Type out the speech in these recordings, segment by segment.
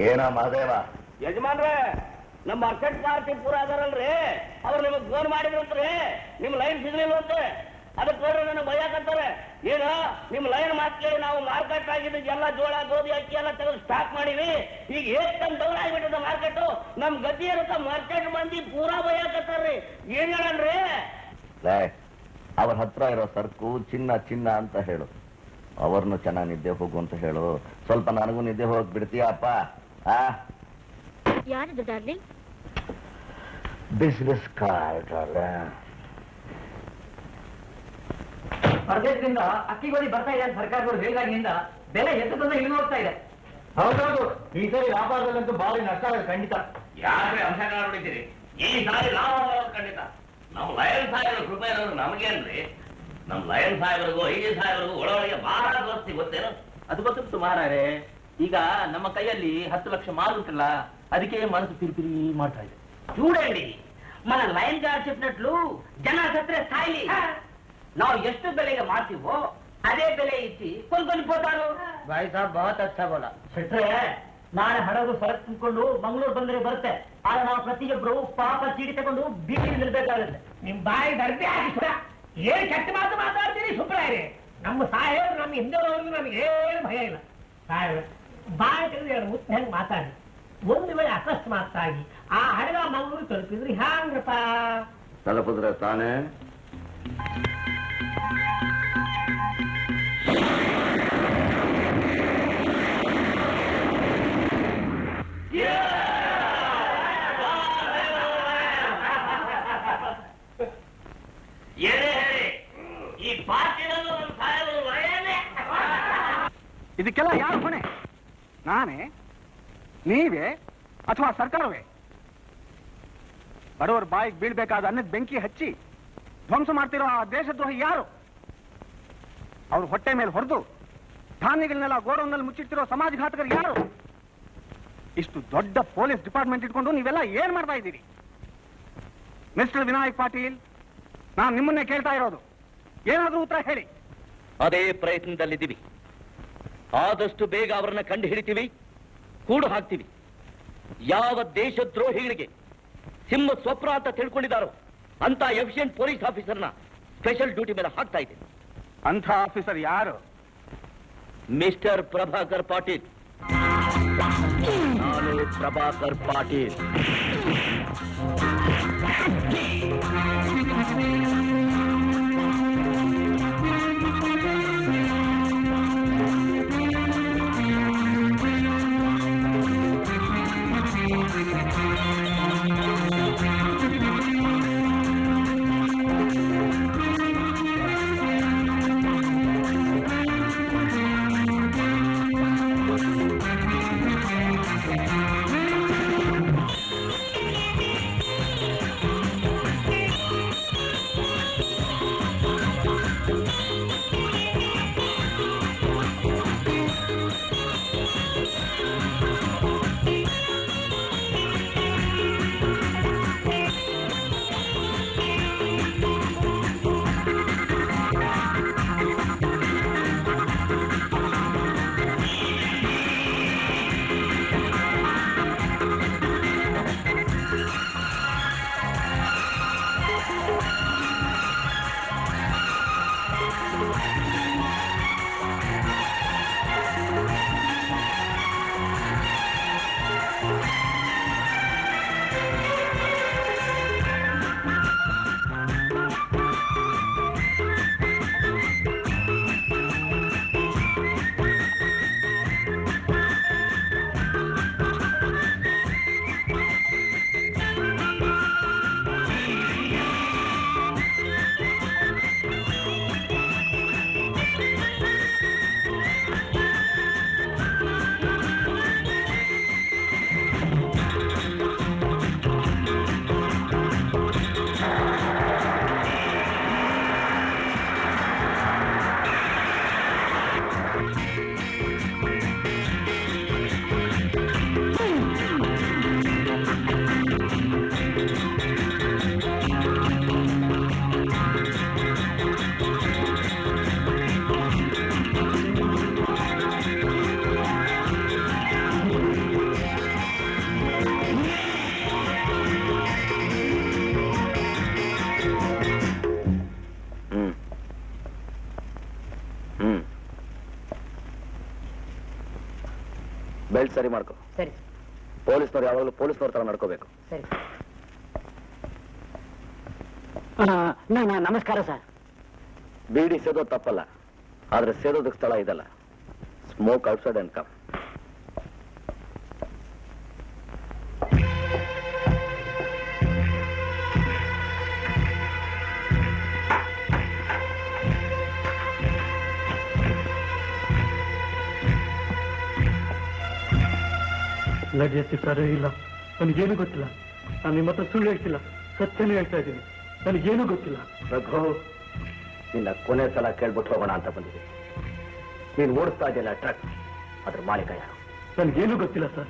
ಏನೋ ಮಾದೇವ ಯಜಮಾನ್ರೆ ನಮ್ಮ ಮಾರ್ಕೆಟ್ ಪಾರ್ಟಿ ಪೂರ ಅದಾರಲ್ರಿ ಅವ್ರು ನಿಮಗೆ ಫೋನ್ ಮಾಡಿದ್ರಂತ್ರಿ ನಿಮ್ ಲೈನ್ ಸಿಗ್ಲಿಲ್ವಂತೆ ಅದಕ್ಕೆ ನೋಡ್ರಿ ನನಗೆ ಭಯಕತ್ತಾರೆ ಏನು ನಿಮ್ ಲೈನ್ ಮಾತು ಕೇಳಿ ನಾವು ಮಾರ್ಕೆಟ್ ಆಗಿದ್ದು ಎಲ್ಲ ಜೋಳ ಗೋಧಿ ಅಕ್ಕಿ ಎಲ್ಲ ತೆಗೆದು ಸ್ಟಾಕ್ ಮಾಡಿವಿ ಈಗ ಏಕದಮ್ ಡೌನ್ ಆಗಿಬಿಟ್ಟಿದೆ ಮಾರ್ಕೆಟ್ ನಮ್ ಗತಿ ಇರುತ್ತೆ ಮಾರ್ಕೆಟ್ ಮಂದಿ ಪೂರಾ ಭಯಕತ್ತಾರ್ರಿ ಏನ್ ಹೇಳನ್ರಿ ಲೇ ಅವ್ರ ಹತ್ರ ಇರೋ ಸರ್ಕು ಚಿನ್ನ ಚಿನ್ನ ಅಂತ ಹೇಳು ಅವ್ರನ್ನು ಚೆನ್ನಾಗಿ ನಿದ್ದೆ ಹೋಗು ಅಂತ ಹೇಳು ಸ್ವಲ್ಪ ನನಗೂ ನಿದ್ದೆ ಹೋಗಿ ಬಿಡ್ತೀಯಪ್ಪ ಆ ಯಾರಿದು ಡಾರ್ಲಿಂಗ್ ಬಿಸ್ನೆಸ್ ಕಾರ್ಡ್ ಪರದೇಶದಿಂದ ಅಕ್ಕಿ ಗೋಧಿ ಬರ್ತಾ ಇದೆ ಅಂತ ಸರ್ಕಾರದವರು ಹೇಳಿದಾಗಿನಿಂದ ಬೆಲೆ ಎದ್ದು ತಂದು ಇಳಿದು ಹೋಗ್ತಾ ಇದೆ ಹೌದೌದು ಈ ಸರಿ ವ್ಯಾಪಾರದಲ್ಲಂತೂ ಭಾರಿ ನಷ್ಟ ಆಗಿದೆ ಖಂಡಿತ ಯಾಕ್ರಿ ಅಂಶ ನೋಡಿದ್ದೀರಿ ಈ ಸಾರಿ ಲಾಭ ಬರೋದು ಖಂಡಿತ ನಮ್ಮ ಲಯನ್ ಸಾಹೇಬರ ಕೃಪೆ ಇರೋದು ನಮಗೇನ್ರಿ ನಮ್ಮ ಲಯನ್ ಸಾಹೇಬರಿಗೂ ಐದು ಸಾಹೇಬರಿಗೂ ಒಳೊಳಗೆ ಬಹಳ ದೋಸ್ತಿ ಗೊತ್ತೇನು ಅದು ಗೊತ್ತಿತ್ತು ಮಾರಾರೆ ಈಗ ನಮ್ಮ ಕೈಯಲ್ಲಿ ಹತ್ತು ಲಕ್ಷ ಮಾಲ್ ಉಂಟಲ್ಲ ಅದಕ್ಕೆ ಮನಸ್ಸು ಪಿರಿಪಿರಿ ಮಾಡ್ತಾ ಇದೆ చూడండి మన లైన్ గారు చెప్పినట్లు జన సత్రే స్థాయి ನಾವು ಎಷ್ಟು ಬೆಲೆಗೆ ಮಾಡ್ತೀವೋ ಅದೇ ಬೆಲೆ ಇಚ್ಚಿ ಕೊಂಡ್ಕೊಂಡು పోతారు ಭಾಯ್ ಸಾಬ್ ಬಹತ್ ಅಚ್ಚಾ ಬೋಲ ಶೆಟ್ರೆ ನಾಳೆ ಹಡಗು ಸರಕು ತುಂಬಿಕೊಂಡು ಮಂಗಳೂರು ಬಂದ್ರೆ ಬರುತ್ತೆ ಆಗ ನಾವು ಪ್ರತಿಯೊಬ್ರು ಪಾಪ ಚೀಟಿ ತಗೊಂಡು ಬೀದಿ ನಿಲ್ಬೇಕಾಗುತ್ತೆ ನಿಮ್ ಬಾಯಿ ದರ್ಬಿ ಹಾಕಿ ಏನ್ ಕೆಟ್ಟ ಮಾತು ಮಾತಾಡ್ತೀರಿ ಸುಬ್ರಾಯರೇ ನಮ್ಮ ಸಾಹೇಬ್ರು ನಮ್ಮ ಹಿಂದೆವರೆಗೂ ನಮ್ಗೆ ಏನು ಭಯ ಇಲ್ಲ ಸಾಹೇಬ್ರೆ ಬಾಯಿ ತೆಗೆದು ಎರಡು ಮುತ್ತು ಹೆಂಗ್ ಮಾತಾಡಿ ಒಂದು ವೇಳೆ ಅಕಸ್ಮಾತ್ತಾಗಿ ಆ ಹಡಗ ಮಂಗಳೂರು ತಲುಪಿದ್ರಿ ಹ್ಯಾಂಗ್ರಪ್ಪ ತಲುಪಿದ್ರೆ ತಾನೇ ಏನೇ ಹೇಳಿ ಈ ಪಾರ್ಟಿನಲ್ಲೂ ನಮ್ಮ ಸಾಹೇಬರು ಲಯನೇ ಇದಕ್ಕೆಲ್ಲ ಯಾರು ಹೊಣೆ ನಾನೇ ನೀವೇ ಅಥವಾ ಸರ್ಕಾರವೇ ಬಡವರ ಬಾಯಿಗೆ ಬೀಳ್ಬೇಕಾದ ಅನ್ನದ ಬೆಂಕಿ ಹಚ್ಚಿ ಧ್ವಂಸ ಮಾಡ್ತಿರೋ ಆ ದೇಶದ್ರೋಹಿ ಯಾರು ಅವ್ರ ಹೊಟ್ಟೆ ಮೇಲೆ ಹೊಡೆದು ಧಾನ್ಯಗಳನ್ನೆಲ್ಲ ಗೋಡೌನ್ನಲ್ಲಿ ಮುಚ್ಚಿಡ್ತಿರೋ ಸಮಾಜಘಾತಕರು ಯಾರು ಇಷ್ಟು ದೊಡ್ಡ ಪೊಲೀಸ್ ಡಿಪಾರ್ಟ್ಮೆಂಟ್ ಇಟ್ಕೊಂಡು ನೀವೆಲ್ಲ ಏನ್ ಮಾಡ್ತಾ ಇದ್ದೀರಿ ಮಿಸ್ಟರ್ ವಿನಾಯಕ್ ಪಾಟೀಲ್ ನಾನು ನಿಮ್ಮನ್ನೇ ಕೇಳ್ತಾ ಇರೋದು ಏನಾದ್ರೂ ಉತ್ತರ ಹೇಳಿ ಅದೇ ಪ್ರಯತ್ನದಲ್ಲಿದ್ದೀವಿ ಆದಷ್ಟು ಬೇಗ ಅವರನ್ನ ಕಂಡು ಹಿಡಿತೀವಿ ಕೂಡು ಹಾಕ್ತೀವಿ ಯಾವ ದೇಶದ್ರೋಹಿಗಳಿಗೆ ಸಿಂಹ ಸ್ವಪ್ನ ಅಂತ ತಿಳ್ಕೊಂಡಿದ್ದಾರೋ ಅಂತ ಎಫಿಷಿಯಂಟ್ ಪೊಲೀಸ್ ಆಫೀಸರ್ನ ಸ್ಪೆಷಲ್ ಡ್ಯೂಟಿ ಮೇಲೆ ಹಾಕ್ತಾ ಇದ್ದೀನಿ ಅಂಥ ಆಫೀಸರ್ ಯಾರು ಮಿಸ್ಟರ್ ಪ್ರಭಾಕರ್ ಪಾಟೀಲ್ ನಾನು ಪ್ರಭಾಕರ್ ಪಾಟೀಲ್ ಬೆಲ್ಟ್ ಸರಿ ಮಾಡ್ಕೊ ಸರಿ ಪೊಲೀಸ್ನವ್ರು ಯಾವಾಗಲೂ ಪೊಲೀಸ್ನವ್ರ ತರ ನಡ್ಕೋಬೇಕು ಸರಿ ನಮಸ್ಕಾರ ಸರ್ ಬೀಡಿ ಸೇದೋದು ತಪ್ಪಲ್ಲ ಆದ್ರೆ ಸೇದೋದಕ್ಕೆ ಸ್ಥಳ ಇದಲ್ಲ ಸ್ಮೋಕ್ ಔಟ್ಸೈಡ್ ಅಂಡ್ ಕಮ್ ನಡೆಯುತ್ತೆ ಸರಿ ಇಲ್ಲ ನನಗೇನು ಗೊತ್ತಿಲ್ಲ ನಾನು ನಿಮ್ಮ ಹತ್ರ ಸುಳ್ಳು ಹೇಳ್ತಿಲ್ಲ ಸತ್ಯನೇ ಹೇಳ್ತಾ ಇದ್ದೀನಿ ನನಗೇನು ಗೊತ್ತಿಲ್ಲ ರಘು ನಿನ್ನ ಕೊನೆ ಸಲ ಕೇಳ್ಬಿಟ್ಟು ಹೋಗೋಣ ಅಂತ ಬಂದಿದೆ ನೀನು ಓಡಿಸ್ತಾ ಇದೆಯಲ್ಲ ಟ್ರಕ್ ಅದ್ರ ಮಾಲೀಕ ಯಾರು ನನಗೇನು ಗೊತ್ತಿಲ್ಲ ಸರ್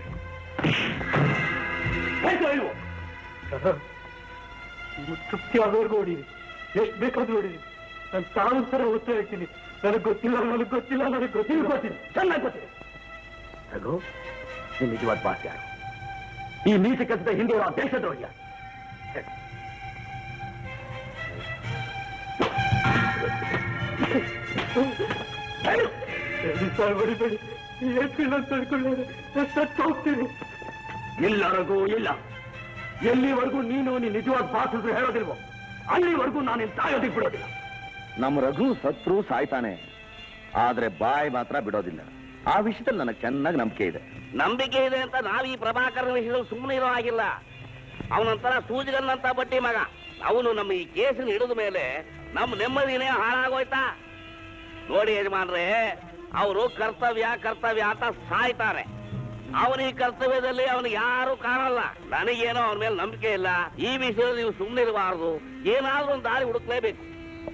ಸರ್, ನೀವು ತೃಪ್ತಿ ಆಗೋವರೆಗೂ ಹೊಡೀರಿ ಎಷ್ಟು ಬೇಕಾದ್ರೂ ಹೊಡೀರಿ ನಾನು ಸಾವಿರ ಸಲ ಉತ್ತರ ಹೇಳ್ತೀನಿ ನನಗೆ ಗೊತ್ತಿಲ್ಲ ನನಗೆ ಗೊತ್ತಿಲ್ಲ ನನಗೆ ಗೊತ್ತಿಲ್ಲ ಗೊತ್ತಿಲ್ಲ ಚೆನ್ನಾಗಿ ಗೊತ್ತಿದೆ ರಘು ನಿನ್ ನಿಜವಾದ ಬಾಸ್ ಯಾರು ಈ ನೀಚ ಕೆಲಸದ ಹಿಂದೆ ಇರೋ ಆ ದೇಶದ್ರೋಹಿ ಯಾರು? ಹೇಳು. ಹೇಳು. ಹೇಳಿ ಸರ್ ಹೊಡಿಬೇಡಿ ಏಪ್ರಿಲ್ ಅಂತ ತಿಳ್ಕೊಳ್ಳೋದು ಸತ್ತು ಹೋಗ್ತೀನಿ ಇಲ್ಲ ರಘು ಇಲ್ಲ ಎಲ್ಲಿವರೆಗೂ ನೀನು ನೀನ್ ನಿಜವಾದ ಬಾಸ್ ಹೆಸರು ಹೇಳೋದಿಲ್ವೋ ಅಲ್ಲಿವರೆಗೂ ನಾನು ನಿನ್ ತಾಯೋದಿಕ್ ಬಿಡೋದಿಲ್ಲ ನಮ್ಮ ರಘು ಸತ್ರು ಸಾಯ್ತಾನೆ ಆದ್ರೆ ಬಾಯ್ ಮಾತ್ರ ಬಿಡೋದಿಲ್ಲ ಆ ವಿಷಯದಲ್ಲಿ ನನಗೆ ಚೆನ್ನಾಗಿ ನಂಬಿಕೆ ಇದೆ ನಂಬಿಕೆ ಇದೆ ಅಂತ ನಾವ್ ಈ ಪ್ರಭಾಕರನ ವಿಷಯದಲ್ಲಿ ಸುಮ್ಮನೆ ಇರೋ ಆಗಿಲ್ಲ ಅವನಂತರ ಸೂಜಿಗನ್ನಂತ ಬಟ್ಟಿ ಮಗ ಅವನು ನಮ್ಮ ಈ ಕೇಸಿನ ಹಿಡಿದ ಮೇಲೆ ನಮ್ಮ ನೆಮ್ಮದಿನೇ ಹಾಳಾಗೋಯ್ತಾ ನೋಡಿ ಯಜಮಾನ್ರೆ ಅವರು ಕರ್ತವ್ಯ ಕರ್ತವ್ಯ ಅಂತ ಸಾಯ್ತಾರೆ ಅವನ ಈ ಕರ್ತವ್ಯದಲ್ಲಿ ಅವನು ಯಾರು ಕಾಣಲ್ಲ ನನಗೇನೋ ಅವನ ಮೇಲೆ ನಂಬಿಕೆ ಇಲ್ಲ ಈ ವಿಷಯದಲ್ಲಿ ನೀವು ಸುಮ್ಮನೆ ಇರಬಾರ್ದು ಏನಾದ್ರೂ ಒಂದು ದಾರಿ ಹುಡುಕ್ಲೇಬೇಕು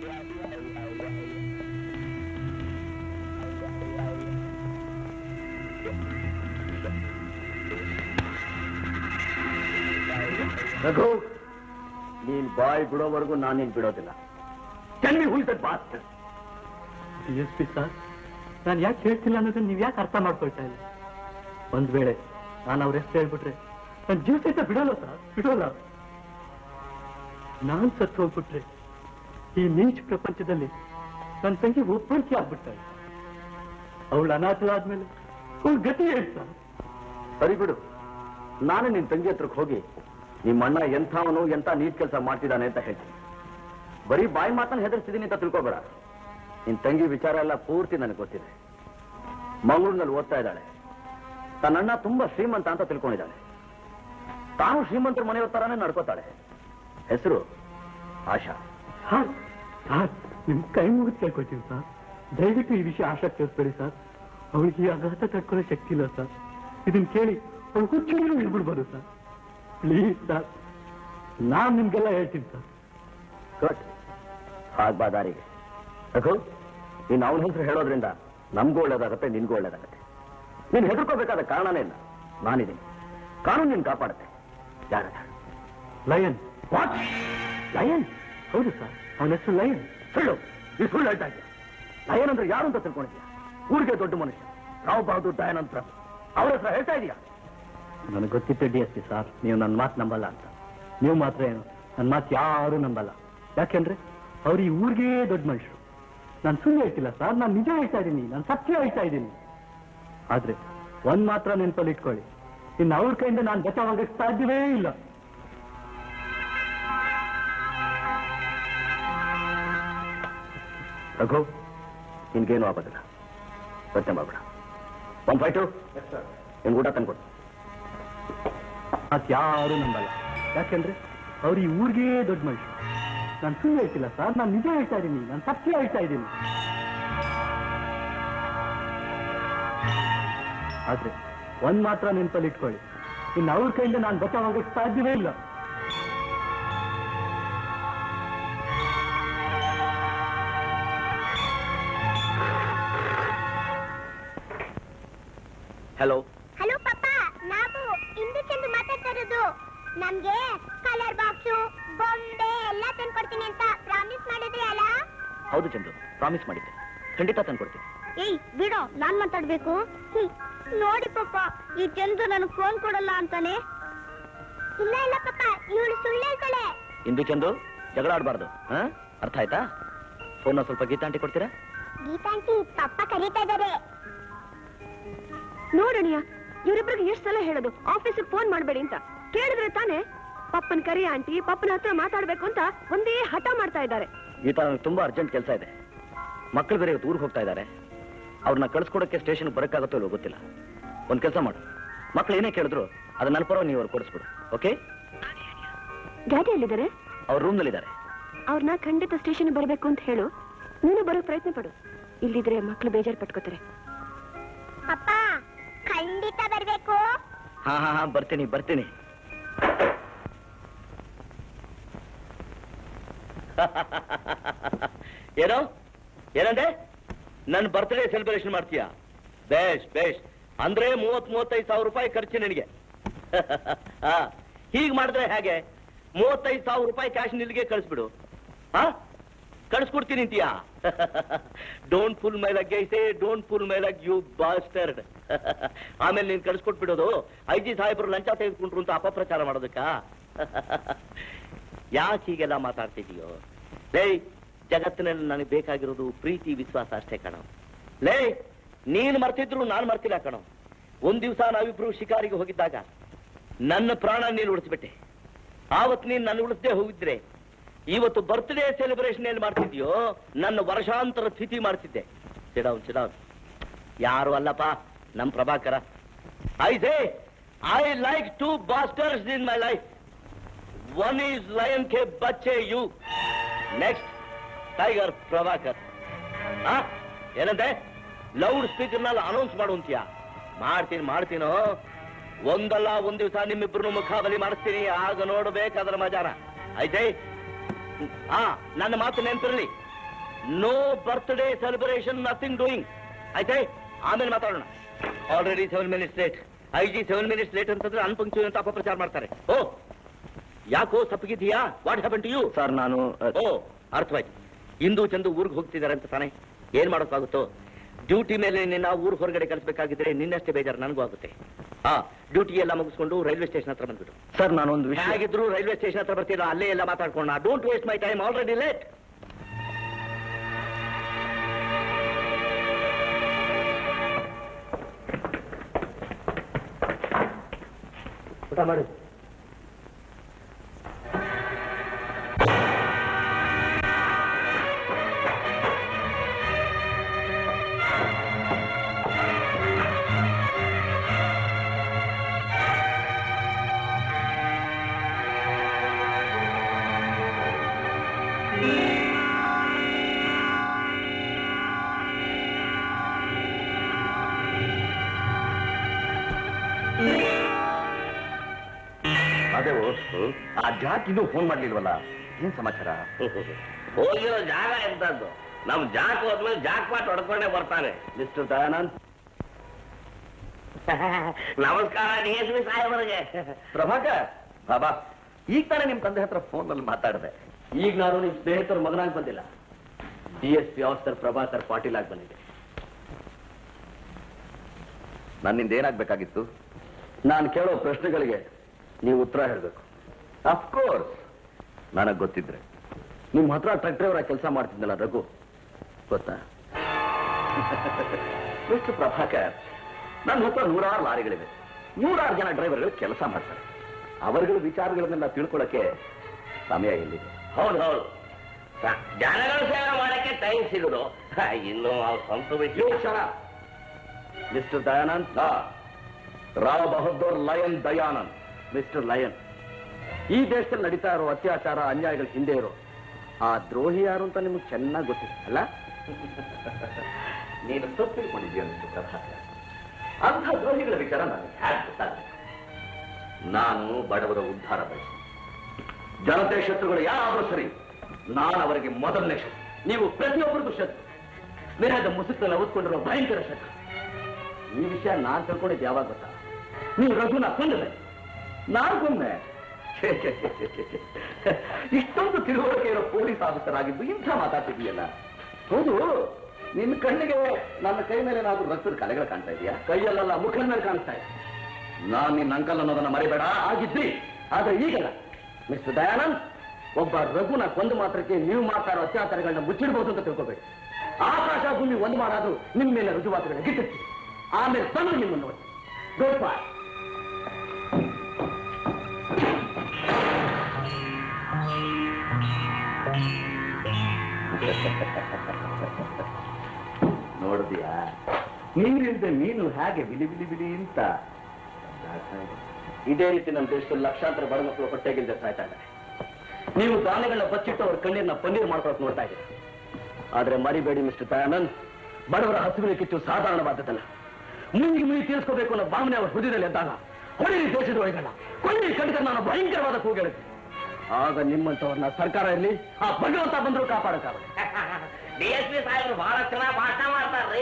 ರಘು ನೀನ್ ಬಾಯ್ ಬಿಡೋವರೆಗೂ ನಾನು ನೀನ್ ಬಿಡೋದಿಲ್ಲ ಚೆನ್ನಿ ಹುಲ್ತದ್ ಬಾಸ್ ಎಸ್ ಪಿ ಸರ್ ನಾನು ಯಾಕೆ ಹೇಳ್ತಿಲ್ಲ ಅನ್ನೋದನ್ನ ನೀವು ಯಾಕೆ ಅರ್ಥ ಮಾಡ್ಕೊಳ್ತಾ ಇಲ್ಲ ಒಂದ್ ವೇಳೆ ನಾನು ಅವ್ರ ಹೆಸರು ಹೇಳ್ಬಿಟ್ರೆ ನನ್ನ ಜೀವ ಸಹಿತ ಬಿಡೋಲ್ಲ ಸರ್ ಬಿಡೋಲ್ಲ ನಾನ್ ಸತ್ತು ಹೋಗ್ಬಿಟ್ರೆ ಈ ನೀಚ ಪ್ರಪಂಚದಲ್ಲಿ ನನ್ನ ತಂಗಿ ಒಬ್ಬಂಟಿ ಆಗ್ಬಿಡ್ತಾಳೆ ಅವಳು ಅನಾಥಳಾದ್ಮೇಲೆ ಅವಳ ಗತಿ ಏನ್ ಸರ್ ಸರಿ ಬಿಡು ನಾನೇ ನಿನ್ ತಂಗಿ ಹತ್ರಕ್ಕೆ ಹೋಗಿ ನಿಮ್ಮ ಅಣ್ಣ ಎಂಥವನು ಎಂತ ನೀಟ್ ಕೆಲಸ ಮಾಡ್ತಿದ್ದಾನೆ ಅಂತ ಹೇಳ್ತೀನಿ ಬರೀ ಬಾಯಿ ಮಾತನ್ನ ಹೆದರ್ಸಿದೀನಿ ಅಂತ ತಿಳ್ಕೊಬೇಡ ನಿನ್ ತಂಗಿ ವಿಚಾರ ಎಲ್ಲ ಪೂರ್ತಿ ನನಗೆ ಗೊತ್ತಿದೆ ಮಂಗಳೂರಿನಲ್ಲಿ ಓದ್ತಾ ಇದ್ದಾಳೆ ತನ್ನ ಅಣ್ಣ ತುಂಬಾ ಶ್ರೀಮಂತ ಅಂತ ತಿಳ್ಕೊಂಡಿದ್ದಾಳೆ ತಾನು ಶ್ರೀಮಂತರ ಮನೆಯವ್ರ ತರಾನೇ ನಡ್ಕೋತಾಳೆ ಹೆಸರು ಆಶಾ ಸರ್ ಸರ್ ನಿಮ್ ಕೈ ಮುಗಿದು ಕೇಳ್ಕೊಳ್ತೀನಿ ಸರ್ ದಯವಿಟ್ಟು ಈ ವಿಷಯ ಆಶಾ ತಿಳಿಸ್ಬೇಡಿ ಸರ್ ಅವಳಿಗೆ ಈ ಆಘಾತ ತಡ್ಕೊಳ್ಳೋ ಶಕ್ತಿ ಇಲ್ಲ ಸರ್ ಇದನ್ನ ಕೇಳಿ ಅವಳು ಹುಚ್ಚಿಗೆ ಇಳ್ಬಿಡ್ಬೋದು ಸರ್ ಪ್ಲೀಸ್ ಸರ್ ನಾನ್ ನಿಮ್ಗೆಲ್ಲ ಹೇಳ್ತೀನಿ ಸರ್ ಗುಡ್ ಹಾಗ್ ಬಾ ದಾರಿಗೆ ರಘು ನೀನು ಅವನ ಹೆಸರು ಹೇಳೋದ್ರಿಂದ ನಮ್ಗೂ ಒಳ್ಳೇದಾಗತ್ತೆ ನಿನ್ಗೂ ಒಳ್ಳೇದಾಗತ್ತೆ ನೀನು ಹೆದರ್ಕೋಬೇಕಾದ ಕಾರಣನೇ ಇಲ್ಲ ನಾನಿದ್ದೀನಿ ಕಾನೂನು ನೀನು ಕಾಪಾಡುತ್ತೆ ಯಾರ ಲಯನ್ ವಾಟ್ ಲಯನ್ ಹೌದು ಸರ್ ಅವನ ಹೆಸರು ಲಯನ್ ಸುಳ್ಳು ಈ ಸುಳ್ಳು ಹೇಳ್ತಾ ಇದ್ಯಾ ಲಯನ್ ಅಂದ್ರೆ ಯಾರು ಅಂತ ತಿಳ್ಕೊಂಡಿದ್ಯಾ ಊರಿಗೆ ದೊಡ್ಡ ಮನುಷ್ಯ ರಾವ್ ಬಹದ್ದೂರ್ ದಯಾನಂದ್ ಅಂತ ಅವ್ರ ಹೆಸರು ಹೇಳ್ತಾ ಇದೀಯಾ ನನಗೆ ಗೊತ್ತಿತ್ತು ಡಿ ಎಸ್ ಪಿ ಸರ್ ನೀವು ನನ್ನ ಮಾತು ನಂಬಲ್ಲ ಅಂತ ನೀವು ಮಾತ್ರ ಏನು ನನ್ನ ಮಾತು ಯಾರು ನಂಬಲ್ಲ ಯಾಕೆಂದ್ರೆ ಅವ್ರು ಈ ಊರಿಗೆ ದೊಡ್ಡ ಮನುಷ್ಯರು ನಾನು ಸುಳ್ಳು ಹೇಳ್ತಿಲ್ಲ ಸರ್ ನಾನು ನಿಜ ಹೇಳ್ತಾ ಇದ್ದೀನಿ ನಾನು ಸತ್ಯ ಹೇಳ್ತಾ ಇದ್ದೀನಿ ಆದ್ರೆ ಒಂದ್ ಮಾತ್ರ ನೆನಪಲ್ಲಿ ಇಟ್ಕೊಳ್ಳಿ ಇನ್ನು ಅವ್ರ ಕೈಯಿಂದ ನಾನು ಬಚಾವಾಗಕ್ಕೆ ಸಾಧ್ಯವೇ ಇಲ್ಲ ರಘು ನಿನ್ಗೇನು ಆಗೋದಿಲ್ಲ ಪ್ರಶ್ನೆ ಮಾಡ್ಬೇಡ ಒಂದ್ ಫೈಟು ನಿನ್ ಊಟ ತಂದ್ಕೊಡು ಮಾತು ಯಾರು ನಂಬಲ್ಲ ಯಾಕೆಂದ್ರೆ ಅವ್ರು ಈ ಊರಿಗೆ ದೊಡ್ಡ ಮನುಷ್ಯರು ನಾನು ಸುಳ್ಳು ಹೇಳ್ತಿಲ್ಲ ಸರ್ ನಾನು ನಿಜ ಹೇಳ್ತಾ ಇದ್ದೀನಿ ನಾನು ಸತ್ಯ ಹೇಳ್ತಾ ಇದ್ದೀನಿ ಆದ್ರೆ ಒಂದ್ ಮಾತ್ರ ನೆನಪಲ್ಲಿ ಇಟ್ಕೊಳ್ಳಿ ಇನ್ನು ಅವ್ರ ಕೈಯಿಂದ ನಾನು ಬಚಾವಾಗಕ್ಕೆ ಸಾಧ್ಯವೇ ಇಲ್ಲ ಹಲೋ ಹಲೋ ಪಾಪ ನಾವು ಇಂದು ಚಂದು ಮಾತಾಡ್ತಾ ಇರೋದು ನಮ್ಗೆ ಕಲರ್ ಬಾಕ್ಸು ಬೊಂಬೆ ಎಲ್ಲ ತಂದ್ಕೊಡ್ತೀನಿ ಅಂತ ಪ್ರಾಮಿಸ್ ಮಾಡಿದ್ರಿ ಅಲ್ಲ ಹೌದು ಚಂದ್ರು ಪ್ರಾಮಿಸ್ ಮಾಡಿದ್ದೆ ಖಂಡಿತ ತಂದ್ಕೊಡ್ತೀನಿ ಏಯ್ ಬಿಡೋ ನಾನ್ ಮಾತಾಡ್ಬೇಕು ಹ್ಮ್. ನೋಡಿ ಪಾಪ ಈ ಚಂದು ನನಗ್ ಫೋನ್ ಕೊಡಲ್ಲ ಅಂತಾನೆ ಇಲ್ಲ ಇಲ್ಲ ಪಾಪ ಇವಳು ಸುಳ್ಳು ಹೇಳ್ತಾಳೆ ಇಂದು ಚಂದು ಜಗಳ ಆಡಬಾರ್ದು ಹಾ ಅರ್ಥ ಆಯ್ತಾ ಫೋನ್ನ ಸ್ವಲ್ಪ ಗೀತಾಂಟಿ ಕೊಡ್ತೀರಾ ಗೀತಾಂಟಿ ಪಪ್ಪ ಕರೀತಾ ಇದಾರೆ ನೋಡಣಿಯ ಇವರಿಬ್ರಿಗೆ ಎಷ್ಟು ಸಲ ಹೇಳೋದು ಆಫೀಸಿಗೆ ಫೋನ್ ಮಾಡ್ಬೇಡಿ ಅಂತ ಕೇಳಿದ್ರೆ ತಾನೇ ಪಪ್ಪನ್ ಕರಿ ಆಂಟಿ ಪಪ್ಪನ ಹತ್ರ ಮಾತಾಡ್ಬೇಕು ಅಂತ ಒಂದೇ ಹಠ ಮಾಡ್ತಾ ಇದ್ದಾರೆ ಗೀತಾ ನನಗೆ ತುಂಬಾ ಅರ್ಜೆಂಟ್ ಕೆಲಸ ಇದೆ ಮಕ್ಕಳು ಬೇರೆ ಇವತ್ತು ಊರಿಗೆ ಹೋಗ್ತಾ ಇದ್ದಾರೆ ಅವ್ರನ್ನ ಕಳ್ಸ್ಕೊಡಕ್ಕೆ ಸ್ಟೇಷನ್ ಬರಕ್ಕಾಗತ್ತೋ ಇಲ್ಲೋ ಗೊತ್ತಿಲ್ಲ ಒಂದ್ ಕೆಲಸ ಮಾಡು ಮಕ್ಳು ಏನೇ ಕೇಳಿದ್ರು ಅದನ್ನ ನನ್ನ ಪರವಾಗಿ ನೀವು ಅವ್ರು ಕೊಡಿಸ್ಬಿಡು ಓಕೆ ಡ್ಯಾಡಿ ಎಲ್ಲಿದ್ದಾರೆ ಅವ್ರ ರೂಮ್ನಲ್ಲಿದ್ದಾರೆ ಅವ್ರನ್ನ ಖಂಡಿತ ಸ್ಟೇಷನ್ ಬರಬೇಕು ಅಂತ ಹೇಳು ನೀನು ಬರೋ ಪ್ರಯತ್ನ ಪಡು ಇಲ್ಲಿದ್ರೆ ಮಕ್ಳು ಬೇಜಾರು ಪಟ್ಕೋತಾರೆ ಅಪ್ಪ ಖಂಡಿತ ಬರ್ಬೇಕು ಹಾ ಹಾ ಹಾ ಬರ್ತೀನಿ ಬರ್ತೀನಿ ಏನೋ ಏನಂದೆ ನನ್ನ ಬರ್ತ್ಡೇ ಸೆಲೆಬ್ರೇಷನ್ ಮಾಡ್ತೀಯಾ ಬೇಷ್ ಬೇಷ್ ಅಂದ್ರೆ ಮೂವತ್ ಮೂವತ್ತೈದು ಸಾವಿರ ರೂಪಾಯಿ ಖರ್ಚು ನಿನಗೆ ಹಾ ಹೀಗ್ ಮಾಡಿದ್ರೆ ಹೇಗೆ ಮೂವತ್ತೈದು ಸಾವಿರ ರೂಪಾಯಿ ಕ್ಯಾಶ್ ನಿಲ್ಗೆ ಕಳಿಸ್ಬಿಡು ಹಾ ಕಳಿಸ್ಕೊಡ್ತೀನಿ ಅಂತೀಯಾ ಡೋಂಟ್ ಫುಲ್ ಮೈ ಲಗ್ ಐಸೆ don't pull my leg you bastard ಆಮೇಲೆ ನೀನ್ ಕಳಿಸ್ಕೊಟ್ಬಿಡೋದು ಐ ಜಿ ಸಾಹೇಬರು ಲಂಚ ತೆಗೆದುಕೊಂಡ್ರು ಅಂತ ಅಪಪ್ರಚಾರ ಮಾಡೋದಕ್ಕ ಯಾಕೆ ಹೀಗೆಲ್ಲ ಮಾತಾಡ್ತಿದೀಯೋ ಲೇ ಜಗತ್ತಿನಲ್ಲಿ ನನಗೆ ಬೇಕಾಗಿರೋದು ಪ್ರೀತಿ ವಿಶ್ವಾಸ ಅಷ್ಟೇ ಕಣೋ ಲೇ ನೀನ್ ಮರ್ತಿದ್ರು ನಾನು ಮರ್ತಿಲ್ಲ ಕಣೋ ಒಂದ್ ದಿವಸ ನಾವಿಬ್ರು ಶಿಕಾರಿಗೆ ಹೋಗಿದ್ದಾಗ ನನ್ನ ಪ್ರಾಣ ನೀನು ಉಳಿಸ್ಬಿಟ್ಟೆ ಆವತ್ ನೀನ್ ನನ್ನ ಉಳಿಸದೆ ಹೋಗಿದ್ರೆ ಇವತ್ತು ಬರ್ತ್ಡೇ ಸೆಲೆಬ್ರೇಷನ್ ಏನ್ ಮಾಡ್ತಿದ್ಯೋ ನನ್ನ ವರ್ಷಾಂತರ ಸ್ಥಿತಿ ಮಾಡ್ತಿದ್ದೆ ಚಿಡೌನ್ ಚಿಡೌನ್ ಯಾರು ಅಲ್ಲಪ್ಪ ನಮ್ Prabhakara I say I like two bastards in my life one is Lion ಕೆ ಬಚ್ಚೆ ಯು ನೆಕ್ಸ್ಟ್ ಟೈಗರ್ ಪ್ರಭಾಕರ್ ಆ ಏನಂತೆ ಲೌಡ್ ಸ್ಪೀಕರ್ ನಲ್ಲಿ ಅನೌನ್ಸ್ ಮಾಡುವಂತೀಯ ಮಾಡ್ತೀನಿ ಮಾಡ್ತೀನೋ ಒಂದಲ್ಲ ಒಂದ್ ದಿವಸ ನಿಮ್ಮಿಬ್ರು ಮುಖಾಬಲಿ ಮಾಡಿಸ್ತೀನಿ ಆಗ ನೋಡ್ಬೇಕು ಅದರ ಮಜಾನ ಆಯ್ತೇ ಹಾ ನನ್ನ ಮಾತು ನೆನಪಿರಲಿ no birthday celebration nothing doing ಆಯ್ತೇ ಆಮೇಲೆ ಮಾತಾಡೋಣ already seven minutes late I G seven minutes late ಅಂತಂದ್ರೆ ಅನ್ಪಂಕ್ಚು ಅಂತ ಅಪಪ್ರಚಾರ ಮಾಡ್ತಾರೆ ಓ ಯಾಕೋ ತಪ್ಪಗಿದೀಯಾ what happen to you sir ನಾನು ಓ ಅರ್ಥವಾಯ್ತು ಇಂದು ಚಂದು ಊರಿಗೆ ಹೋಗ್ತಿದ್ದಾರೆ ಅಂತ ತಾನೆ ಏನ್ ಮಾಡೋಕ್ಕಾಗುತ್ತೋ ಡ್ಯೂಟಿ ಮೇಲೆ ನಿನ್ನ ಊರ್ ಹೊರಗಡೆ ಕಳಿಸ್ಬೇಕಾಗಿದ್ರೆ ನಿನ್ನಷ್ಟೇ ಬೇಜಾರು ನನಗೂ ಆಗುತ್ತೆ ಹಾ ಡ್ಯೂಟಿ ಎಲ್ಲ ಮುಗಿಸ್ಕೊಂಡು ರೈಲ್ವೆ ಸ್ಟೇಷನ್ ಹತ್ರ ಬಂದ್ಬಿಟ್ಟು ಸರ್ ನಾನೊಂದು ವಿಷಯ ಆಗಿದ್ರು ರೈಲ್ವೆ ಸ್ಟೇಷನ್ ಹತ್ರ ಬರ್ತೀರಾ ಅಲ್ಲೇ ಎಲ್ಲ ಮಾತಾಡ್ಕೊಂಡ don't waste my time already late ಊಟ ಮಾಡಿ ಅದೇ ಆ ಜಾಕ್ ಇನ್ನೂ ಫೋನ್ ಮಾಡ್ಲಿಲ್ವಲ್ಲ ಏನ್ ಸಮಾಚಾರ ಹೋಗಿರೋ ಜಾಗ ಎಂತದ್ದು ನಮ್ ಜಾಕ್ ಹೋದ್ಮೇಲೆ ಜಾಕ್ ಪಾಟ್ ಹೊಡ್ಕೊಂಡೇ ಬರ್ತಾನೆ ಮಿಸ್ಟರ್ ದಯಾನಂದ್ ನಮಸ್ಕಾರ ಡಿ ಎಸ್ ಪಿ ಸಾಹೇಬರಿಗೆ ಪ್ರಭಾಕರ್ ಬಾಬಾ ಈಗ ತಾನೇ ನಿಮ್ ತಂದೆ ಹತ್ರ ಫೋನ್ ನಲ್ಲಿ ಮಾತಾಡಿದೆ ಈಗ ನಾನು ನಿಮ್ ಸ್ನೇಹಿತರ ಮಗನಾಗಿ ಬಂದಿಲ್ಲ D S P officer Prabhakar Patil ಆಗಿ ಬಂದಿದೆ ನನ್ನಿಂದ ಏನಾಗ್ಬೇಕಾಗಿತ್ತು ನಾನು ಕೇಳೋ ಪ್ರಶ್ನೆಗಳಿಗೆ ನೀವು ಉತ್ತರ ಹೇಳಬೇಕು ಅಫ್ಕೋರ್ಸ್ ನನಗ್ ಗೊತ್ತಿದ್ರೆ ನಿಮ್ ಹತ್ರ ಟ್ರಕ್ ಡ್ರೈವರ್ ಕೆಲಸ ಮಾಡ್ತಿದ್ದಲ್ಲ ರಘು ಗೊತ್ತಾ ಮಿಸ್ಟರ್ ಪ್ರಭಾಕರ್ ನನ್ನ ಹತ್ರ ನೂರಾರು ಲಾರಿಗಳಿವೆ ನೂರಾರು ಜನ ಡ್ರೈವರ್ಗಳು ಕೆಲಸ ಮಾಡ್ತಾರೆ ಅವರುಗಳ ವಿಚಾರಗಳನ್ನೆಲ್ಲ ತಿಳ್ಕೊಳ್ಳಕ್ಕೆ ಸಮಯ ಎಲ್ಲಿದೆ ಹೌದು ಹೌದು ಸ- ಜನಗಳ ಸೇವೆ ಮಾಡಕ್ಕೆ ಟೈಮ್ ಸಿಗುದು ಹ, ಇನ್ನು ಅವ್ರ ಸ್ವಂತ ವಿಷಯ mister Dayanand Rao Bahadur Lion Dayanand mister Lion ಈ ದೇಶದಲ್ಲಿ ನಡೀತಾ ಇರೋ ಅತ್ಯಾಚಾರ ಅನ್ಯಾಯಗಳ ಹಿಂದೆ ಇರೋ ಆ ದ್ರೋಹಿ ಯಾರು ಅಂತ ನಿಮಗೆ ಚೆನ್ನಾಗಿ ಗೊತ್ತಿದೆ ಅಲ್ಲ ನೀನು ತಪ್ಪು ತಿಳ್ಕೊಂಡಿದ್ದೀಯ ಮಿಸ್ಟರ್ ಪ್ರಭಾಕರ್ ಅಂಥ ದ್ರೋಹಿಗಳ ವಿಚಾರ ನನಗೆ ಹ್ಯಾಕ್ ಗೊತ್ತಾಗಬೇಕು ನಾನು ಬಡವರ ಉದ್ಧಾರ ಬಯಸಿ ಜನತೆ ಶತ್ರುಗಳು ಯಾರಾದರೂ ಸರಿ ನಾನು ಅವರಿಗೆ ಮೊದಲನೇ ಶತ್ರು ನೀವು ಪ್ರತಿಯೊಬ್ಬರಿಗೂ ಶತ್ರು ಸ್ನೇಹದ ಮುಸುಕನ್ನು ಓದ್ಕೊಂಡಿರೋ ಭಯಂಕರ ಶತ್ರು ಈ ವಿಷಯ ನಾನ್ ತಿಳ್ಕೊಂಡಿದ್ದು ಯಾವಾಗ ಗೊತ್ತಾ ನೀವು ರಘುನ ಕೊಂದರೆ ನಾನು ಕೊಂದೆ ಛೇ, ಛೇ, ಛೇ, ಛೇ, ಛೇ, ಛೇ. ಇಷ್ಟೊಂದು ತಿಳುವಳಿಕೆ ಇರೋ ಪೊಲೀಸ್ ಆಫೀಸರ್ ಆಗಿದ್ದು ಇಂಥ ಮಾತಾಡ್ತಿದೀಯಲ್ಲ ಹೌದು ನಿನ್ನ ಕಣ್ಣಿಗೆ ನನ್ನ ಕೈ ಮೇಲೆ ಏನಾದ್ರೂ ರಕ್ತದ ಕಲೆಗಳು ಕಾಣ್ತಾ ಇದೆಯಾ ಕೈಯಲ್ಲೆಲ್ಲ ಮುಖದ ಮೇಲೆ ಕಾಣಿಸ್ತಾ ಇದೆ ನಾನ್ ನಿನ್ನ ಅಂಕಲ್ ಅನ್ನೋದನ್ನ ಮರಿಬೇಡ ಆಗಿದ್ರಿ ಆದ್ರೆ ಈಗಲ್ಲ ಮಿಸ್ಟರ್ ದಯಾನಂದ್ ಒಬ್ಬ ರಘುನ ಕೊಂದು ಮಾತ್ರಕ್ಕೆ ನೀವು ಮಾಡ್ತಾ ಇರೋ ಅತ್ಯಾಚಾರಗಳನ್ನ ಮುಚ್ಚಿಡ್ಬೋದು ಅಂತ ತಿಳ್ಕೋಬೇಡಿ ಆಕಾಶ ಭೂಮಿ ಒಂದು ಮಾಡೋದು ನಿಮ್ಮ ಮೇಲೆ ರುಜುವಾತುಗಳನ್ನ ಗಿಟ್ಟಿರ್ತೀವಿ ಆಮೇಲೆ ತಂದು ನಿಮ್ಮನ್ನು ನೋಡಿ ಗುಡ್ ಬಾಯ್ ನೋಡಿದ್ಯಾ ನೀರಿಲ್ದೆ ಮೀನು ಹೇಗೆ ಬಿಲಿ ಬಿಲಿ ಬಿಲಿ ಅಂತ ಇದೇ ರೀತಿ ನಮ್ಮ ದೇಶದಲ್ಲಿ ಲಕ್ಷಾಂತರ ಬಡ ಮಕ್ಕಳು ಹೊಟ್ಟೆಗಿಲ್ದೆ ಸಾಯ್ತಾ ಇದ್ದಾರೆ ನೀವು ದಾನಿಗಳನ್ನ ಬಚ್ಚಿಟ್ಟು ಅವ್ರ ಕಣ್ಣೀರ್ನ ಪನ್ನೀರ್ ಮಾಡ್ಕೊಳಕ್ ನೋಡ್ತಾ ಇದ್ದೀರಿ ಆದ್ರೆ ಮರಿಬೇಡಿ ಮಿಸ್ಟರ್ ದಯಾನಂದ್ ಬಡವರ ಹಸುವಿನ ಕಿಚ್ಚು ಸಾಧಾರಣವಾದದ್ದಲ್ಲ ಮುಗಿ ಮುಗಿ ತೀರಿಸ್ಕೋಬೇಕು ಅನ್ನೋ ಭಾವನೆ ಅವ್ರ ಹೃದಯದಲ್ಲಿ ಎದ್ದಾಗ ಹೊಡಿರಿ ದೇಶದ ಒಳಗಲ್ಲ ಕೊಳ್ಳಿ ಕಡಿತ ನಾನು ಭಯಂಕರವಾದ ಕೂಗೇಳುತ್ತೆ ಆಗ ನಿಮ್ಮಂತವ್ರನ್ನ ಸರ್ಕಾರ ಇರಲಿ ಆ ಭಗವಂತ ಬಂದ್ರು ಕಾಪಾಡಕ್ಕಾಗಲ್ಲ ಡಿ ಎಸ್ ಪಿ ಸಾಹೇಬ್ರು ಬಹಳ ಚೆನ್ನಾಗಿ ಭಾಷಣ ಮಾಡ್ತಾರ್ರಿ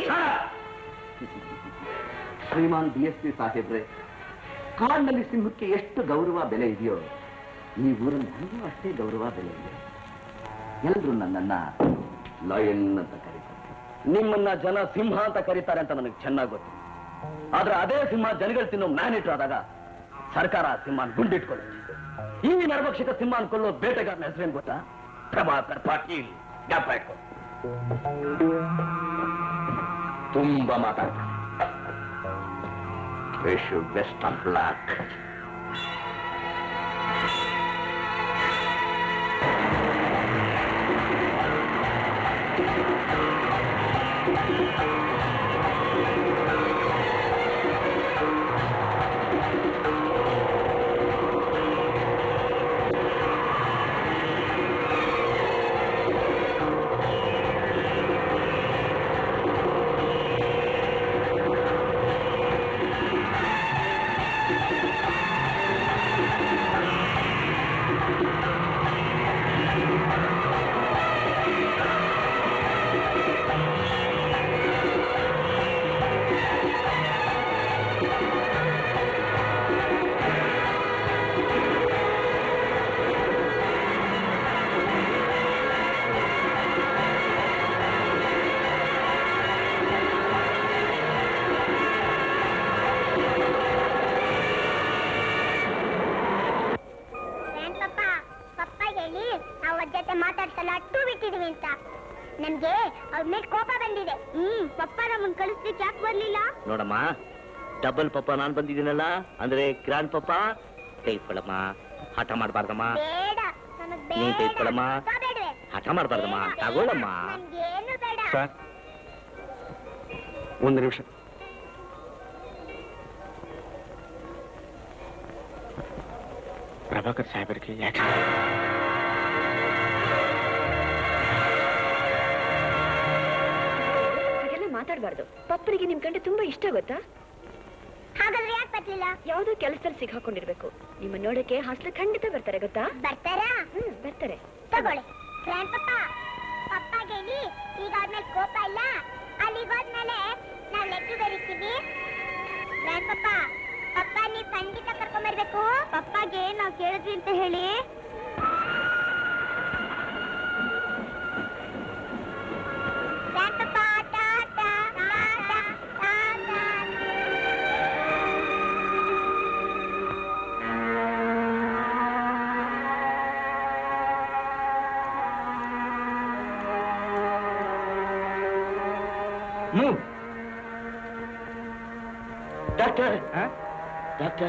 ಶ್ರೀಮಾನ್ ಬಿ ಎಸ್ ಪಿ ಸಾಹೇಬ್ರೆ ಕಾಡಿನಲ್ಲಿ ಸಿಂಹಕ್ಕೆ ಎಷ್ಟು ಗೌರವ ಬೆಲೆ ಇದೆಯೋ ಈ ಊರಲ್ಲಿ ನನಗೂ ಅಷ್ಟೇ ಗೌರವ ಬೆಲೆ ಇದೆ ಎಲ್ಲರೂ ನನ್ನನ್ನ ಲಾಯನ್ ಅಂತ ಕರೀತಾರೆ ನಿಮ್ಮನ್ನ ಜನ ಸಿಂಹ ಅಂತ ಕರೀತಾರೆ ಅಂತ ನನಗೆ ಚೆನ್ನಾಗಿ ಗೊತ್ತು ಆದ್ರೆ ಅದೇ ಸಿಂಹ ಜನಗಳು ತಿನ್ನೋ ಮ್ಯಾನೇಟರ್ ಆದಾಗ ಸರ್ಕಾರ ಆ ಸಿಂಹನ ಗುಂಡಿಟ್ಕೊಳ್ಳುತ್ತೆ ಈ ನರಭಕ್ಷಕ ಸಿಂಹನ ಕೊಲ್ಲೋ ಬೇಟೆಗಾರನ ಹೆಸರೇನು ಗೊತ್ತಾ ಪ್ರಭಾಕರ್ ಪಾಟೀಲ್ ಜ್ಞಾಪ ಇಟ್ಕೊ ತುಂಬಾ ಮಾತಾಡ್ತಾರೆ wish you best of luck ಏನ್ ಪಪ್ಪ ಪಪ್ಪ ಹೇಳಿ ನಾವು ಅವ್ರ ಜೊತೆ ಮಾತಾಡ್ಸಲ್ಲ ಅಟ್ಟು ಬಿಟ್ಟಿದೀವಿ ಅಂತ ನಮ್ಗೆ ಅವ್ರ ಮೇಲೆ ಕೋಪ ಬಂದಿದೆ ಹ್ಮ್ ಪಪ್ಪ ನಮ್ಮನ್ ಕಳಿಸ್ಲಿಕ್ಕೆ ಯಾಕೆ ಬರ್ಲಿಲ್ಲ ನೋಡಮ್ಮ ಡಬಲ್ ಪಪ್ಪ ನಾನ್ ಬಂದಿದ್ದೀನಲ್ಲ ಅಂದ್ರೆ ಗ್ರ್ಯಾಂಡ್ ಪಪ್ಪ ಕೈ ಇಟ್ಕೊಳಮ್ಮ ಹಠ ಮಾಡಬಾರ್ದಮ್ಮ ಬೇಡ ನನಗ್ ನೀನ್ ಬೇಡ ತೆಗ್ದ್ಕೊಳಮ್ಮ. ಪಪ್ಪ ಬೇಡ್ವೆ? ಹಠ ಮಾಡಬಾರ್ದಮ್ಮ ಬೇಡ, ತಗೊಳಮ್ಮ ನನ್ಗೇನು ಬೇಡ ಸರ್ ಒಂದು ನಿಮಿಷ ಪ್ರಭಾಕರ್ ಸಾಹೇಬರಿಗೆ ಯಾಕೆ ಹಾಗೆಲ್ಲ ಮಾತಾಡಬಾರ್ದು ಪಪ್ಪನಿಗೆ ನಿಮ್ ಕಂಡ್ರೆ ತುಂಬಾ ಇಷ್ಟ ಗೊತ್ತಾ ಹಾಗಾದ್ರೆ ಯಾಕೆ ಬರ್ಲಿಲ್ಲ ಯಾವ್ದೋ ಕೆಲಸದಲ್ಲಿ ಸಿಕ್ಕಾಕೊಂಡಿರ್ಬೇಕು ನಿಮ್ಮ ನೋಡಕ್ಕೆ ಹಾಸ್ಟೆಲ್ ಖಂಡಿತ ಬರ್ತಾರೆ ಗೊತ್ತಾ ಬರ್ತಾರಾ ಹ್ಮ್ ಬರ್ತಾರೆ ತಗೊಳ್ಳಿ ಗ್ರ್ಯಾಂಡ್ ಪಪ್ಪ ಪಪ್ಪ ಹೇಳಿ ಈಗ ಆದ್ಮೇಲೆ ಕೋಪ ಇಲ್ಲ ಅಲ್ಲಿಗೆ ಹೋದ್ಮೇಲೆ ನಾವ್ ಲೆಕ್ಕ ಬರೀತೀವಿ ಗ್ರ್ಯಾಂಡ್ ಪಪ್ಪ ಪಪ್ಪ ನೀವ್ ಖಂಡಿತ ಕರ್ಕೊಂಬರ್ಬೇಕು ಪಪ್ಪಗೆ ನಾವ್ ಕೇಳಿದ್ವಿ ಅಂತ ಹೇಳಿ ಗ್ರ್ಯಾಂಡ್ ಪಪ್ಪ ಟಾಟಾ ಟಾಟಾ ಟಾಟಾ move doctor doctor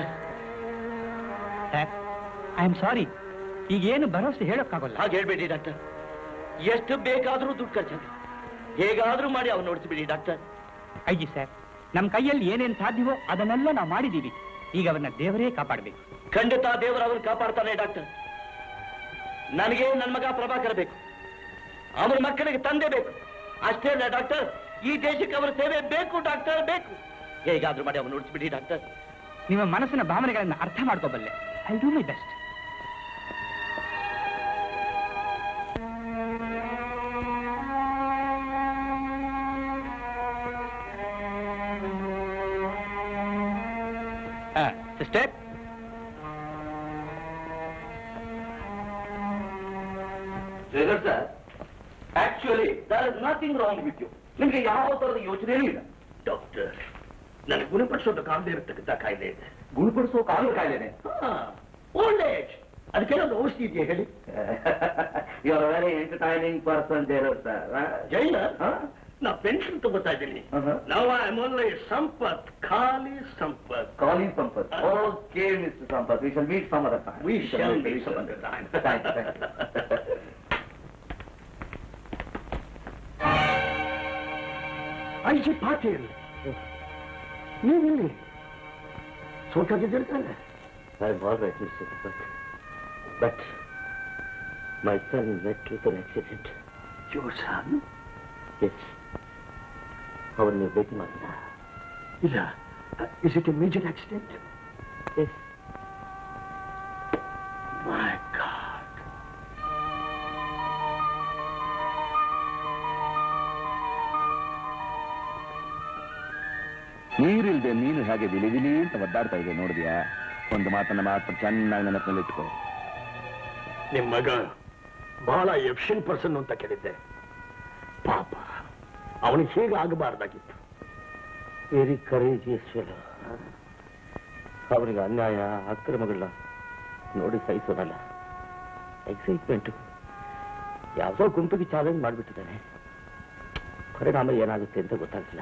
I am sorry ಈಗ ಏನು ಭರವಸೆ ಹೇಳೋಕ್ಕಾಗಲ್ಲ ಹಾಗೆ ಹೇಳ್ಬೇಡಿ ಡಾಕ್ಟರ್ ಎಷ್ಟು ಬೇಕಾದ್ರೂ ದುಡ್ಡು ಖರ್ಚಾಗಿ ಹೇಗಾದ್ರೂ ಮಾಡಿ ಅವ್ನು ನೋಡಿಸ್ಬಿಡಿ ಡಾಕ್ಟರ್ ಅಯ್ಯಿ ಸರ್ ನಮ್ಮ ಕೈಯಲ್ಲಿ ಏನೇನು ಸಾಧ್ಯವೋ ಅದನ್ನೆಲ್ಲ ನಾವು ಮಾಡಿದ್ದೀವಿ ಈಗ ಅವನ್ನ ದೇವರೇ ಕಾಪಾಡಬೇಕು ಖಂಡಿತ ದೇವರು ಅವನು ಕಾಪಾಡ್ತಾನೆ ಡಾಕ್ಟರ್ ನನಗೆ ನನ್ನ ಮಗ ಪ್ರಭಾಕರ್ ಬೇಕು ಅವನ ಮಕ್ಕಳಿಗೆ ತಂದೆ ಬೇಕು ಅಷ್ಟೇ ಅಲ್ಲ ಡಾಕ್ಟರ್ ಈ ದೇಶಕ್ಕೆ ಅವರ ಸೇವೆ ಬೇಕು ಡಾಕ್ಟರ್ ಬೇಕು ಹೇಗಾದ್ರೂ ಮಾಡಿ ಅವನು ನೋಡಿಸ್ಬಿಡಿ ಡಾಕ್ಟರ್ ನಿಮ್ಮ ಮನಸ್ಸಿನ ಭಾವನೆಗಳನ್ನ ಅರ್ಥ ಮಾಡ್ಕೋಬಲ್ಲೆ I do my best sister sir actually there is nothing wrong with you ನಿಮಗೆ ಯಾವ ತರದ ಯೋಚನೆಯೂ ಇಲ್ಲ ಡಾಕ್ಟರ್ ನನಗೆ ಗುಣಪಡಿಸೋದಕ್ಕಾಗದೇ ಇರತಕ್ಕಂಥ ಕಾಯಿಲೆ ಇದೆ ಗುಣಪಡಿಸೋಕಾಗೋ ಕಾಯಿಲೆನೆ ಓಲ್ಡ್ ಏಜ್ ಅದಕ್ಕೆಲ್ಲ ಔಷಧಿ ಇದೆಯಾ ಹೇಳಿ you are very entertaining person ದೇವರು ಸರ್ ಜೈನ ನಾ ಪೆನ್ಷನ್ ತಗೋತಾ ಇದ್ದೀನಿ ನಾವು ಐ ಓನ್ಲಿ ಸಂಪತ್ ಖಾಲಿ Sampath Calling Sampath. Okay, Mr. Sampath. We shall meet some other time. We shall meet We some other time. Thank you, thank you. I G Patil ನೀವಿಲ್ಲಿ ಸೋತಾಗಿದ್ದಿರ್ತಾನೆ I'm all right, Mr. Sampath. But my son met with an accident. Your son? Yes. ಅವರನ್ನು ಭೇಟಿ ಮಾಡಿದ ಇಲ್ಲ is it a major accident yes my god ನೀರಿಲ್ದೆ ಮೀನು ಹೇಗೆ ವಿಲಿ ವಿಲಿ ಅಂತ ಒದ್ದಾಡ್ತಾ ಇದೆ ನೋಡಿದ್ಯಾ ಒಂದು ಮಾತನ್ನ ಮಾತ್ರ ಚೆನ್ನಾಗಿ ನೆನಪಿನಲ್ಲಿಟ್ಕೋ ನಿಮ್ ಮಗ ಬಹಳ ಎಫಿಷಿಯಂಟ್ ಪರ್ಸನ್ ಅಂತ ಕೇಳಿದ್ದೆ ಪಾಪ ಅವನಿಗೆ ಹೇಗೆ ಆಗಬಾರ್ದಾಗಿತ್ತು ವೆರಿ ಕರೇಜಿಯಸ್ ಫೆಲೋ ಅವನಿಗೆ ಅನ್ಯಾಯ ಅಕ್ರಮಗಳನ್ನ ನೋಡಿ ಸಹಿಸೋದಲ್ಲ ಎಕ್ಸೈಟ್ಮೆಂಟ್ ಯಾವುದೋ ಗುಂಪಿಗೆ ಚಾಲೆಂಜ್ ಮಾಡಿಬಿಟ್ಟಿದ್ದಾನೆ ಪರಿಣಾಮ ಏನಾಗುತ್ತೆ ಅಂತ ಗೊತ್ತಾಗ್ತಿಲ್ಲ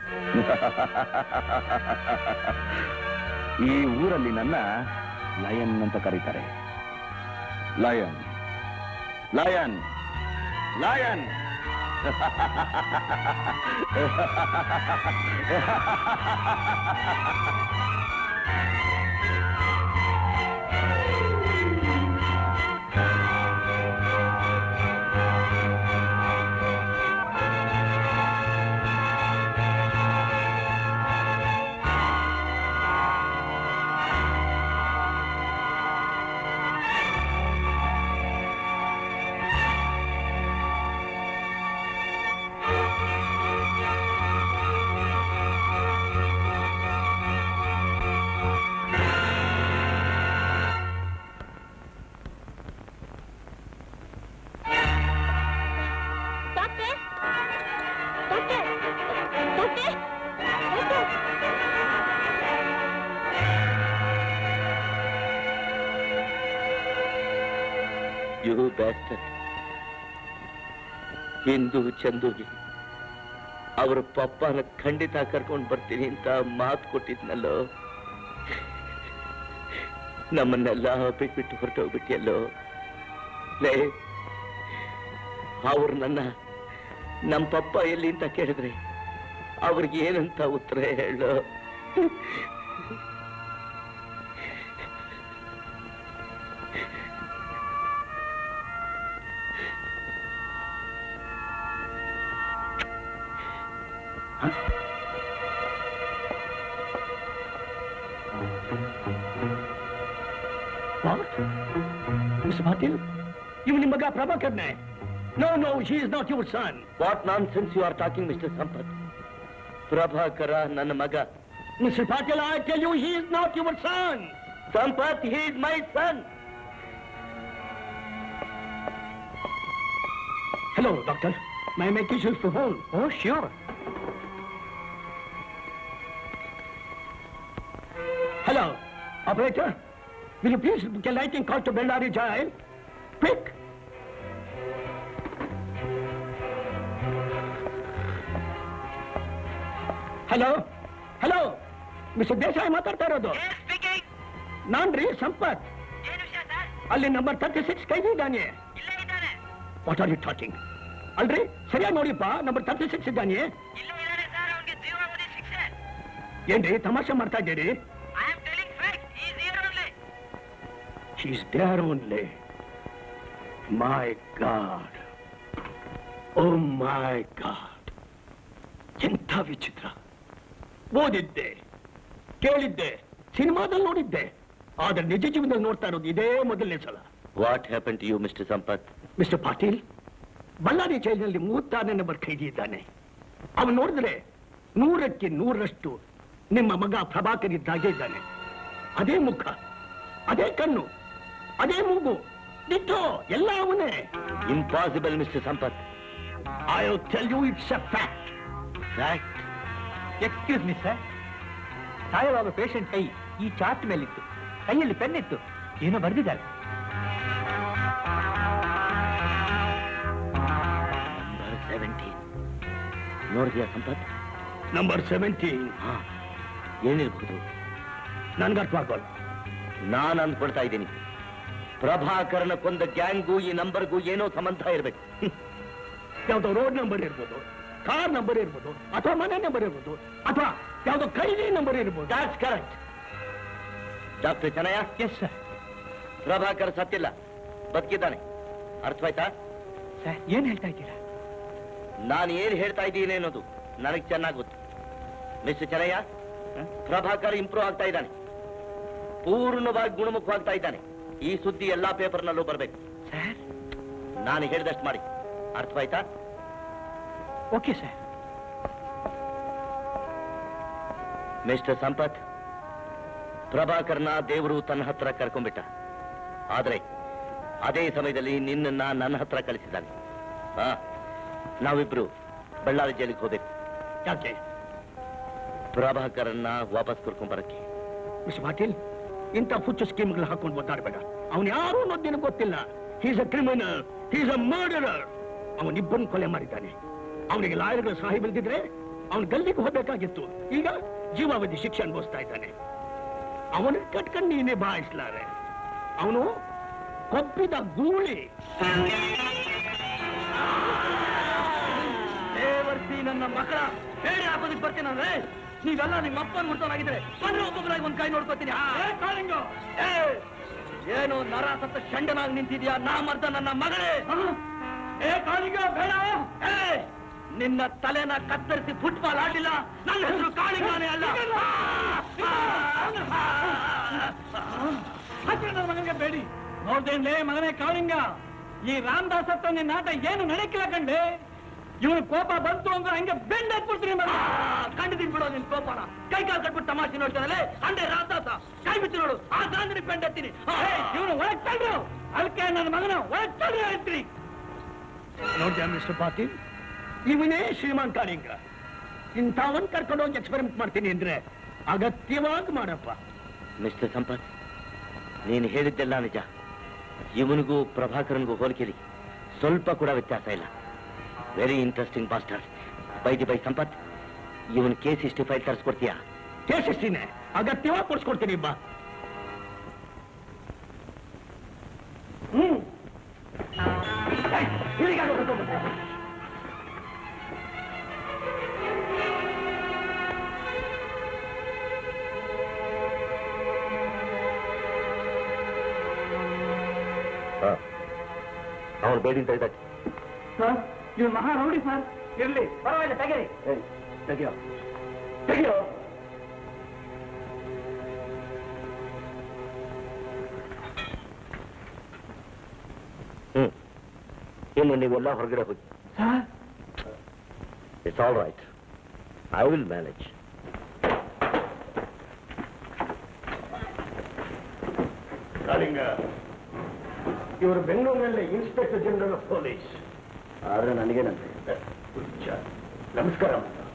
ಈ ಊರಲ್ಲಿ ನನ್ನ ಲಯನ್ ಅಂತ ಕರೀತಾರೆ Lion Lion Lion doctor doctor doctor doctor you bastard ಹಿಂದೂ ಚಂದುಗೆ ಅವರ ಪಪ್ಪನ ಖಂಡಿತ ಕರ್ಕೊಂಡು ಬರ್ತೀನಿ ಅಂತ ಮಾತು ಕೊಟ್ಟಿದ್ನಲ್ಲೋ ನಮ್ಮನ್ನೆಲ್ಲ ಬಿಟ್ಬಿಟ್ಟು ಹೊರಟೋಗ್ಬಿಟ್ಟಿಯಲ್ಲೋ ಲೇ ಅವ್ರು ನನ್ನ ನಮ್ಮ ಪಪ್ಪ ಎಲ್ಲಿ ಅಂತ ಕೇಳಿದ್ರೆ ಅವ್ರಿಗೆ ಏನಂತ ಉತ್ತರ ಹೇಳು What? Mr. Patil? ಇವ್ ನಿಮ್ಮ ಮಗ ಪ್ರಭಾಕರ್ನೆ no no he is not your son what nonsense you are talking mister Sampath Prabhakara ನನ್ನ ಮಗ mister Patil I tell you he is not your son Sampath he is my son Hello, doctor. May I make issues to hold? Oh, sure. Hello, operator. Will you please book a lighting call to Bellary Jail? Quick! Hello hello mister Desai ಮಾತಾಡ್ತಾ ಇರೋದು ನಾನ್ರಿ ಸಂಪತ್ ಅಲ್ಲಿ number thirty six ಕೈದಿದ್ದಾನೆ what are you talking ಅಲ್ರಿ ಸರಿಯಾಗಿ ನೋಡಿಪ್ಪ number thirty six ಇದ್ದಾನೆ ಏನ್ರಿ ತಮಾಷೆ ಮಾಡ್ತಾ ಇದ್ದೀರಿ She's there only. My God. Oh my God. ಎಂಥ ವಿಚಿತ್ರ ಓದಿದ್ದೆ ಕೇಳಿದ್ದೆ ಸಿನಿಮಾದಲ್ಲಿ ನೋಡಿದ್ದೆ ಆದ್ರೆ ನಿಜ ಜೀವನದಲ್ಲಿ ನೋಡ್ತಾ ಇರೋದು ಇದೇ ಮೊದಲನೇ ಸಲ what happen to you mister Sampath mister Patil Bellary ಜೈಲಿನಲ್ಲಿ ಮೂವತ್ತಾರನೇ ನಂಬರ್ ಖೈದಿ ಇದ್ದಾನೆ ಅವನು ನೋಡಿದ್ರೆ ನೂರಕ್ಕೆ ನೂರರಷ್ಟು ನಿಮ್ಮ ಮಗ ಪ್ರಭಾಕರ್ ಇದ್ದಾಗೆ ಇದ್ದಾನೆ ಅದೇ ಮುಖ ಅದೇ ಕಣ್ಣು ಅದೇ ಮೂಗು ದಿಟ್ಟೋ ಎಲ್ಲ ಅವನೇ impossible mister Sampath I tell you it's a fact fact excuse me sir ಸಾಯವಾಗ ಪೇಷಂಟ್ ಕೈ ಈ ಚಾರ್ಟ್ ಮೇಲಿತ್ತು ಕೈಯಲ್ಲಿ ಪೆನ್ ಇತ್ತು ಏನೋ ಬರೆದಿದ್ದಾರೆ ನಂಬರ್ ಸೆವೆಂಟೀನ್ ನೋಡಿದ್ಯಾ ಸಂಪತ್ ನಂಬರ್ ಸೆವೆಂಟೀನ್ ಹಾ ಏನಿರ್ಬೋದು ನನ್ಗೆ ಅರ್ಥ ಆಗೋಲ್ಲ ನಾನು ಅಂದ್ಕೊಳ್ತಾ ಇದ್ದೀನಿ ಪ್ರಭಾಕರನ ಕೊಂದ ಗ್ಯಾಂಗ್ಗೂ ಈ ನಂಬರ್ಗೂ ಏನೋ ಸಂಬಂಧ ಇರಬೇಕು ಯಾವ್ದೋ ರೋಡ್ ನಂಬರ್ ಇರ್ಬೋದು ಕಾರ್ ನಂಬರ್ ಇರ್ಬೋದು ಅಥವಾ ಮನೆ ನಂಬರ್ ಇರ್ಬೋದು ಅಥವಾ ಯಾವ್ದೋ ಕೈದಿ ನಂಬರ್ ಇರ್ಬೋದು that's correct doctor Chennayya yes sir Prabhakar ಸತ್ತಿಲ್ಲ ಬದುಕಿದ್ದಾನೆ ಅರ್ಥವಾಯ್ತಾ ಸರ್ ಏನ್ ಹೇಳ್ತಾ ಇದ್ದೀರಾ ನಾನು ಏನ್ ಹೇಳ್ತಾ ಇದ್ದೀನಿ ಅನ್ನೋದು ನನಗೆ ಚೆನ್ನಾಗಿ ಗೊತ್ತು ಮಿಸ್ಟರ್ ಚೆನ್ನಯ್ಯ ಪ್ರಭಾಕರ್ ಇಂಪ್ರೂವ್ ಆಗ್ತಾ ಇದ್ದಾನೆ ಪೂರ್ಣವಾಗಿ ಗುಣಮುಖವಾಗ್ತಾ ಇದ್ದಾನೆ ಈ ಸುದ್ದಿ ಎಲ್ಲಾ ಪೇಪರ್ನಲ್ಲೂ ಬರಬೇಕು ಸರ್ ನಾನು ಹೇಳಿದಷ್ಟು ಮಾಡಿ ಅರ್ಥವಾಯ್ತಾ ಓಕೆ ಸರ್ ಮಿಸ್ಟರ್ ಸಂಪತ್ ಪ್ರಭಾಕರ್ನ ದೇವರು ತನ್ನ ಹತ್ರ ಕರ್ಕೊಂಡ್ಬಿಟ್ಟ ಆದ್ರೆ ಅದೇ ಸಮಯದಲ್ಲಿ ನಿನ್ನನ್ನ ನನ್ನ ಹತ್ರ ಕಳಿಸಿದ್ದಾನೆ ಹಾ ನಾವಿಬ್ರು ಬಳ್ಳಾರಿ ಜೈಲಿಗೆ ಹೋಗ್ಬೇಕು ಯಾಕೆ ಪ್ರಭಾಕರನ್ನ ವಾಪಸ್ ಕರ್ಕೊಂಡ್ಬರಕ್ಕೆ ಮಿಸ್ ಪಾಟೀಲ್ ಇಂಥ ಹುಚ್ಚು ಸ್ಕೀಮ್ಗಳು ಹಾಕೊಂಡು ಒದ್ದಾಡಬೇಡ ಅವನು ಯಾರು ಅನ್ನೋದು ನಿನಗೆ ಗೊತ್ತಿಲ್ಲ he's a criminal he's a murderer ಅವನಿಬ್ಬನ್ ಕೊಲೆ ಮಾಡಿದ್ದಾನೆ ಅವನಿಗೆ ಲಾಯರ್ಗಳ ಸಹಾಯ ಬಿಲ್ದಿದ್ರೆ ಅವನು ಗಲ್ಲಿಗೆ ಹೋಗ್ಬೇಕಾಗಿತ್ತು ಈಗ ಜೀವಾವಧಿ ಶಿಕ್ಷೆ ಅನುಭವಿಸ್ತಾ ಇದ್ದಾನೆ ಅವನ ಕಟ್ಕೊಂಡು ನೀನೇ ಬಾಯಿಸ್ಲಾರೆ ಅವನು ಕೊಬ್ಬಿದ ಗೂಳಿ ದೇವರ್ಸಿ ನನ್ನ ಮಕ್ಕಳ ಬೇರೆ ಹಾಕೋದಕ್ಕೆ ಬರ್ತೀನಿ ಅಂದ್ರೆ ನೀವೆಲ್ಲ ನಿಮ್ಮ ಅಪ್ಪನ ಮುಡ್ತೋನಾಗಿದ್ರೆ ಬಂದ್ರೆ ಒಬ್ಬೊಬ್ಬರಾಗಿ ಒಂದ್ ಕೈ ನೋಡ್ಕೋತೀನಿ ಏ, ಏನು ನರ ಸತ್ತ ಶಂಡನಾಗಿ ನಿಂತಿದ್ಯಾ ನಾ ಮರ್ದ ನನ್ನ ಮಗಳೇ ಏ ಕಾಳಿಂಗ ಬೇಡ ಏ ನಿನ್ನ ತಲೆನ ಕತ್ತರಿಸಿ ಫುಟ್ಬಾಲ್ ಆಡಿಲ್ಲ ನನ್ನ ಹೆಸರು ಕಾಳಿಂಗಾನೇ ಅಲ್ಲ ನನ್ನ ಮಗನಿಗೆ ಬೇಡಿ ನೋಡ್ದೇನ್ಲೇ ಮಗನೇ ಕಾಳಿಂಗ ಈ ರಾಮದಾಸ್ ಹತ್ತ ನಿನ್ನ ಆಟ ಏನು ನಡೆಕಿಲ್ಲ ಕಂಡೆ ಇವನು ಕೋಪ ಬಂತು ಅಂದ್ರೆ ಹಂಗೆ ಬೆಂಡ್ ಹಾಕ್ಬಿಡ್ತೀನಿ ಕಂಡಿದ್ದೀನಿ ಬಿಡೋ ನಿನ್ ಕೋಪನ ಕೈ ಕಾಲು ಕಟ್ಬಿಟ್ಟು ತಮಾಷೆ ನೋಡ್ತಾನಲ್ಲೇ ಅಂದೆ ರಾಮದಾಸ ಕೈ ಬಿಚ್ಚು ನೋಡು ಆ ಗಾಂಧಿನಿ ಬೆಂಡ್ ಹತ್ತೀನಿ ಇವನು ಒಳಗ್ ತಳ್ಳು ಅದಕ್ಕೆ ನನ್ನ ಮಗನ ಒಳಗ್ ತಳ್ಳು ಹೇಳ್ತೀನಿ ನೋಡ್ದ್ಯಾ ಮಿಸ್ಟರ್ ಪಾಟೀಲ್ ಇವನೇ ಶ್ರೀಮಾನ್ ಕಾಳಿಂಗ ಇಂಥವನ್ ಕರ್ಕೊಂಡು ಹೋಗಿ ಎಕ್ಸ್ಪೆರಿಮೆಂಟ್ ಮಾಡ್ತೀನಿ ಅಂದ್ರೆ ಅಗತ್ಯವಾಗಿ ಮಾಡಪ್ಪ ಮಿಸ್ಟರ್ ಸಂಪತ್ ನೀನು ಹೇಳಿದ್ದೆಲ್ಲ ನಿಜ ಇವನಿಗೂ ಪ್ರಭಾಕರನ್ಗೂ ಹೋಲಿಕೆಲಿ ಸ್ವಲ್ಪ ಕೂಡ ವ್ಯತ್ಯಾಸ ಇಲ್ಲ very interesting master by the by Sampath ಇವನ್ ಕೇಸ್ ಹಿಸ್ಟ್ರಿ ಫೈಲ್ ತರಿಸ್ಕೊಡ್ತೀಯಾ ಕೇಸಿಸ್ತೀನಿ ಅಗತ್ಯವಾಗಿ ಕೊಡ್ಸ್ಕೊಡ್ತೀನಿ ಬಾ ಹ್ಮ್ ಏಯ್, ಇಲ್ಲಿಗಾದ್ರೂ ಕರ್ಕೊಂಡ್ಬಂದೆ. ಅವನು ಬೇಡಿಂತ ಇದ್ದಾನೆ ಸರ್ ಇವ್ ಮಹಾ ರೌಡಿ ಸರ್ ಇರ್ಲಿ ಪರವಾಗಿಲ್ಲ ತೆಗೀರಿ ತೆಗಿಯೋ ತೆಗಿಯೋ ಹ್ಮ್ ಇನ್ನು ನೀವೆಲ್ಲ ಹೊರಗಡೆ ಹೋಗಿ sir it's all right I will manage Kalinga ಇವರು ಬೆಂಗಳೂರಿನಲ್ಲಿ ಇನ್ಸ್ಪೆಕ್ಟರ್ ಜನರಲ್ ಆಫ್ ಪೊಲೀಸ್ ಆದ್ರೆ ನನಗೇನಂತೆ ಹುಚ್ಚ. ನಮಸ್ಕಾರ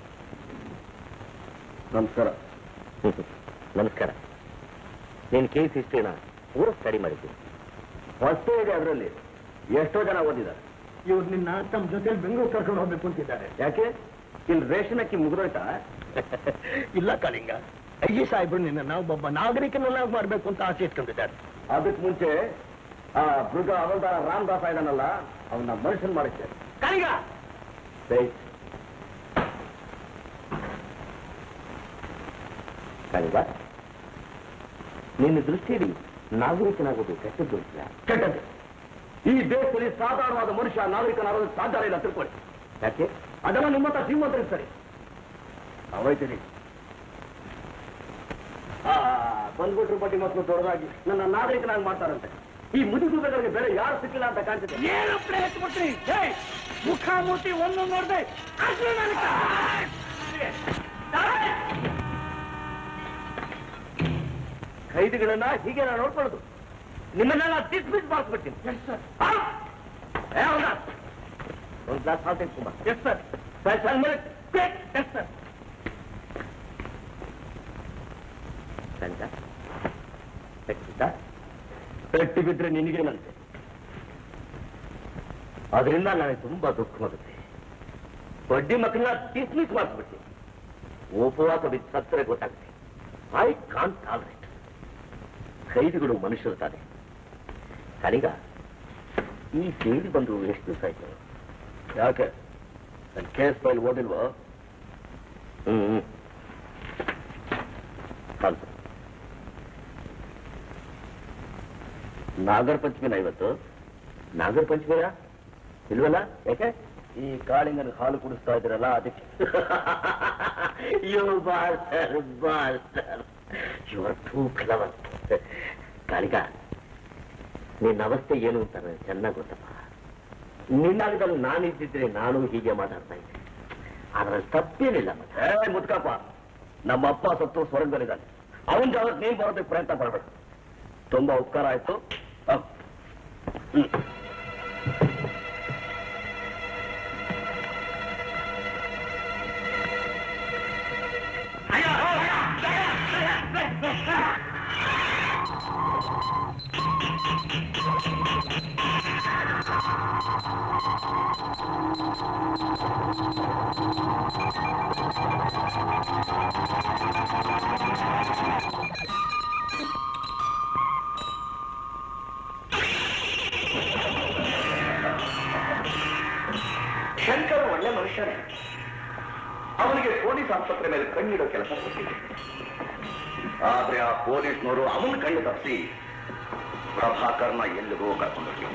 ನಮಸ್ಕಾರ ನಮಸ್ಕಾರ ನೀನು ಕೇಸ್ ಹಿಸ್ಟ್ರಿನ ಪೂರ ಸ್ಟಡಿ ಮಾಡಿದ್ದೀನಿ ಹೊಸ್ತೇ ಇದೆ ಅದರಲ್ಲಿ ಎಷ್ಟೋ ಜನ ಓದಿದ್ದಾರೆ ಇವ್ರು ನಿನ್ನ ತಮ್ಮ ಜೊತೆ ಬೆಂಗಳೂರು ಕರ್ಕೊಂಡು ಹೋಗ್ಬೇಕು ಅಂತಿದ್ದಾರೆ ಯಾಕೆ ಇಲ್ಲಿ ರೇಷನ್ ಅಕ್ಕಿ ಮುಗಿದೋಯ್ತಾ ಇಲ್ಲ ಕಾಳಿಂಗ ಅಯ್ಯ ಸಾಹೇಬ್ರು ನಿನ್ನ ಒಬ್ಬ ನಾಗರಿಕನೆಲ್ಲ ಮಾಡ್ಬೇಕು ಅಂತ ಆಸೆ ಇಟ್ಕೊಂಡಿದ್ದಾರೆ ಅದಕ್ಕೆ ಮುಂಚೆ ಆ ಮೃಗ ಅವಲ್ದಾರ ರಾಮದಾಸ ಇದಾನಲ್ಲ ಅವನ್ನ ಮನುಷ್ಯನ್ ಮಾಡಿದ್ದೆ ಕಾಳಿಂಗ ಕಣಿಗ ನಿನ್ನ ದೃಷ್ಟಿಯಲ್ಲಿ ನಾಗರಿಕನಾಗೋದು ಕೆಟ್ಟದ್ದು ಇಲ್ಲ ಕೆಟ್ಟದ್ದು ಈ ದೇಶದಲ್ಲಿ ಸಾಧಾರಣವಾದ ಮನುಷ್ಯ ನಾಗರಿಕನಾಗೋದು ಸಾಧ್ಯ ಇಲ್ಲ ತಿಳ್ಕೊಳ್ಳಿ ಯಾಕೆ ಅದೆಲ್ಲ ನಿಮ್ಮಂತ ಶ್ರೀಮಂತರಿರ್ತಾರೆ ಅವೈತಿರಿ ಆ ಬಂದ್ಬಿಟ್ರು ಬಡ್ಡಿ ಮಕ್ಕಳು ದೊಡ್ಡದಾಗಿ ನನ್ನ ನಾಗರಿಕನಾಗಿ ಮಾಡ್ತಾರಂತೆ ಈ ಮುದುಗುಗಳಿಗೆ ಬೇರೆ ಯಾರು ಸಿಕ್ಕಿಲ್ಲ ಅಂತ ಕಾಣ್ತಿದೆ ಏನು ಪ್ಲೇಟ್ ಬಿಟ್ರಿ ಏಯ್, ಮುಖ ಮೂತಿ ಒಂದು ನೋಡ್ದೆ ಅಷ್ಟು ನನಗೆ ಖೈದಿಗಳನ್ನ ಹೀಗೆ ನಾನು ನೋಡ್ಕೊಳ್ಳೋದು ನಿಮ್ಮನ್ನೆಲ್ಲ ಡಿಸ್ಮಿಸ್ ಮಾಡಿಸ್ಬಿಡ್ತೀನಿ ಆ? ಏ, ಹೌದಾ? ಒಂದು ಗ್ಲಾಸ್ ಹಾಲು ತೆಗೆದುಕೊಂಬ yes sir special milk yes sir ಸಂಜ ಪೆಟ್ಟು ಬಿದ್ರೆ ನಿನಗೇನಂತೆ ಅದರಿಂದ ನನಗೆ ತುಂಬಾ ದುಃಖವಾಗುತ್ತೆ ಬಡ್ಡಿ ಮಕ್ಕಳನ್ನ ಡಿಸ್ಮಿಸ್ ಮಾಡಿಸ್ಬಿಡ್ತೀನಿ ಉಪವಾಸ ಬಿದ್ದು ಸತ್ತರೆ ಗೊತ್ತಾಗುತ್ತೆ ಐ ಕಾಂಟ್ ಟಾಲರೇಟ್ ಖೈದಿಗಳು ಮನುಷ್ಯರು ತಾನೆ ಕಣಿಗ ಈ ಜೈಲಿ ಬಂದು ಎಷ್ಟು ದಿವಸ ಆಯ್ತು ಯಾಕೆ ನನ್ನ ಕೇಸ್ ಫೈಲ್ ಓದಿಲ್ವೋ ಹ್ಮ್ ಹ್ಮ್ ಹೌದು ನಾಗರ ಪಂಚಮಿನ ಇವತ್ತು ನಾಗರ ಪಂಚಮಿನ ಇಲ್ವಲ್ಲ ಯಾಕೆ ಈ ಕಾಳಿಂಗನ ಹಾಲು ಕುಡಿಸ್ತಾ ಇದ್ರಲ್ಲ ಅದಕ್ಕೆ you bastard bastard you are too clever Kalinga ನಿನ್ನ ಅವಸ್ಥೆ ಏನು ಅಂತ ನನಗೆ ಚೆನ್ನಾಗಿ ಗೊತ್ತಪ್ಪ ನಿನ್ನಾಗದಲ್ಲಿ ನಾನಿದ್ದಿದ್ರೆ ನಾನು ಹೀಗೆ ಮಾತಾಡ್ತಾ ಇದ್ದೆ ಅದ್ರಲ್ಲಿ ತಪ್ಪೇನಿಲ್ಲ ಮತ್ತೆ ಏ ಮುದ್ಕಪ್ಪ ನಮ್ಮ ಅಪ್ಪ ಸತ್ತು ಸ್ವರ್ಗದಲ್ಲಿದ್ದಾನೆ ಅವನ ಜಾಗಕ್ಕೆ ನೀನ್ ಬರೋದಕ್ಕೆ ಪ್ರಯತ್ನ ಪಡ್ಬೇಡ ತುಂಬಾ ಉಪಕಾರ ಆಯ್ತು ಹ. ಹ್ಮ್. ಶಂಕರ್ ಒಳ್ಳೆ ಮನುಷ್ಯನೇ ಅವನಿಗೆ ಪೊಲೀಸ್ ಆಸ್ಪತ್ರೆ ಮೇಲೆ ಕಣ್ಣಿಡೋ ಕೆಲಸ ಕೊಟ್ಟಿದೆ ಆದ್ರೆ ಆ ಪೊಲೀಸ್ನವರು ಅವನ ಕಣ್ಣು ತಪ್ಪಿಸಿ ಪ್ರಭಾಕರ್ನ ಎಲ್ಲಿಗೋ ಕರ್ಕೊಂಡೋಗಿ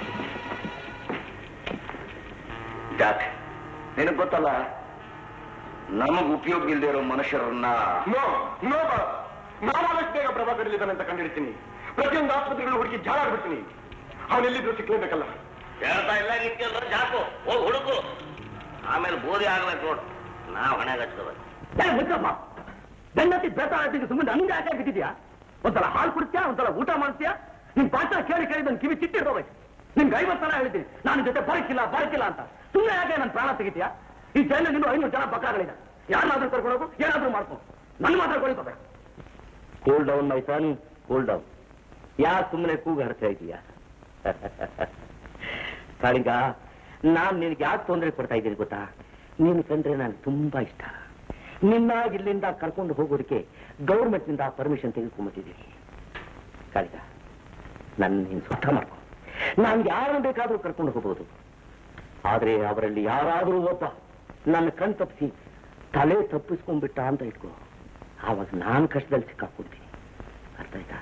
ಯಾಕೆ ನಿನಗ್ ಗೊತ್ತಲ್ಲ ನಮಗ್ ಉಪಯೋಗ ಇಲ್ಲದೆ ಇರೋ ಮನುಷ್ಯರನ್ನ ನೋ ನೋ ನಾನು ಆದಷ್ಟು ಬೇಗ ಪ್ರಭಾಕರ್ ಇದ್ದಾನೆ ಅಂತ ಕಂಡಿಡ್ತೀನಿ ಪ್ರತಿಯೊಂದು ಆಸ್ಪತ್ರೆಗಳು ಹುಡುಕಿ ಜಾಲಾಡ್ಬಿಡ್ತೀನಿ ಅವನೆಲ್ಲಿದ್ರು ಸಿಕ್ಲೇಬೇಕಲ್ಲ ಹೇಳ್ತಾ ಇಲ್ಲ ನಿತ್ಯಲ್ಲ ಜಾಕು ಹೋಗಿ ಹುಡುಕು ಆಮೇಲೆ ಬೋಧಿ ಆಗ್ಬೇಕು ನೋಡು ನಾವು ಹಣೆ ಹಚ್ಕೋಬೇಕು ಮುದ್ದಪ್ಪ ಬೆನ್ನತ್ತಿ ಬೇತಾಡ್ತಿಗೆ ಸುಮ್ಮನೆ ಹಂಗೆ ಯಾಕೆ ಬಿಟ್ಟಿದ್ಯಾ ಒಂದ್ಸಲ ಹಾಲು ಕುಡಿಸ್ತೀಯಾ ಒಂದ್ಸಲ ಊಟ ಮಾಡ್ತೀಯಾ ನಿನ್ ಪಾಠ ಕೇಳಿ ಕೇಳಿ ನನ್ ಕಿವಿ ಚಿಟ್ಟಿರ್ಬೇಕು ನಿಮ್ಗೆ ಐವತ್ತು ಸಲ ಹೇಳಿದ್ದೀನಿ ನಾನು ಜೊತೆ ಬರಕಿಲ್ಲ ಬರಕಿಲ್ಲ ಅಂತ ಸುಮ್ಮನೆ ಯಾಕೆ ನನ್ನ ಪ್ರಾಣ ತೆಗಿತೀಯಾ ಈ ಜೈಲಲ್ಲಿ ಇನ್ನೂ ಐನೂರು ಜನ ಬಕ್ಕಾಗಳಿದೆ ಯಾರನ್ನಾದ್ರೂ ಕರ್ಕೊಂಡು ಹೋಗು ಏನಾದ್ರೂ ಮಾಡ್ಕೊ ನನ್ನ ಮಾತ್ರ ಕೊಡಿಕೋಬೇಡ cool down my son cool down ಯಾಕೆ ಸುಮ್ಮನೆ ಕೂಗು ಹರಿಸ್ತಾ ಇದೀಯಾ ಕಾಳಿಂಗ ನಾನ್ ನಿನಗೆ ಯಾಕೆ ತೊಂದರೆ ಕೊಡ್ತಾ ಇದ್ದೀನಿ ಗೊತ್ತಾ ನೀನು ಕಂಡ್ರೆ ನನಗೆ ತುಂಬಾ ಇಷ್ಟ ನಿನ್ನ ಇಲ್ಲಿಂದ ಕರ್ಕೊಂಡು ಹೋಗೋದಕ್ಕೆ ಗೌರ್ಮೆಂಟ್ನಿಂದ ಪರ್ಮಿಷನ್ ತೆಗೆದುಕೊಂಡ್ಬಿಟ್ಟಿದ್ದೀನಿ ಕಾಳಿಗ ನನ್ನ ನೀನು ಸ್ವಚ್ಛ ಮಾಡ್ಕೊ ನಾನು ಯಾರನ್ನು ಬೇಕಾದ್ರೂ ಕರ್ಕೊಂಡು ಹೋಗ್ಬೋದು ಆದ್ರೆ ಅವರಲ್ಲಿ ಯಾರಾದರೂ ಒಬ್ಬ ನನ್ನ ಕಣ್ ತಪ್ಪಿಸಿ ತಲೆ ತಪ್ಪಿಸ್ಕೊಂಡ್ಬಿಟ್ಟ ಅಂತ ಇಟ್ಕೋ ಆವಾಗ ನಾನು ಕಷ್ಟದಲ್ಲಿ ಸಿಕ್ಕಾಕೊಡ್ತೀನಿ ಅರ್ಥ ಆಯ್ತಾ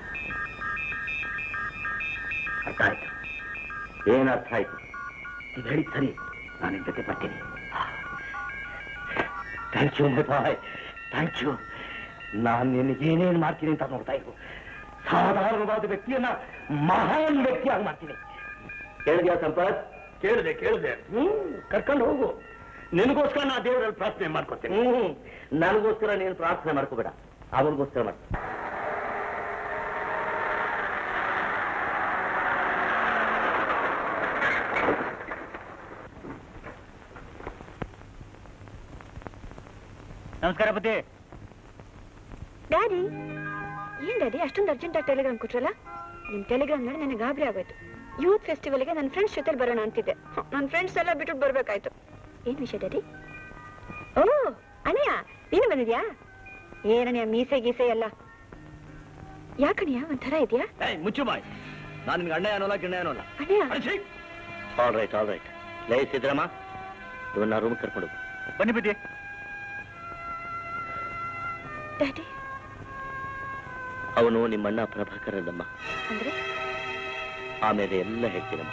ಅರ್ಥ ಆಯ್ತು ಏನ್ ಅರ್ಥ ಆಯ್ತು ನೀವ್ ಹೇಳಿದ್ ಸರಿ ನಾನು ನಿನ್ ಜೊತೆ ಬರ್ತೀನಿ thank you my boy thank you ನಾನು ನಿನಗೆ ಏನೇನು ಮಾಡ್ತೀನಿ ಅಂತ ನೋಡ್ತಾ ಇರು ಸಾಧಾರಣವಾದ ವ್ಯಕ್ತಿಯನ್ನ ಮಹಾನ್ ವ್ಯಕ್ತಿಯಾಗಿ ಮಾಡ್ತೀನಿ ಕೇಳಿದ್ಯಾ ಸಂಪತ್ ಕೇಳಿದೆ ಕೇಳಿದೆ ಹ್ಮ್ ಕರ್ಕೊಂಡು ಹೋಗು ನಿನಗೋಸ್ಕರ ನಾ ದೇವರಲ್ಲಿ ಪ್ರಾರ್ಥನೆ ಮಾಡ್ಕೊತೀನಿ ಹ್ಮ್ ನನಗೋಸ್ಕರ ನೀನು ಪ್ರಾರ್ಥನೆ ಮಾಡ್ಕೋಬೇಡ ಅವನಿಗೋಸ್ಕರ ಮಾಡು ನಮಸ್ಕಾರ ಬುದ್ಧಿ ಡ್ಯಾಡಿ ಏನ್ ಡ್ಯಾಡಿ ಅಷ್ಟೊಂದು ಅರ್ಜೆಂಟ್ ಆಗಿ ಟೆಲಿಗ್ರಾಮ್ ಕೊಟ್ರಲ್ಲ ನಿಮ್ ಟೆಲಿಗ್ರಾಮ್ ನೋಡಿ ನನಗೆ ಗಾಬರಿ ಆಗೋಯ್ತು ಯೂತ್ ಫೆಸ್ಟಿವಲ್ಗೆ ನನ್ನ ಫ್ರೆಂಡ್ಸ್ ಜೊತೆ ಬರೋಣ ಅಂತಿದ್ದೆ ನನ್ನ ಫ್ರೆಂಡ್ಸ್ ಎಲ್ಲ ಬಿಟ್ಟು ಬರ್ಬೇಕಾಯ್ತು ಏನ್ ವಿಷಯ ಡ್ಯಾಡಿ ಓ ಅಣ್ಣಯ್ಯ ನೀನು ಬಂದಿದ್ಯಾ ಏನಣ್ಣ ಮೀಸೆ ಗೀಸೆ ಎಲ್ಲ ಯಾಕಣ್ಣ ಒಂಥರ ಇದೆಯಾ ಏಯ್ ಮುಚ್ಚು ಬಾಯ್ ನಾನು ನಿಮ್ಗೆ ಅಣ್ಣ ಅನ್ನೋಲ್ಲ ಗಿಣ್ಣ ಅನ್ನೋಲ್ಲ ಅಣ್ಣಯ್ಯ ಅಳಿಸಿ ಆಲ್ ರೈಟ್ ಆಲ್ ರೈಟ್ ಲೈ ಸಿದ್ರಮ್ಮ ಇವನ್ನ ರೂಮ್ ಕರ್ಕೊಂಡು ಹೋಗು ಬನ್ನಿ ಬುದ್ಧಿ ಡ್ಯಾಡಿ ಅವನು ನಿಮ್ಮಣ್ಣ ಪ್ರಭಾಕರಲ್ಲಮ್ಮ ಅಂದ್ರೆ ಆಮೇಲೆ ಎಲ್ಲ ಹೇಳ್ತೀನಮ್ಮ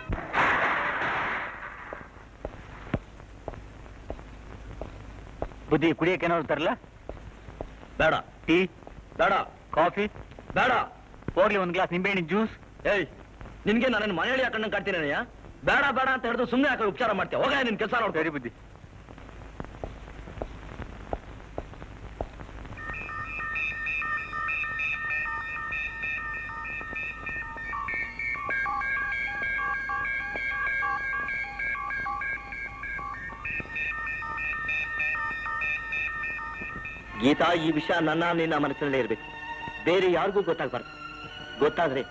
ಬುದ್ಧಿ ಕುಡಿಯಕ್ಕೆ ಏನಾದ್ರು ತರಲ್ಲ ಬೇಡ ಟೀ ಬೇಡ ಕಾಫಿ ಬೇಡ ಹೋಗ್ಲಿ ಒಂದ್ ಗ್ಲಾಸ್ ನಿಂಬೆಹಣ್ಣಿನ ಜ್ಯೂಸ್ ಏಯ್ ನಿನ್ಗೆ ನಾನು ಮನೆಯಲ್ಲಿ ಯಾಕಂಡ್ ಕಾಡ್ತೀನಿ ಬೇಡ ಬೇಡ ಅಂತ ಹೇಳಿದ್ರು ಸುಮ್ಮನೆ ಯಾಕೆ ಉಪಚಾರ ಮಾಡ್ತೀಯ ಹೋಗ ನಿನ್ ಕೆಲಸ ನೋಡ್ತಾ ಸರಿ ಬುದ್ಧಿ ಗೀತಾ ಈ ವಿಷಯ ನನ್ನ ನಿನ್ನ ಮನಸ್ಸಿನಲ್ಲೇ ಇರಬೇಕು ಬೇರೆ ಯಾರಿಗೂ ಗೊತ್ತಾಗ್ಬಾರ್ದು ಗೊತ್ತಾದ್ರೆ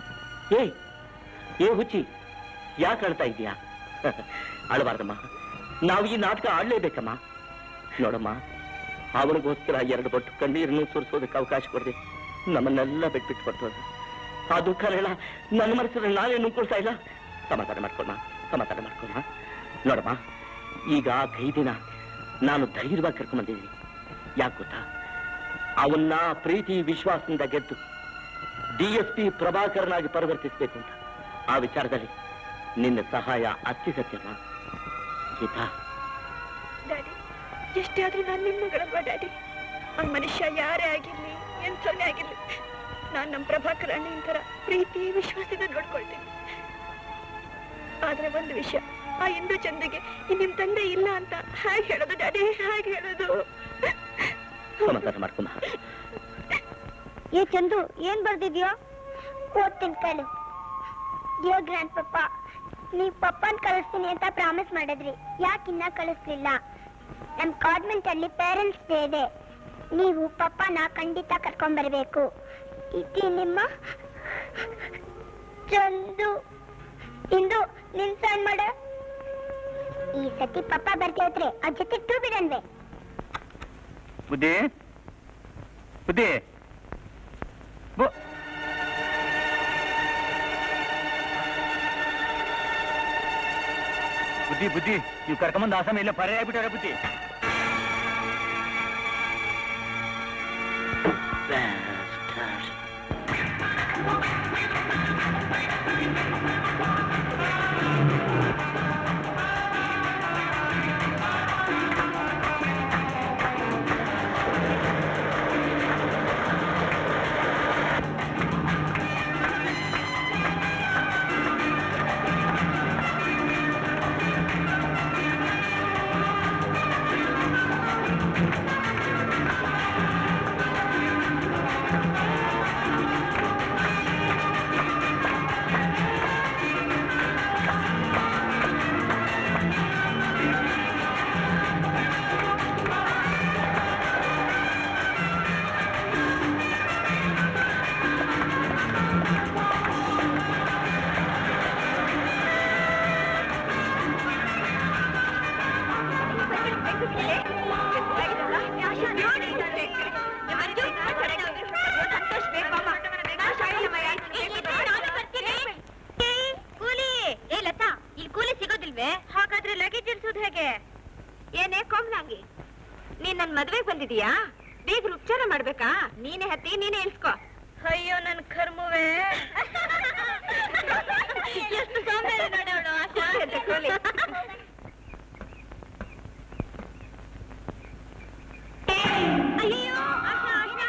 ಏಯ್ ಏ ಹುಚ್ಚಿ ಯಾಕೆ ಅಳ್ತಾ ಇದೀಯಾ ಅಳಬಾರ್ದಮ್ಮ ನಾವು ಈ ನಾಟಕ ಆಡ್ಲೇಬೇಕಮ್ಮ ನೋಡಮ್ಮ ಅವನಿಗೋಸ್ಕರ ಎರಡು ಬೊಟ್ಟು ಕಣ್ಣೀರನ್ನು ಸುರಿಸೋದಕ್ಕೆ ಅವಕಾಶ ಕೊಡದೆ ನಮ್ಮನ್ನೆಲ್ಲ ಬಿಟ್ಬಿಟ್ಟು ಕೊಟ್ಟೋದು ಆ ದುಃಖನೆಲ್ಲ ನನ್ನ ಮನಸ್ಸಲ್ಲಿ ನಾನೇ ನುಂಗ್ಕೊಳ್ತಾ ಇಲ್ಲ ಸಮಾಧಾನ ಮಾಡ್ಕೊಳ್ಮ ಸಮಾಧಾನ ಮಾಡ್ಕೊಳ್ಮ ನೋಡಮ್ಮ ಈಗ ಕೈ ದಿನ ನಾನು ಧೈರ್ಯವಾಗಿ ಕರ್ಕೊಂಡ್ಬಂದಿದ್ದೀನಿ ಯಾಕೆ ಗೊತ್ತಾ ಅವನ್ನ ಪ್ರೀತಿ ವಿಶ್ವಾಸದಿಂದ ಗೆದ್ದು ಡಿ ಎಸ್ ಪಿ ಪ್ರಭಾಕರನಾಗಿ ಪರಿವರ್ತಿಸಬೇಕು ಅಂತ ಆ ವಿಚಾರದಲ್ಲಿ ನಿನ್ನ ಸಹಾಯ ಅತ್ಯಗತ್ಯಮ್ಮ ಗೀತಾ ಡ್ಯಾಡಿ ಎಷ್ಟೇ ಆದ್ರೂ ನಾನು ನಿಮ್ಮ ಮಗಳಲ್ವಾ ಡ್ಯಾಡಿ ಆ ಮನುಷ್ಯ ಯಾರೇ ಆಗಿರ್ಲಿ ಎಂಥವನೇ ಆಗಿರ್ಲಿ ನಾನು ನಮ್ಮ ಪ್ರಭಾಕರ್ ಅಣ್ಣನ ಥರ ಪ್ರೀತಿ ವಿಶ್ವಾಸದಿಂದ ನೋಡ್ಕೊಳ್ತೀನಿ ಆದ್ರೆ ಒಂದು ವಿಷಯ ಆ ಇಂದು ಚಂದಿಗೆ ನಿಮ್ ತಂದೆ ಇಲ್ಲ ಅಂತ ಹಾಗೆ ಹೇಳೋದು ಡ್ಯಾಡಿ ಹಾಗೆ ಹೇಳೋದು ಸಮಾಧಾನ ಮಾಡ್ಕೊಂಡ ಏ ಚಂದು ಏನ್ ಬರ್ದಿದ್ಯೋ ಓದ್ತೀನಿ ಕಳು ಡಿಯರ್ ಗ್ರ್ಯಾಂಡ್ ಪಪ್ಪ ನೀವ್ ಪಪ್ಪನ್ ಕಳಿಸ್ತೀನಿ ಅಂತ ಪ್ರಾಮಿಸ್ ಮಾಡಿದ್ರಿ ಯಾಕಿನ್ನ ಕಳಿಸ್ಲಿಲ್ಲ ನಮ್ ಕಾನ್ವೆಂಟ್ ಅಲ್ಲಿ ಪೇರೆಂಟ್ಸ್ ಡೇ ಇದೆ ನೀವು ಪಪ್ಪನ ಖಂಡಿತ ಕರ್ಕೊಂಡ್ ಬರ್ಬೇಕು ಇತಿ ನಿಮ್ಮ ಚಂದು ಇಂದು ನಿನ್ ಸಣ್ಣ ಮಾಡ ಈ ಸತಿ ಪಪ್ಪ ಬರ್ತಿದ್ರೆ ಅದ್ ಜೊತೆ ಟೂ ಬಿಡನ್ವೆ ಬುದ್ಧಿ ಬುದ್ಧಿ ಬು- ಬುದ್ಧಿ ಬುದ್ಧಿ ನೀವು ಕರ್ಕೊಂಬಂದು ಆಸಾಮ ಇಲ್ಲ ಪರ್ಯಾಯ ಆಗ್ಬಿಟ್ಟಾರೆ ಬುದ್ಧಿ ಕೂಲಿ ಏ ಲತಾ ಇಲ್ಲಿ ಕೂಲಿ ಸಿಗೋದಿಲ್ವೇ ಹಾಗಾದ್ರೆ ಲಗೇಜ್ ಇಳಿಸೋದು ಹೇಗೆ ಏನೇ ಕೋಮ್ಲಂಗಿ ನೀನ್ ನನ್ ಮದ್ವೆಗ್ ಬಂದಿದೀಯಾ ಬೇಗ ಉಪಚಾರ ಮಾಡ್ಬೇಕಾ ನೀನೇ ಹತ್ತಿ ನೀನೇ ಇಳ್ಸ್ಕೊ ಅಯ್ಯೋ ನನ್ ಕರ್ಮುವೆ ಎಷ್ಟು ಸೋಂಬೇರಿ ನೋಡವಳು ಆಶಾ ಕೂಲಿ ಅಯ್ಯೋ ಆಶಾ, ಆಶಾ.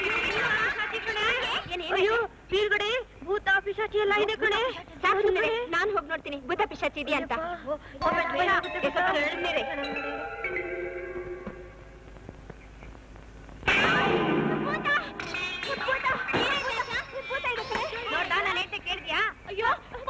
ಅಯ್ಯೋ ಬೀಳ್ಗಡೆ ಭೂತ ಪಿಶಾಚಿ ಎಲ್ಲ ಇದೆ ಕಣೆ ನಾನು ಹೋಗಿ ನೋಡ್ತೀನಿ ಭೂತ ಪಿಶಾಚಿ ಇದೆಯಾ ಅಂತ ನೋಡ್ದಾ ನಾನು ಹೇಳ್ದೆ ಕೇಳಿದ್ಯಾ ಅಯ್ಯೋ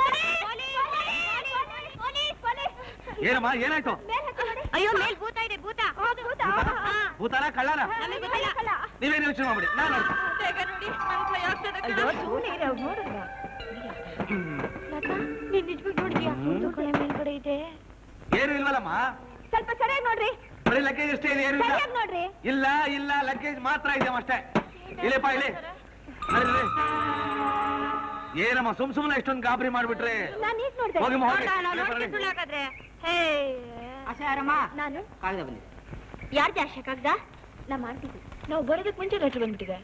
ಏನಮ್ಮ ಏನಾಯ್ತು ಅಯ್ಯೋ ಮೇಲ್ ಭೂತ ಇದೆ ಭೂತ ಭೂತ ಭೂತಾನ ಕಳ್ಳನ ನಮಗೆ ಗೊತ್ತಿಲ್ಲ ನೀವೇನು ಯೋಚನೆ ಮಾಡ್ಬಿಡಿ ನಾನು ನೋಡ್ತೀನಿ ಬೇಗ ನೋಡಿ ನಂಗ್ ಭಯ ಆಗ್ತದೆ ಅಯ್ಯೋ ಸುಮ್ಮನೆ ಇರು ಅವ್ರು ನೋಡಲ್ವಾ ಲತಾ ನೀನ್ ನಿಜವಾಗಿ ನೋಡಿದ್ಯಾ ಒಂದು ಕಡೆ ಮೇಲ್ಗಡೆ ಇದೆ ಏನು ಇಲ್ವಲ್ಲಮ್ಮ ಸ್ವಲ್ಪ ಸರಿಯಾಗಿ ನೋಡ್ರಿ ಬರೀ ಲಗೇಜ್ ಅಷ್ಟೇ ಇದೆ ಏನು ಇಲ್ಲ ಸರಿಯಾಗಿ ನೋಡ್ರಿ ಇಲ್ಲ ಇಲ್ಲ ಲಗೇಜ್ ಮಾತ್ರ ಇದೆ ಅಷ್ಟೇ ಇಲ್ಲಿಪ್ಪ ಇಲ್ಲಿ ಅಲ್ಲಿ, ಇಲ್ಲಿ. ಏನಮ್ಮ ಸುಮ್ ಸುಮ್ನೆ ಇಷ್ಟೊಂದು ಗಾಬರಿ ಮಾಡ್ಬಿಟ್ರೆ ನಾನು ಈಗ ನೋಡ್ದೆ ಹೋಗಿ ಮಾ, ಹೋಗಿ. ನೋಡ್ದಾ, ನಾನು ಇಲ್ಲ, ನೋಡ್ದೆ ಬರಲಿ. ಸುಳ್ಳಾಗಾದ್ರೆ ಹೇ ನಾನು ಕಾಗದ ಬಂದಿದೆ ಯಾರ್ದು ಆಶೆ ಕಾಗ್ದ ನಾ ಮಾಡ್ತಿದ್ದೆ ನಾವು ಬರೋದಕ್ಕೆ ಮುಂಚೆ ಲೆಟರ್ ಬಂದ್ಬಿಟ್ಟಿದೆ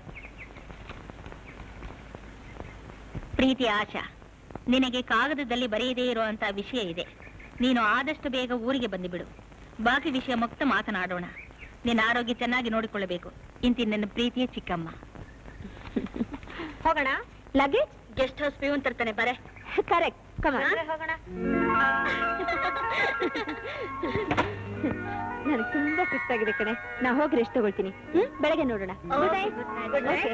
ಪ್ರೀತಿ ಆಶಾ ನಿನಗೆ ಕಾಗದದಲ್ಲಿ ಬರೆಯದೇ ಇರುವಂತ ವಿಷಯ ಇದೆ ನೀನು ಆದಷ್ಟು ಬೇಗ ಊರಿಗೆ ಬಂದುಬಿಡು ಬಾಕಿ ವಿಷಯ ಮುಕ್ತ ಮಾತನಾಡೋಣ ನಿನ್ನ ಆರೋಗ್ಯ ಚೆನ್ನಾಗಿ ನೋಡಿಕೊಳ್ಳಬೇಕು ಇಂತಿ ನನ್ನ ಪ್ರೀತಿಯ ಚಿಕ್ಕಮ್ಮ ಹೋಗೋಣ ಲಗೇಜ್ ಗೆಸ್ಟ್ ಹೌಸ್ ಪ್ಯೂನ್ ತರ್ತಾನೆ ಬರೆ ಕರೆಕ್ಟ್ ಕಮಾನ್ ಹೋಗೋಣ ನನಗೆ ತುಂಬಾ ಸುಸ್ತಾಗಿದೆ ಕಣೆ ನಾ ಹೋಗಿ ರೆಸ್ಟ್ ತಗೊಳ್ತೀನಿ ಹ್ಮ್ ಬೆಳಗ್ಗೆ ನೋಡೋಣ ಗುಡ್ ನೈಟ್ ಗುಡ್ ನೈಟ್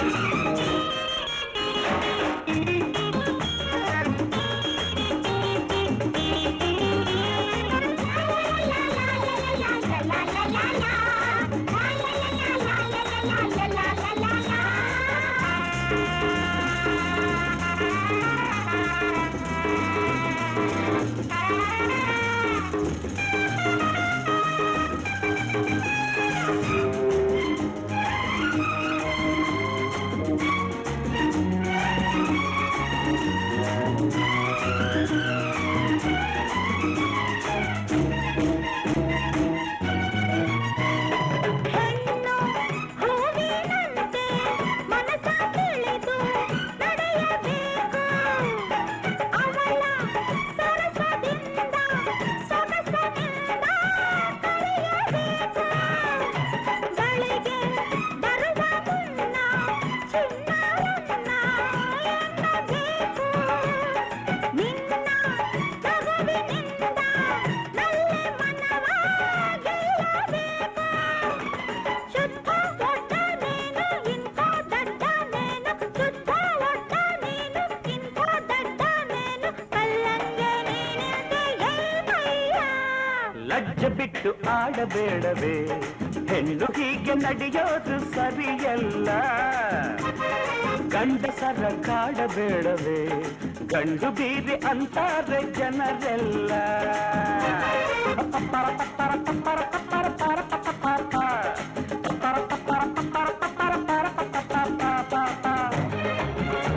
ಆ ಹೆಜ್ಜೆ ಬಿಟ್ಟು ಆಡಬೇಡವೇ ಹೆಣ್ಣು ಹೀಗೆ ನಡೆಯೋದು ಸರಿಯಲ್ಲ ಗಂಡಸರ ಕಾಡಬೇಡವೇ ಗಂಡು ಬೀದಿ ಅಂತಾರೆ ಜನರೆಲ್ಲ ಪಪ್ಪರ ಪಪ್ಪರ ಪಪ್ಪರ ಪಪ್ಪರ ಪರ ಪಪ್ಪ ಪಪ್ಪ. ಪಪ್ಪರ ಪಪ್ಪರ ಪಪ್ಪರ ಪಪ್ಪರ ಪರ ಪಪ್ಪ ಪಪ್ಪ ಪಪ್ಪ.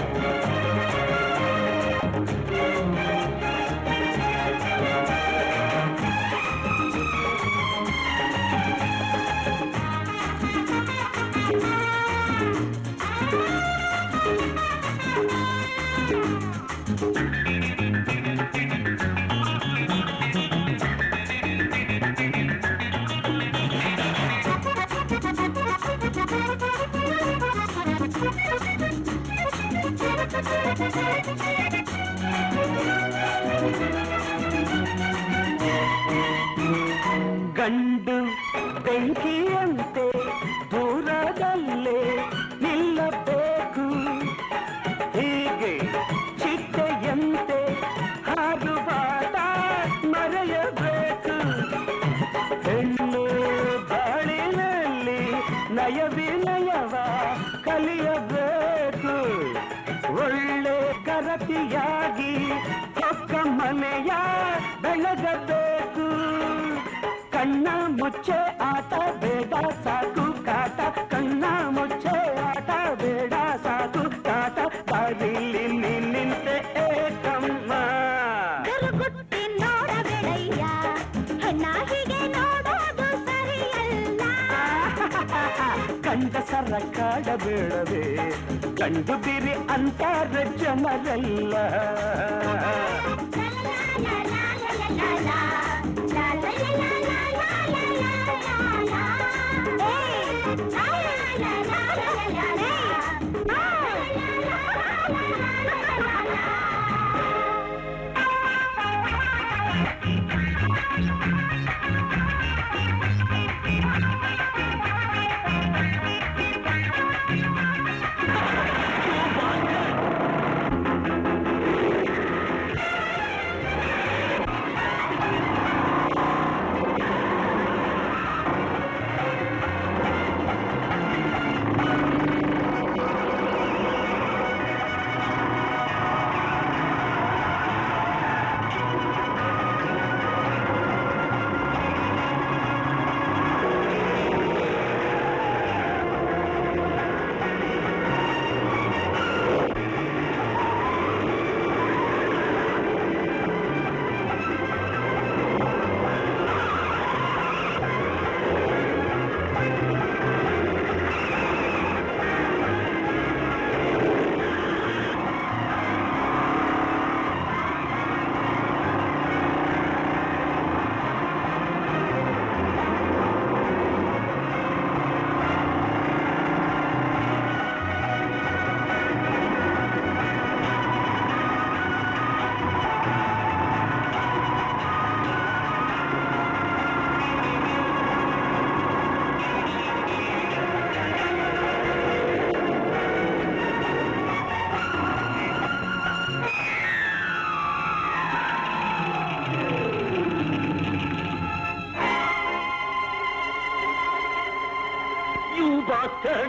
ಗಂಡು ಬೆಂಕಿಯಂತೆ ದೂರದಲ್ಲೇ ನಿಲ್ಲಬೇಕು ಹೀಗೆ ಚಿಟ್ಟೆಯಂತೆ ಹಾರುವಾಟ ಮರೆಯಬೇಕು ಹೆಣ್ಣು ಬಾಳಿನಲ್ಲಿ ನಯ ವಿನಯವ ಕಲಿಯಬೇಕು ಒಳ್ಳೆ ಕರತಿಯಾಗಿ ಹೊಕ್ಕ ಮನೆಯ ಬೆಳಗಬೇಕು ಕಣ್ಣ ಮುಚ್ಚೆ ಆಟ ಬೇಡ ಸಾಕು ಕಾಟ ಕಣ್ಣ ಮುಚ್ಚೆ ಆಟ ಬೇಡ ಸಾಕು ಕಾಟ ಬಾಗಿಲಿ ನಿಂತೆ ಏಕಮ್ಮ ಗುರುಗುಟ್ಟಿ ನೋಡಬೇಡಯ್ಯ ಹೆಣ್ಣ ಹೀಗೆ ನೋಡೋದು ಸರಿಯಲ್ಲ ಗಂಡಸರ ಕಾಡಬೇಡವೇ ಗಂಡು ಬಿರಿ ಅಂತಾರ ಜನರೆಲ್ಲ ಯು ಬಾಸ್ಟರ್ಡ್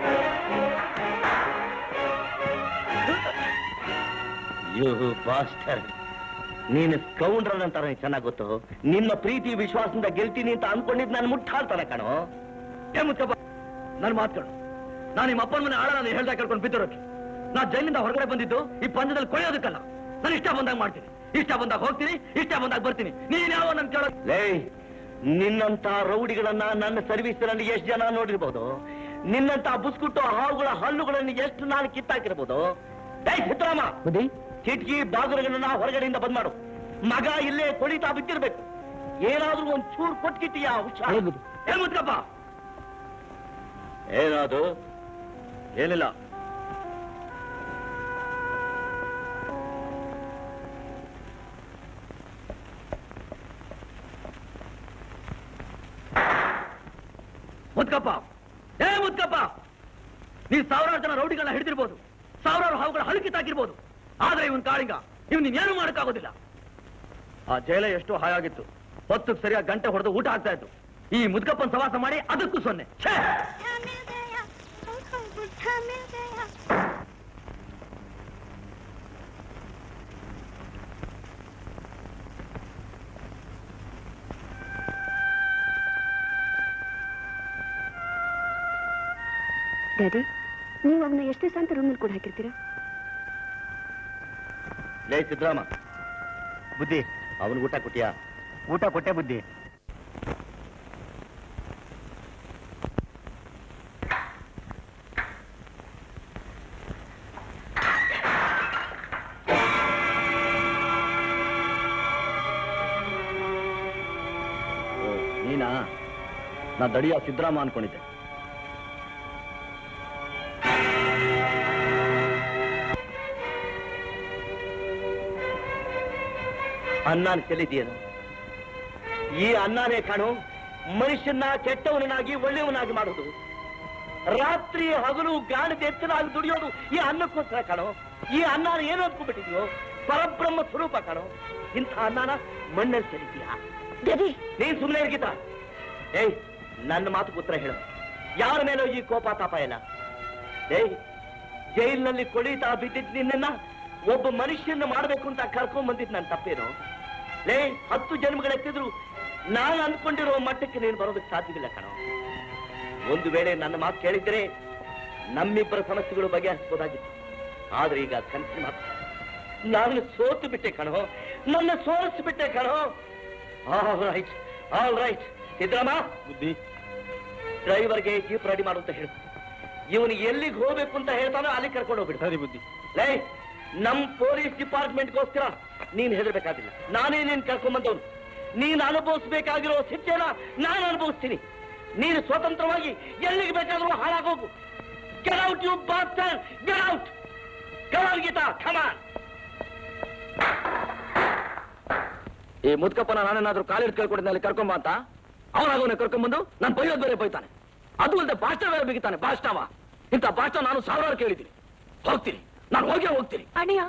ಯು ಬಾಸ್ಟರ್ಡ್ ನೀನು ಸ್ಕೌಂಡ್ರಲ್ ಅಂತಾರ ಚೆನ್ನಾಗ್ ಗೊತ್ತು ನಿನ್ನ ಪ್ರೀತಿ ವಿಶ್ವಾಸದಿಂದ ಗೆಲ್ತೀನಿ ಅಂತ ಅನ್ಕೊಂಡಿದ್ ನಾನು ಮುಟ್ಟಾಳ್ತಾನೆ ಕಣೋ ಏ ಮುತ್ತಪ್ಪ ನನ್ನ ಮಾತ್ಗಳು ನಾನು ನಿಮ್ಮ ಅಪ್ಪನ ಮನೆ ಆಳ ನಾನು ಹೇಳ್ದಾಗ ಕೇಳ್ಕೊಂಡು ಬಿದ್ದರೋಕೆ ನಾ ಜೈಲಿಂದ ಹೊರಗಡೆ ಬಂದಿದ್ದು ಈ ಪಂದ್ಯದಲ್ಲಿ ಕೊಯ್ಯೋದಕ್ಕಲ್ಲ ನಾನು ಇಷ್ಟ ಬಂದಾಗ ಮಾಡ್ತೀನಿ ಇಷ್ಟ ಬಂದಾಗ ಹೋಗ್ತೀನಿ ಇಷ್ಟ ಬಂದಾಗ ಬರ್ತೀನಿ ನೀನ್ ಯಾವ ನನ್ ಕೇಳೋ ಲೇ ನಿನ್ನಂತ ರೌಡಿಗಳನ್ನ ನನ್ನ ಸರ್ವಿಸ್ ನಲ್ಲಿ ಎಷ್ಟು ಜನ ನೋಡಿರ್ಬೋದು ನಿನ್ನಂತ ಬುಸ್ಕುಟ್ಟು ಹಾವುಗಳ ಹಲ್ಲುಗಳನ್ನು ಎಷ್ಟು ನಾನು ಕಿತ್ತಾಕಿರ್ಬೋದು ಏಯ್ ಸಿದ್ದರಾಮ ಕಿಟಕಿ ಬಾಗಿಲುಗಳನ್ನ ಹೊರಗಡೆಯಿಂದ ಬಂದ್ ಮಾಡು ಮಗ ಇಲ್ಲೇ ಕೊಳಿತಾ ಬಿದ್ದಿರ್ಬೇಕು ಏನಾದ್ರೂ ಒಂದ್ ಚೂರು ಕೊಟ್ಕಿಟ್ಟಿಯಾ ಹುಷಾರು ಏ ಮುತ್ಕಪ್ಪ ಏನದು ಏನಿಲ್ಲ ಮುತ್ಕಪ್ಪ ಏ ಮುತ್ಕಪ್ಪ ನೀನ್ ಸಾವಿರಾರು ಜನ ರೌಡಿಗಳನ್ನ ಹಿಡಿದಿರ್ಬೋದು ಸಾವಿರಾರು ಹಾವುಗಳ ಹಲಕಿತಾಕಿರ್ಬೋದು ಆದ್ರೆ ಇವನ್ ಕಾಳಿಂಗ ಇವ್ ನೀನೇನು ಮಾಡಕ್ಕಾಗೋದಿಲ್ಲ ಆ ಜೈಲ ಎಷ್ಟು ಹಾಯಾಗಿತ್ತು ಹೊತ್ತಿಗೆ ಸರಿಯಾಗಿ ಗಂಟೆ ಹೊಡೆದು ಊಟ ಆಗ್ತಾ ಇತ್ತು ಈ ಮುದ್ಕಪ್ಪನ್ ಸವಾಸ ಮಾಡಿ ಅದಕ್ಕೂ ಸೊನ್ನೆ ಛೇ! ಡ್ಯಾಡಿ ನೀವು ಅವನ್ನ ಎಷ್ಟೇ ಅಂತ ರೂಮಲ್ಲಿ ಕೂಡ ಹಾಕಿರ್ತೀರಾ ಲೇ ಸಿದ್ದರಾಮ ಬುದ್ಧಿ ಅವನ್ ಊಟ ಕೊಟ್ಟಿಯಾ ಊಟ ಕೊಟ್ಟೆ ಬುದ್ಧಿ ಓ, ನೀನಾ ನಾ ದಡಿಯ ಸಿದ್ದರಾಮ ಅನ್ಕೊಂಡಿದ್ದೆ ಅನ್ನಾನ್ ಚೆಲ್ಲಿದೆಯೇನು ಈ ಅನ್ನನೇ ಕಾಣು ಮನುಷ್ಯನ ಕೆಟ್ಟವನಾಗಿ ಒಳ್ಳೆಯವನಾಗಿ ಮಾಡೋದು ರಾತ್ರಿ ಹಗಲು ಗಾಣದ ಎತ್ತನಾಗಿ ದುಡಿಯೋದು ಈ ಅನ್ನಕ್ಕೋಸ್ಕರ ಕಾಣೋ ಈ ಅನ್ನಾನ ಏನು ಅನ್ಕೊಂಡ್ಬಿಟ್ಟಿದ್ಯೋ ಪರಬ್ರಹ್ಮ ಸ್ವರೂಪ ಕಾಣೋ ಇಂಥ ಅನ್ನನ ಮಣ್ಣಲ್ಲಿ ಚೆಲ್ಲಿದ್ಯಾ ಡ್ಯಾಡಿ ನೀನ್ ಸುಮ್ಮನೆ ಇರ್ಗಿತ ಏಯ್ ನನ್ನ ಮಾತು ಉತ್ತರ ಹೇಳು ಯಾರ ಮೇಲೂ ಈ ಕೋಪ ತಾಪ ಇಲ್ಲ ಏಯ್ ಜೈಲಿನಲ್ಲಿ ಕೊಳಿತಾ ಬಿದ್ದಿದ್ ನಿನ್ನ ಒಬ್ಬ ಮನುಷ್ಯನ ಮಾಡ್ಬೇಕು ಅಂತ ಕರ್ಕೊಂಡ್ ಬಂದಿದ್ ನನ್ನ ತಪ್ಪೇನು ಲೇ ಹತ್ತು ಜನ್ಮಗಳೆತ್ತಿದ್ರು ನಾನು ಅಂದ್ಕೊಂಡಿರೋ ಮಟ್ಟಕ್ಕೆ ನೀನು ಬರೋದಕ್ಕೆ ಸಾಧ್ಯವಿಲ್ಲ ಕಣೋ ಒಂದು ವೇಳೆ ನನ್ನ ಮಾತು ಕೇಳಿದ್ರೆ ನಮ್ಮಿಬ್ಬರ ಸಮಸ್ಯೆಗಳು ಬಗೆಹರಿಸಬಹುದಾಗಿತ್ತು ಆದ್ರೆ ಈಗ ಕನಸಿನ ಮಾತು ನಾನು ಸೋತು ಬಿಟ್ಟೆ ಕಣೋ ನನ್ನ ಸೋಲಿಸ್ಬಿಟ್ಟೆ ಕಣೋ all right all right Siddarama ಬುದ್ಧಿ ಡ್ರೈವರ್ಗೆ ಜೀಪ್ ರೆಡಿ ಮಾಡು ಅಂತ ಹೇಳು ಇವನು ಎಲ್ಲಿಗೆ ಹೋಗ್ಬೇಕು ಅಂತ ಹೇಳ್ತಾನೋ ಅಲ್ಲಿ ಕರ್ಕೊಂಡು ಹೋಗ್ಬಿಡು ಸರಿ ಬುದ್ಧಿ ಲೈ ನಮ್ ಪೊಲೀಸ್ ಡಿಪಾರ್ಟ್ಮೆಂಟ್ಗೋಸ್ಕರ ನೀನ್ ಹೆದರ್ಬೇಕಾಗಿಲ್ಲ ನಾನೇ ನೀನ್ ಕರ್ಕೊಂಬಂದವನು ನೀನ್ ಅನುಭವಿಸ್ಬೇಕಾಗಿರೋ ಶಿಕ್ಷೆನ ನಾನು ಅನುಭವಿಸ್ತೀನಿ ನೀನು ಸ್ವತಂತ್ರವಾಗಿ ಎಲ್ಲಿಗೆ ಬೇಕಾದ್ರೂ ಹಾಳಾಗೋಗು get out you bastard get out come on Geeta come on ಈ ಮುದ್ಕಪ್ಪನ ನಾನೇನಾದ್ರೂ ಕಾಲಿಡ್ ಕೇಳ್ಕೊಡಿದ್ನ ಅಲ್ಲಿ ಕರ್ಕೊಂಬ ಅಂತ ಅವನಾಗವನ್ನ ಕರ್ಕೊಂಬಂದು ನಾನು ಬೈಯೋದ್ ಬೇರೆ ಬೈತಾನೆ ಅದು ಅಲ್ಲದೆ ಭಾಷಣ ಬೇರೆ ಬಿಗಿತಾನೆ ಭಾಷಣವ ಇಂಥ ಭಾಷಣ ನಾನು ಸಾವಿರಾರು ಕೇಳಿದ್ದೀನಿ ಹೋಗ್ತೀನಿ ನಾನು ಹೋಗೇ ಹೋಗ್ತೀನಿ ಅಣ್ಣಯ್ಯ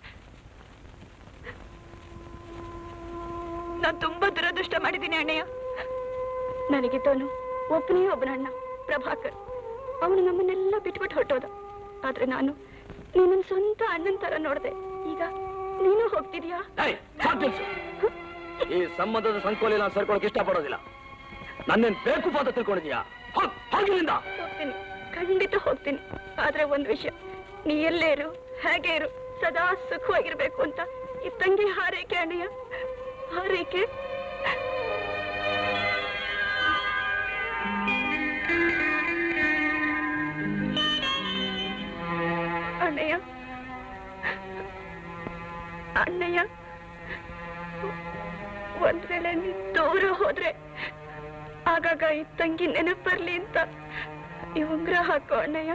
ನಾನು ತುಂಬಾ ದುರದೃಷ್ಟ ಮಾಡಿದ್ದೀನಿ ಅಣ್ಣಯ್ಯ ನನಗಿದ್ದವನು ಒಬ್ಬನೇ ಒಬ್ಬನ ಅಣ್ಣ ಪ್ರಭಾಕರ್ ಅವನು ನಮ್ಮನ್ನೆಲ್ಲ ಬಿಟ್ಬಿಟ್ಟು ಹೊರಟೋದ ಆದ್ರೆ ನಾನು ನಿನ್ನ ಸ್ವಂತ ಅಣ್ಣನ ತರ ನೋಡ್ದೆ ಈಗ ನೀನು ಹೋಗ್ತಿದ್ಯಾ ಏಯ್, ಸಾಕ್ ನಿಲ್ಸು. ಈ ಸಂಬಂಧದ ಸಂಕೋಲಿ ನಾನು ಸೇರ್ಕೊಳಕ್ ಇಷ್ಟಪಡೋದಿಲ್ಲ ನನ್ನೇನ್ ಬೇಕು ಅಂತ ತಿಳ್ಕೊಂಡಿದ್ಯಾ ಹೋಗ್ ಹೋಗಿಲ್ಲಿಂದ ಹೋಗ್ತೀನಿ ಖಂಡಿತ ಹೋಗ್ತೀನಿ ಆದ್ರೆ ಒಂದ್ ವಿಷಯ ನೀ ಎಲ್ಲೇ ಇರು ಹೇಗೆ ಇರು ಸದಾ ಸುಖವಾಗಿರ್ಬೇಕು ಅಂತ ಈ ತಂಗಿ ಹಾರೈಕೆ ಅಣ್ಣಯ್ಯ ಹಾರೈಕೆ ಅಣ್ಣಯ್ಯ ಅಣ್ಣಯ್ಯ ಒಂದ್ ವೇಳೆ ನೀ ದೂರ ಹೋದ್ರೆ ಆಗಾಗ ಈ ತಂಗಿ ನೆನಪು ಬರ್ಲಿ ಅಂತ ಈ ಉಂಗ್ರ ಹಾಕೋ ಅಣ್ಣಯ್ಯ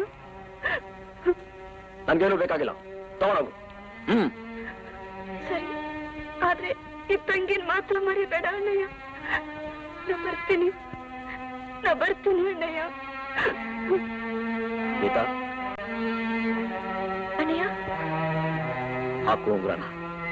ನನ್ಗೇನು ಬೇಕಾಗಿಲ್ಲ ತಗೊಳಗು ಹ್ಮ್ ಸರಿ ಆದ್ರೆ ಈ ತಂಗಿನ ಮಾತ್ರ ಮರಿಬೇಡ ಅಣ್ಣಯ್ಯ ನಾ ಬರ್ತೀನಿ ನಾ ಬರ್ತೀನಿ ಅಣ್ಣಯ್ಯ ಗೀತಾ ಅಣ್ಣಯ್ಯ ಹಾಕು ಉಂಗ್ರನ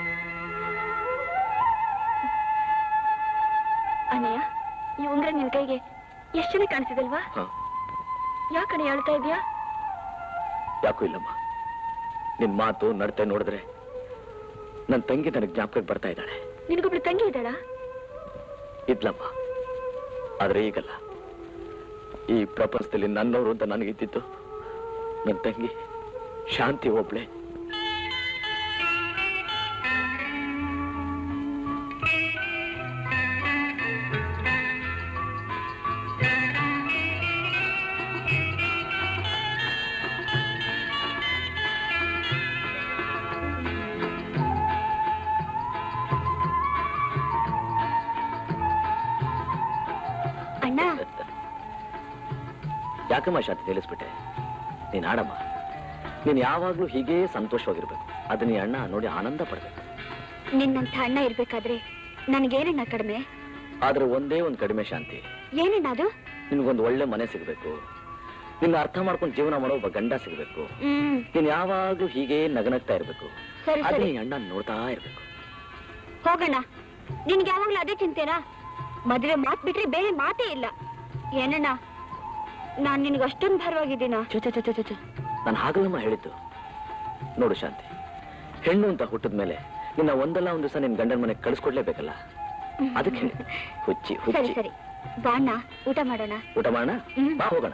ಅಣ್ಣಯ್ಯ ಈ ಉಂಗ್ರ ನಿನ್ ಕೈಗೆ ಎಷ್ಟು ಚೆನ್ನಾಗಿ ಕಾಣಿಸಿದಲ್ವಾ ಹ ಯಾಕಣ್ಣ ಹೇಳ್ತಾ ಇದ್ಯಾ ಯಾಕೂ ಇಲ್ಲಮ್ಮ ನಿನ್ ಮಾತು ನಡತೆ ನೋಡಿದ್ರೆ ನನ್ ತಂಗಿ ನನಗೆ ಜ್ಞಾಪಕಕ್ಕೆ ಬರ್ತಾ ಇದ್ದಾಳೆ ನಿನಗೊಬ್ಳು ತಂಗಿ ಇದ್ದಾಳಾ ಇದ್ಲಮ್ಮ ಆದ್ರೆ ಈಗಲ್ಲ ಈ ಪ್ರಪಂಚದಲ್ಲಿ ನನ್ನವರು ಅಂತ ನನಗಿದ್ದಿತ್ತು ನನ್ನ ತಂಗಿ ಶಾಂತಿ ಒಬ್ಳೆ ಅಣ್ಣ ಯಾಕಮ್ಮ ಶಾಂತಿ ತಿಳಿಸ್ಬಿಟ್ಟೆ ನೀನ್ ಆಡಮ್ಮ ನೀನ್ ಯಾವಾಗ್ಲೂ ಹೀಗೇ ಸಂತೋಷವಾಗಿರ್ಬೇಕು ಅದು ನೀ ಅಣ್ಣ ನೋಡಿ ಆನಂದ ಪಡ್ಬೇಕು ನಿನ್ನಂಥ ಅಣ್ಣ ಇರ್ಬೇಕಾದ್ರೆ ನನಗೇನಣ್ಣ ಕಡಿಮೆ ಆದ್ರೆ ಒಂದೇ ಒಂದ್ ಕಡಿಮೆ ಶಾಂತಿ ಏನಣ್ಣ ಅದು ನಿನ್ಗೊಂದು ಒಳ್ಳೆ ಮನೆ ಸಿಗ್ಬೇಕು ನಿನ್ನ ಅರ್ಥ ಮಾಡ್ಕೊಂಡು ಜೀವನ ಮಾಡೋ ಒಬ್ಬ ಗಂಡ ಸಿಗ್ಬೇಕು ಹ್ಮ್ ನೀನ್ ಯಾವಾಗ್ಲೂ ಹೀಗೆ ನಗನಗ್ತಾ ಇರ್ಬೇಕು ಸರಿ ಅದು ಸರಿ ನೀ ಅಣ್ಣ ನೋಡ್ತಾ ಇರ್ಬೇಕು ಹೋಗೋಣ ನಿನ್ಗೆ ಯಾವಾಗ್ಲೂ ಅದೇ ಚಿಂತೆನಾ ಮದುವೆ ಮಾತ್ ಬಿಟ್ರೆ ಬೇರೆ ಮಾತೇ ಇಲ್ಲ ಏನಣ್ಣ ನಾನ್ ನಿನ್ಗೆ ಅಷ್ಟೊಂದು ಭಾರವಾಗಿದ್ದೀನಾ ಚೆ ಚೆ ಚೆ ಚೆ ಚೆ ನಾನು ಹಾಗಲ್ಲಮ್ಮ ಹೇಳಿದ್ದು ನೋಡು ಶಾಂತಿ ಹೆಣ್ಣು ಅಂತ ಹುಟ್ಟಿದ ಮೇಲೆ ನಿನ್ನ ಒಂದಲ್ಲ ಒಂದು ದಿವಸ ನಿನ್ ಗಂಡನ ಮನೆಗೆ ಕಳಿಸ್ಕೊಡ್ಲೇಬೇಕಲ್ಲ ಅದಕ್ಕೆ ಹೇಳಿದ್ದು. ಹುಚ್ಚಿ ಸರಿ ಹುಚ್ಚಿ ಸರಿ ಬಾಣ್ಣ ಊಟ ಮಾಡೋಣ ಊಟ ಮಾಡೋಣ ಹ್ಮ್. ಬಾ ಹೋಗೋಣ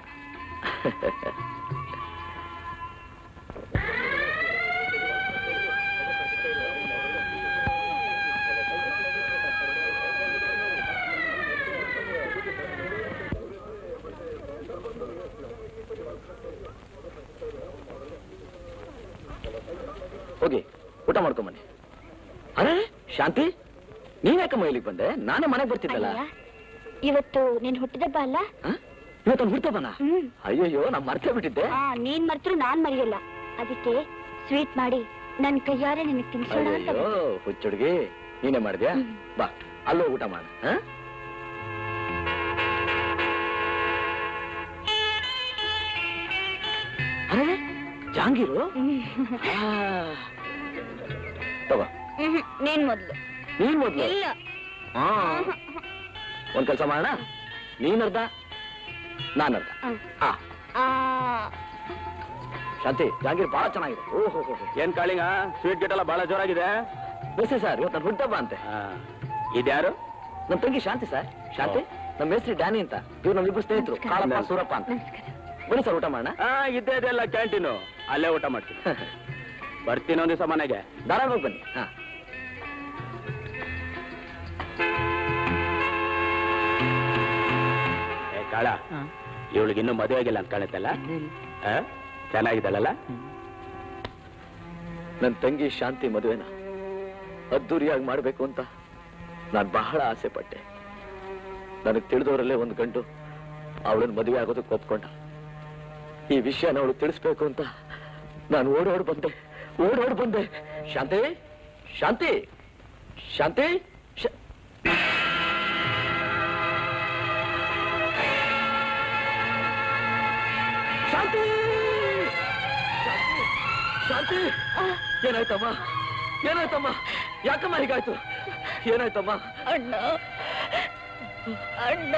ಹೋಗಿ ಊಟ ಮಾಡ್ಕೊಂಬನ್ನಿ ಅರೆ ಶಾಂತಿ ನೀನ್ ಯಾಕಮ್ಮ ಇಲ್ಲಿಗೆ ಬಂದೆ ನಾನೇ ಮನೆಗೆ ಬರ್ತಿದ್ದಲ್ಲ ಅಯ್ಯ, ಇವತ್ತು ನಿನ್ ಹುಟ್ಟಿದಬ್ಬ ಅಲ್ಲ ಇವತ್ತೊಂದು ಹುಡ್ತಬನ ಹ್ಮ್ ಅಯ್ಯಯ್ಯೋ ನಾ ಮರ್ತೇ ಬಿಟ್ಟಿದ್ದೆ ಆ ನೀನ್ ಮರ್ತರು ನಾನ್ ಮರೆಯಲ್ಲ ಅದಕ್ಕೆ ಸ್ವೀಟ್ ಮಾಡಿ ನನ್ ಕೈಯಾರೆ ನಿನಗೆ ತಿನ್ಸೋಣ ಅಂತ ಅಯ್ಯಯ್ಯೋ ಹುಚ್ಚುಡ್ಗಿ ನೀನೇ ಮಾಡಿದ್ಯಾ ಬಾ ಅಲ್ಲೋ ಊಟ ಮಾಡ ಅರೆ ಜಾಂಗೀರು ಆ. ತಗೋ ಹ್ಮ್, ನೀನ್ ಮೊದ್ಲು ನೀನ್ ಮೊದ್ಲು ಇಲ್ಲ ಆ. ಒಂದ್ ಕೆಲಸ ಮಾಡೋಣ ನೀನರ್ಧ ನಾನರ್ಧ ಹ್ಮ್. ಆ ಆ, ಶಾಂತಿ ಜಾಂಗೀರ್ ಬಹಳ ಚೆನ್ನಾಗಿದೆ ಓಹೋ ಏನ್ ಕಾಳಿಂಗ ಸ್ವೀಟ್ ಗಿಟ್ ಎಲ್ಲ ಬಹಳ ಜೋರಾಗಿದೆ ಬೇಸಿ ಸರ್ ಇವತ್ತು ನನ್ನ ಹುಟ್ಟಬ್ಬ ಅಂತೆ ಇದ್ಯಾರು ನಮ್ ತಂಗಿ ಶಾಂತಿ ಸರ್ ಶಾಂತಿ ನಮ್ಮ ಹೆಸರು ಡ್ಯಾನಿ ಅಂತ ಇವ್ರು ನಮ್ಮಿಬ್ರು ಸ್ನೇಹಿತರು ಕಾಳಪ್ಪ ಸೂರಪ್ಪ ಅಂತ ನಮಸ್ಕಾರ ಬನ್ನಿ ಸರ್ ಊಟ ಮಾಡೋಣ ಆ ಇದ್ದೇ ಇದೆಲ್ಲ ಕ್ಯಾಂಟೀನು ಅಲ್ಲೇ ಊಟ ಮಾಡ್ತೀನಿ ಬರ್ತೀನಿ ಒಂದ್ ದಿವಸ ಮನೆಗೆ ಧಾರಾಳವಾಗಿ ಬನ್ನಿ ಹಾ ಏ ಕಾಳ ಇವಳಿಗೆ ಇನ್ನೂ ಮದುವೆ ಆಗಿಲ್ಲ ಅಂತ ಕಾಣುತ್ತಲ್ಲ ಆ? ಚೆನ್ನಾಗಿದ್ದಾಳಲ್ಲ ನನ್ನ ತಂಗಿ ಶಾಂತಿ ಮದುವೆನ ಅದ್ದೂರಿಯಾಗಿ ಮಾಡ್ಬೇಕು ಅಂತ ನಾನು ಬಹಳ ಆಸೆ ಪಟ್ಟೆ ನನಗೆ ತಿಳಿದವರಲ್ಲೇ ಒಂದು ಗಂಡು ಅವಳನ್ನ ಮದುವೆ ಆಗೋದಕ್ಕೆ ಒಪ್ಕೊಂಡ ಈ ವಿಷಯನ ಅವಳು ತಿಳಿಸ್ಬೇಕು ಅಂತ ನಾನು ಓಡೋಡ್ ಬಂದೆ ಓಡೋಡ್ ಬಂದೆ ಶಾಂತಿ ಶಾಂತಿ ಶಾಂತಿ ಶಾ- ಶಾಂತಿ ಶಾಂತಿ ಶಾಂತಿ ಏನಾಯ್ತಮ್ಮ ಏನಾಯ್ತಮ್ಮ ಯಾಕಮ್ಮ ಹೀಗಾಯ್ತು ಏನಾಯ್ತಮ್ಮ ಅಣ್ಣ ಅಣ್ಣ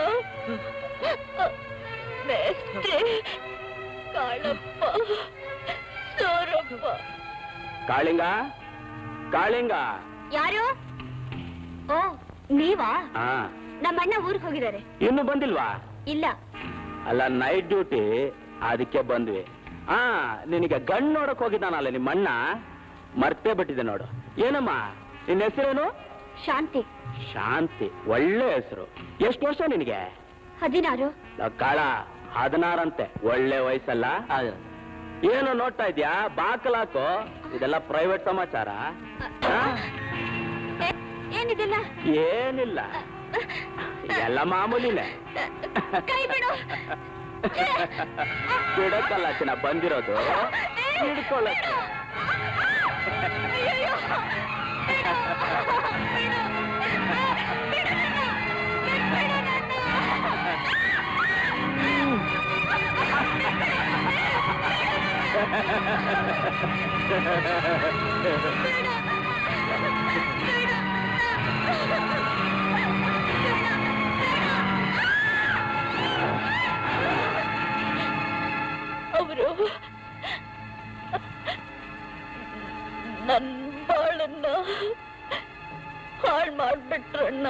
ಮೇಸ್ತ್ರಿ ಕಾಳಪ್ಪ ಸೂರಪ್ಪ ಕಾಳಿಂಗ ಕಾಳಿಂಗ ಯಾರು ಓ ನೀವಾ ಹಾ ನಮ್ಮ ಅಣ್ಣ ಊರಿಗೆ ಹೋಗಿದ್ದಾರೆ ಇನ್ನು ಬಂದಿಲ್ವಾ ಇಲ್ಲ ಅಲ್ಲ ನೈಟ್ ಡ್ಯೂಟಿ ಅದಕ್ಕೆ ಬಂದ್ವಿ ಆ ನಿನಗೆ ಗಂಡ್ ನೋಡಕ್ ಹೋಗಿದ್ದಾನಲ್ಲ ನಿಮ್ಮ ಅಣ್ಣ ಮರ್ತೇ ಬಿಟ್ಟಿದೆ ನೋಡು ಏನಮ್ಮ ನಿನ್ನ ಹೆಸರೇನು ಶಾಂತಿ ಶಾಂತಿ ಒಳ್ಳೆ ಹೆಸರು ಎಷ್ಟು ವರ್ಷ ನಿನಗೆ ಹದಿನಾರು ನಾವ್ ಕಾಳ ಹದಿನಾರಂತೆ ಒಳ್ಳೆ ವಯಸ್ಸಲ್ಲ ಏನು ನೋಡ್ತಾ ಇದ್ಯಾ ಬಾಕಲಾಕು ಇದೆಲ್ಲ ಪ್ರೈವೇಟ್ ಸಮಾಚಾರ ಆ? ಏ, ಏನಿದೆಲ್ಲ ಏನಿಲ್ಲ ಎಲ್ಲ ಮಾಮೂಲಿನೇ ಕೈ ಬಿಡು ಬಿಡಕ್ಕಲ್ಲ ಚಿನ್ನ ಬಂದಿರೋದು ಹಿಡ್ಕೊಳ್ಳಕ್ಕೆ ಅಯ್ಯಯ್ಯೋ. ಬಿಡು. ಬಿಡು. ಬಿಡು ನನ್ನ. ಬಿಡು ನನ್ನ. ಅವರು ನನ್ ಬಾಳನ್ನ ಹಾಳು ಮಾಡ್ಬಿಟ್ರಣ್ಣ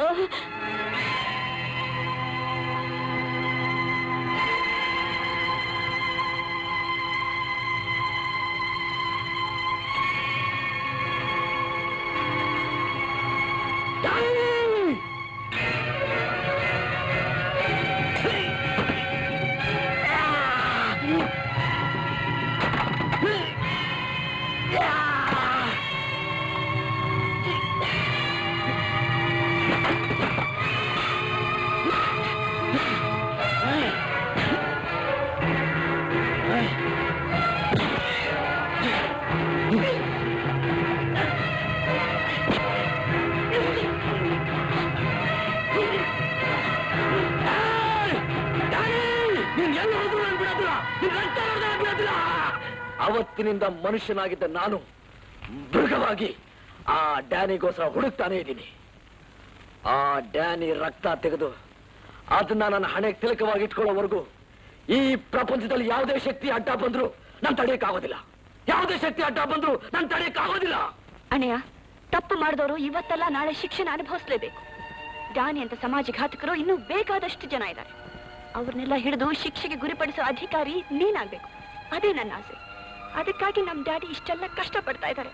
ಅವತ್ತಿನಿಂದ ಮನುಷ್ಯನಾಗಿದ್ದ ನಾನು ಮೃಗವಾಗಿ ಆ ಡ್ಯಾನಿಗೋಸ್ಕರ ಹುಡುಕ್ತಾನೆ ಇದ್ದೀನಿ ಆ ಡ್ಯಾನಿ ರಕ್ತ ತೆಗೆದು ಅದನ್ನ ನನ್ನ ಹಣೆಗೆ ತಿಲಕವಾಗಿ ಇಟ್ಕೊಳ್ಳೋವರೆಗೂ ಈ ಪ್ರಪಂಚದಲ್ಲಿ ಯಾವುದೇ ಶಕ್ತಿ ಅಡ್ಡ ಬಂದ್ರು ನಾನು ತಡೆಯಕ್ಕಾಗೋದಿಲ್ಲ ಯಾವುದೇ ಶಕ್ತಿ ಅಡ್ಡ ಬಂದ್ರು ನಾನು ತಡೆಯಕ್ಕಾಗೋದಿಲ್ಲ ಅಣ್ಣಯ್ಯ ತಪ್ಪು ಮಾಡಿದವರು ಇವತ್ತಲ್ಲ ನಾಳೆ ಶಿಕ್ಷೆನ ಅನುಭವಿಸ್ಲೇಬೇಕು ದಾನಿ ಅಂತ ಸಮಾಜಘಾತಕರು ಇನ್ನೂ ಬೇಕಾದಷ್ಟು ಜನ ಇದ್ದಾರೆ ಅವ್ರನ್ನೆಲ್ಲ ಹಿಡಿದು ಶಿಕ್ಷೆಗೆ ಗುರಿಪಡಿಸೋ ಅಧಿಕಾರಿ ನೀನಾಗ್ಬೇಕು ಅದೇ ನನ್ನ ಆಸೆ ಅದಕ್ಕಾಗಿ ನಮ್ ಡ್ಯಾಡಿ ಇಷ್ಟೆಲ್ಲ ಕಷ್ಟಪಡ್ತಾ ಇದ್ದಾರೆ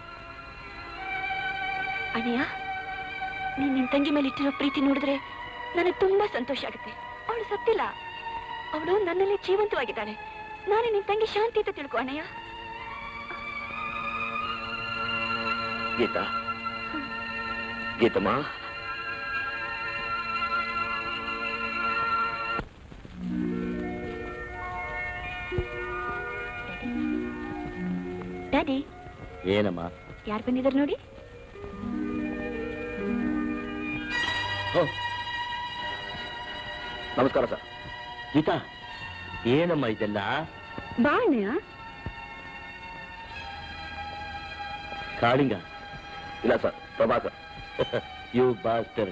ಅಣ್ಣಯ್ಯ ನೀನ್ ನಿನ್ ತಂಗಿ ಮೇಲೆ ಇಟ್ಟಿರೋ ಪ್ರೀತಿ ನೋಡಿದ್ರೆ ನನಗೆ ತುಂಬಾ ಸಂತೋಷ ಆಗುತ್ತೆ ಅವಳು ಸತ್ತಿಲ್ಲ ಅವಳು ನನ್ನಲ್ಲಿ ಜೀವಂತವಾಗಿದ್ದಾಳೆ ನಾನೇ ನಿನ್ ತಂಗಿ ಶಾಂತಿ ಅಂತ ತಿಳ್ಕೊ ಅಣ್ಣಯ್ಯ ಗೀತಾ ಗೀತಮ್ಮ ಡ್ಯಾಡಿ ಏನಮ್ಮ ಯಾರು ಬಂದಿದ್ದಾರೆ ನೋಡಿ ಹೋ. ನಮಸ್ಕಾರ ಸರ್ ಗೀತಾ ಏನಮ್ಮ ಇದೆಲ್ಲ ಬಾ ಅಣ್ಣಯ್ಯ ಕಾಳಿಂಗ ಇಲ್ಲ ಸರ್ ಪ್ರಭಾಕರ್ ಯು ಬಾಸ್ಟರ್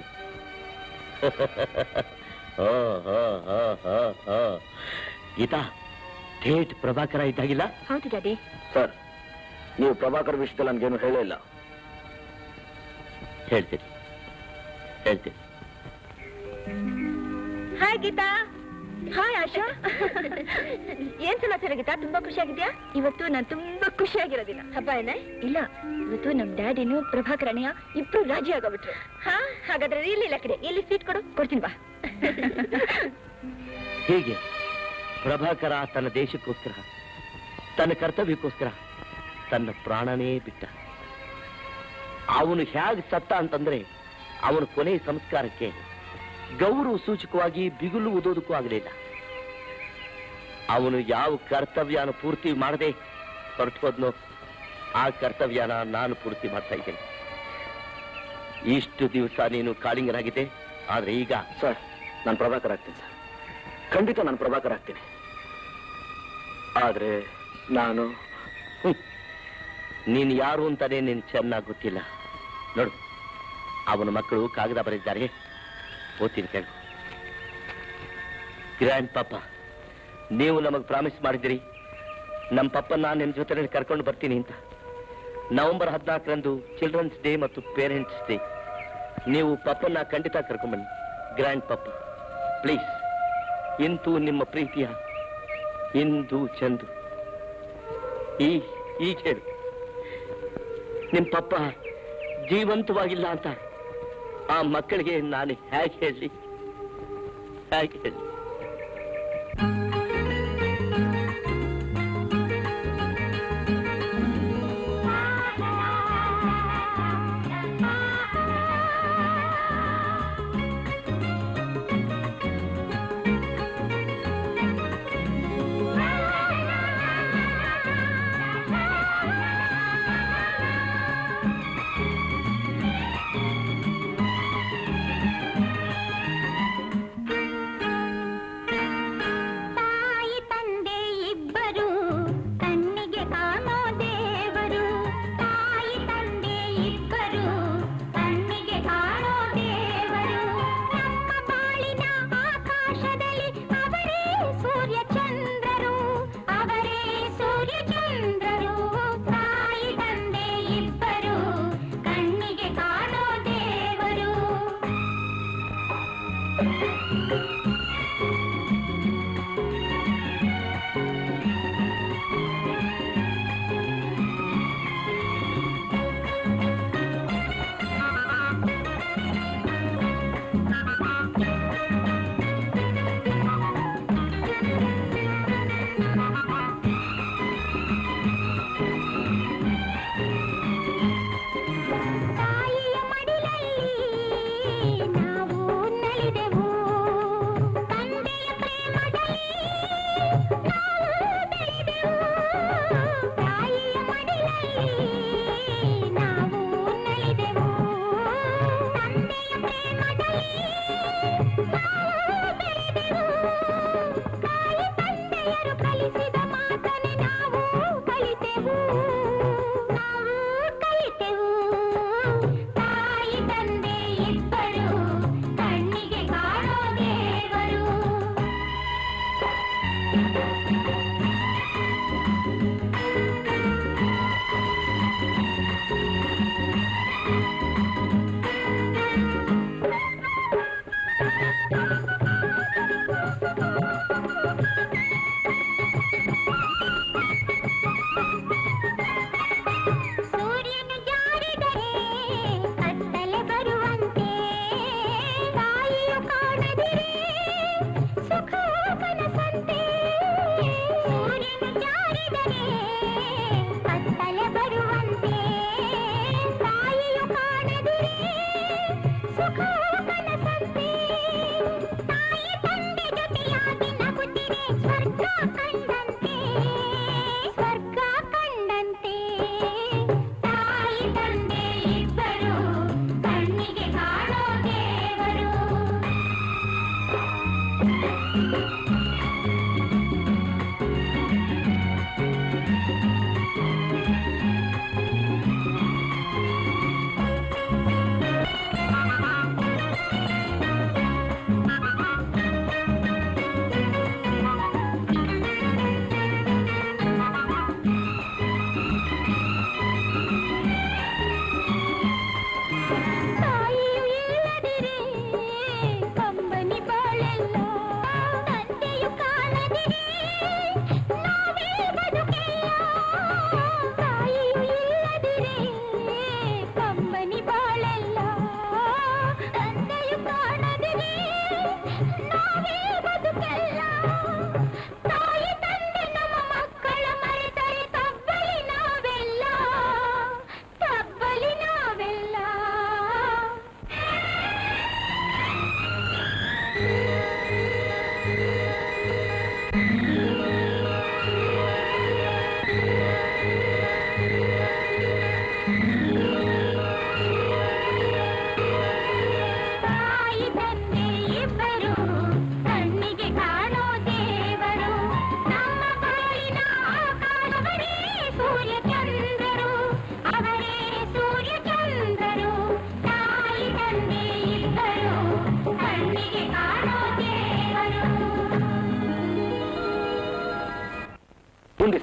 ಓ ಹೋ ಹೋ ಹೋ ಹೋ ಗೀತಾ ಥೇಟ್ ಪ್ರಭಾಕರ ಇದ್ದಾಗಿಲ್ಲ ಹೌದು ಡ್ಯಾಡಿ ಸರ್ ನೀವು ಪ್ರಭಾಕರ್ ವಿಷಯದಲ್ಲಿ ನನ್ಗೇನು ಹೇಳೇ ಇಲ್ಲ ಹೇಳ್ತೀನಿ ಹೇಳ್ತೀನಿ ಹಾಯ್ ಗೀತಾ ಹಾಯ್ ಆಶಾ ಏನ್ ಸಮಾಚಾರ ಗೀತಾ ತುಂಬಾ ಖುಷಿಯಾಗಿದ್ಯಾ ಇವತ್ತು ನಾನು ತುಂಬಾ ಖುಷಿಯಾಗಿರೋದಿಲ್ಲ ಹಬ್ಬ ಏನೇ ಇಲ್ಲ ಇವತ್ತು ನಮ್ ಡ್ಯಾಡಿನು ಪ್ರಭಾಕರ್ ಅಣ್ಣಯ್ಯ ಇಬ್ರು ರಾಜಿ ಆಗೋಗ್ಬಿಟ್ರು ಹಾ ಹಾಗಾದ್ರೆ ಇಲ್ಲಿ ಇಲ್ಲ ಕಡೆ ಇಲ್ಲಿ ಸೀಟ್ ಕೊಡು ಕೊಡ್ತೀನಿ ಬಾ ಹೀಗೆ ಪ್ರಭಾಕರ ತನ್ನ ದೇಶಕ್ಕೋಸ್ಕರ ತನ್ನ ಕರ್ತವ್ಯಕ್ಕೋಸ್ಕರ ತನ್ನ ಪ್ರಾಣನೇ ಬಿಟ್ಟ ಅವನು ಹೇಗೆ ಸತ್ತ ಅಂತಂದ್ರೆ ಅವನ ಕೊನೆ ಸಂಸ್ಕಾರಕ್ಕೆ ಗೌರವ ಸೂಚಕವಾಗಿ ಬಿಗುಲು ಓದೋದಕ್ಕೂ ಆಗಲಿಲ್ಲ ಅವನು ಯಾವ ಕರ್ತವ್ಯನ ಪೂರ್ತಿ ಮಾಡದೆ ಹೊರಟು ಹೋದ್ನೋ ಆ ಕರ್ತವ್ಯನ ನಾನು ಪೂರ್ತಿ ಮಾಡ್ತಾ ಇದ್ದೇನೆ ಇಷ್ಟು ದಿವಸ ನೀನು ಕಾಳಿಂಗನಾಗಿದೆ ಆದ್ರೆ ಈಗ ಸರ್ ನಾನು ಪ್ರಭಾಕರ್ ಆಗ್ತೀನಿ ಸರ್ ಖಂಡಿತ ನಾನು ಪ್ರಭಾಕರ್ ಆಗ್ತೀನಿ ಆದ್ರೆ ನಾನು ಹ್ಮ್, ನೀನು ಯಾರು ಅಂತಾನೆ ನೀನು ಚೆನ್ನಾಗಿ ಗೊತ್ತಿಲ್ಲ ನೋಡು ಅವನ ಮಕ್ಕಳು ಕಾಗದ ಬರೆದಿದ್ದಾರೆ ಓದ್ತೀನಿ ಕೇಳು ಗ್ರ್ಯಾಂಡ್ ಪಾಪ ನೀವು ನಮಗೆ ಪ್ರಾಮಿಸ್ ಮಾಡಿದಿರಿ ನಮ್ಮ ಪಪ್ಪನ ನಿಮ್ಮ ಜೊತೆ ಕರ್ಕೊಂಡು ಬರ್ತೀನಿ ಅಂತ ನವೆಂಬರ್ ಹದಿನಾಲ್ಕರಂದು ಚಿಲ್ಡ್ರನ್ಸ್ ಡೇ ಮತ್ತು ಪೇರೆಂಟ್ಸ್ ಡೇ ನೀವು ಪಪ್ಪನ್ನ ಖಂಡಿತ ಕರ್ಕೊಂಬನ್ನಿ ಗ್ರ್ಯಾಂಡ್ ಪಪ್ಪ ಪ್ಲೀಸ್ ಇಂತೂ ನಿಮ್ಮ ಪ್ರೀತಿಯ ಇಂದು ಚಂದು ಈ ಈಗ ಹೇಳು ನಿಮ್ ಪಪ್ಪ ಜೀವಂತವಾಗಿಲ್ಲ ಅಂತ ಆ ಮಕ್ಕಳಿಗೆ ನಾನು ಹೇಗೆ ಹೇಳಿ ಹೇಗೆ ಹೇಳಿ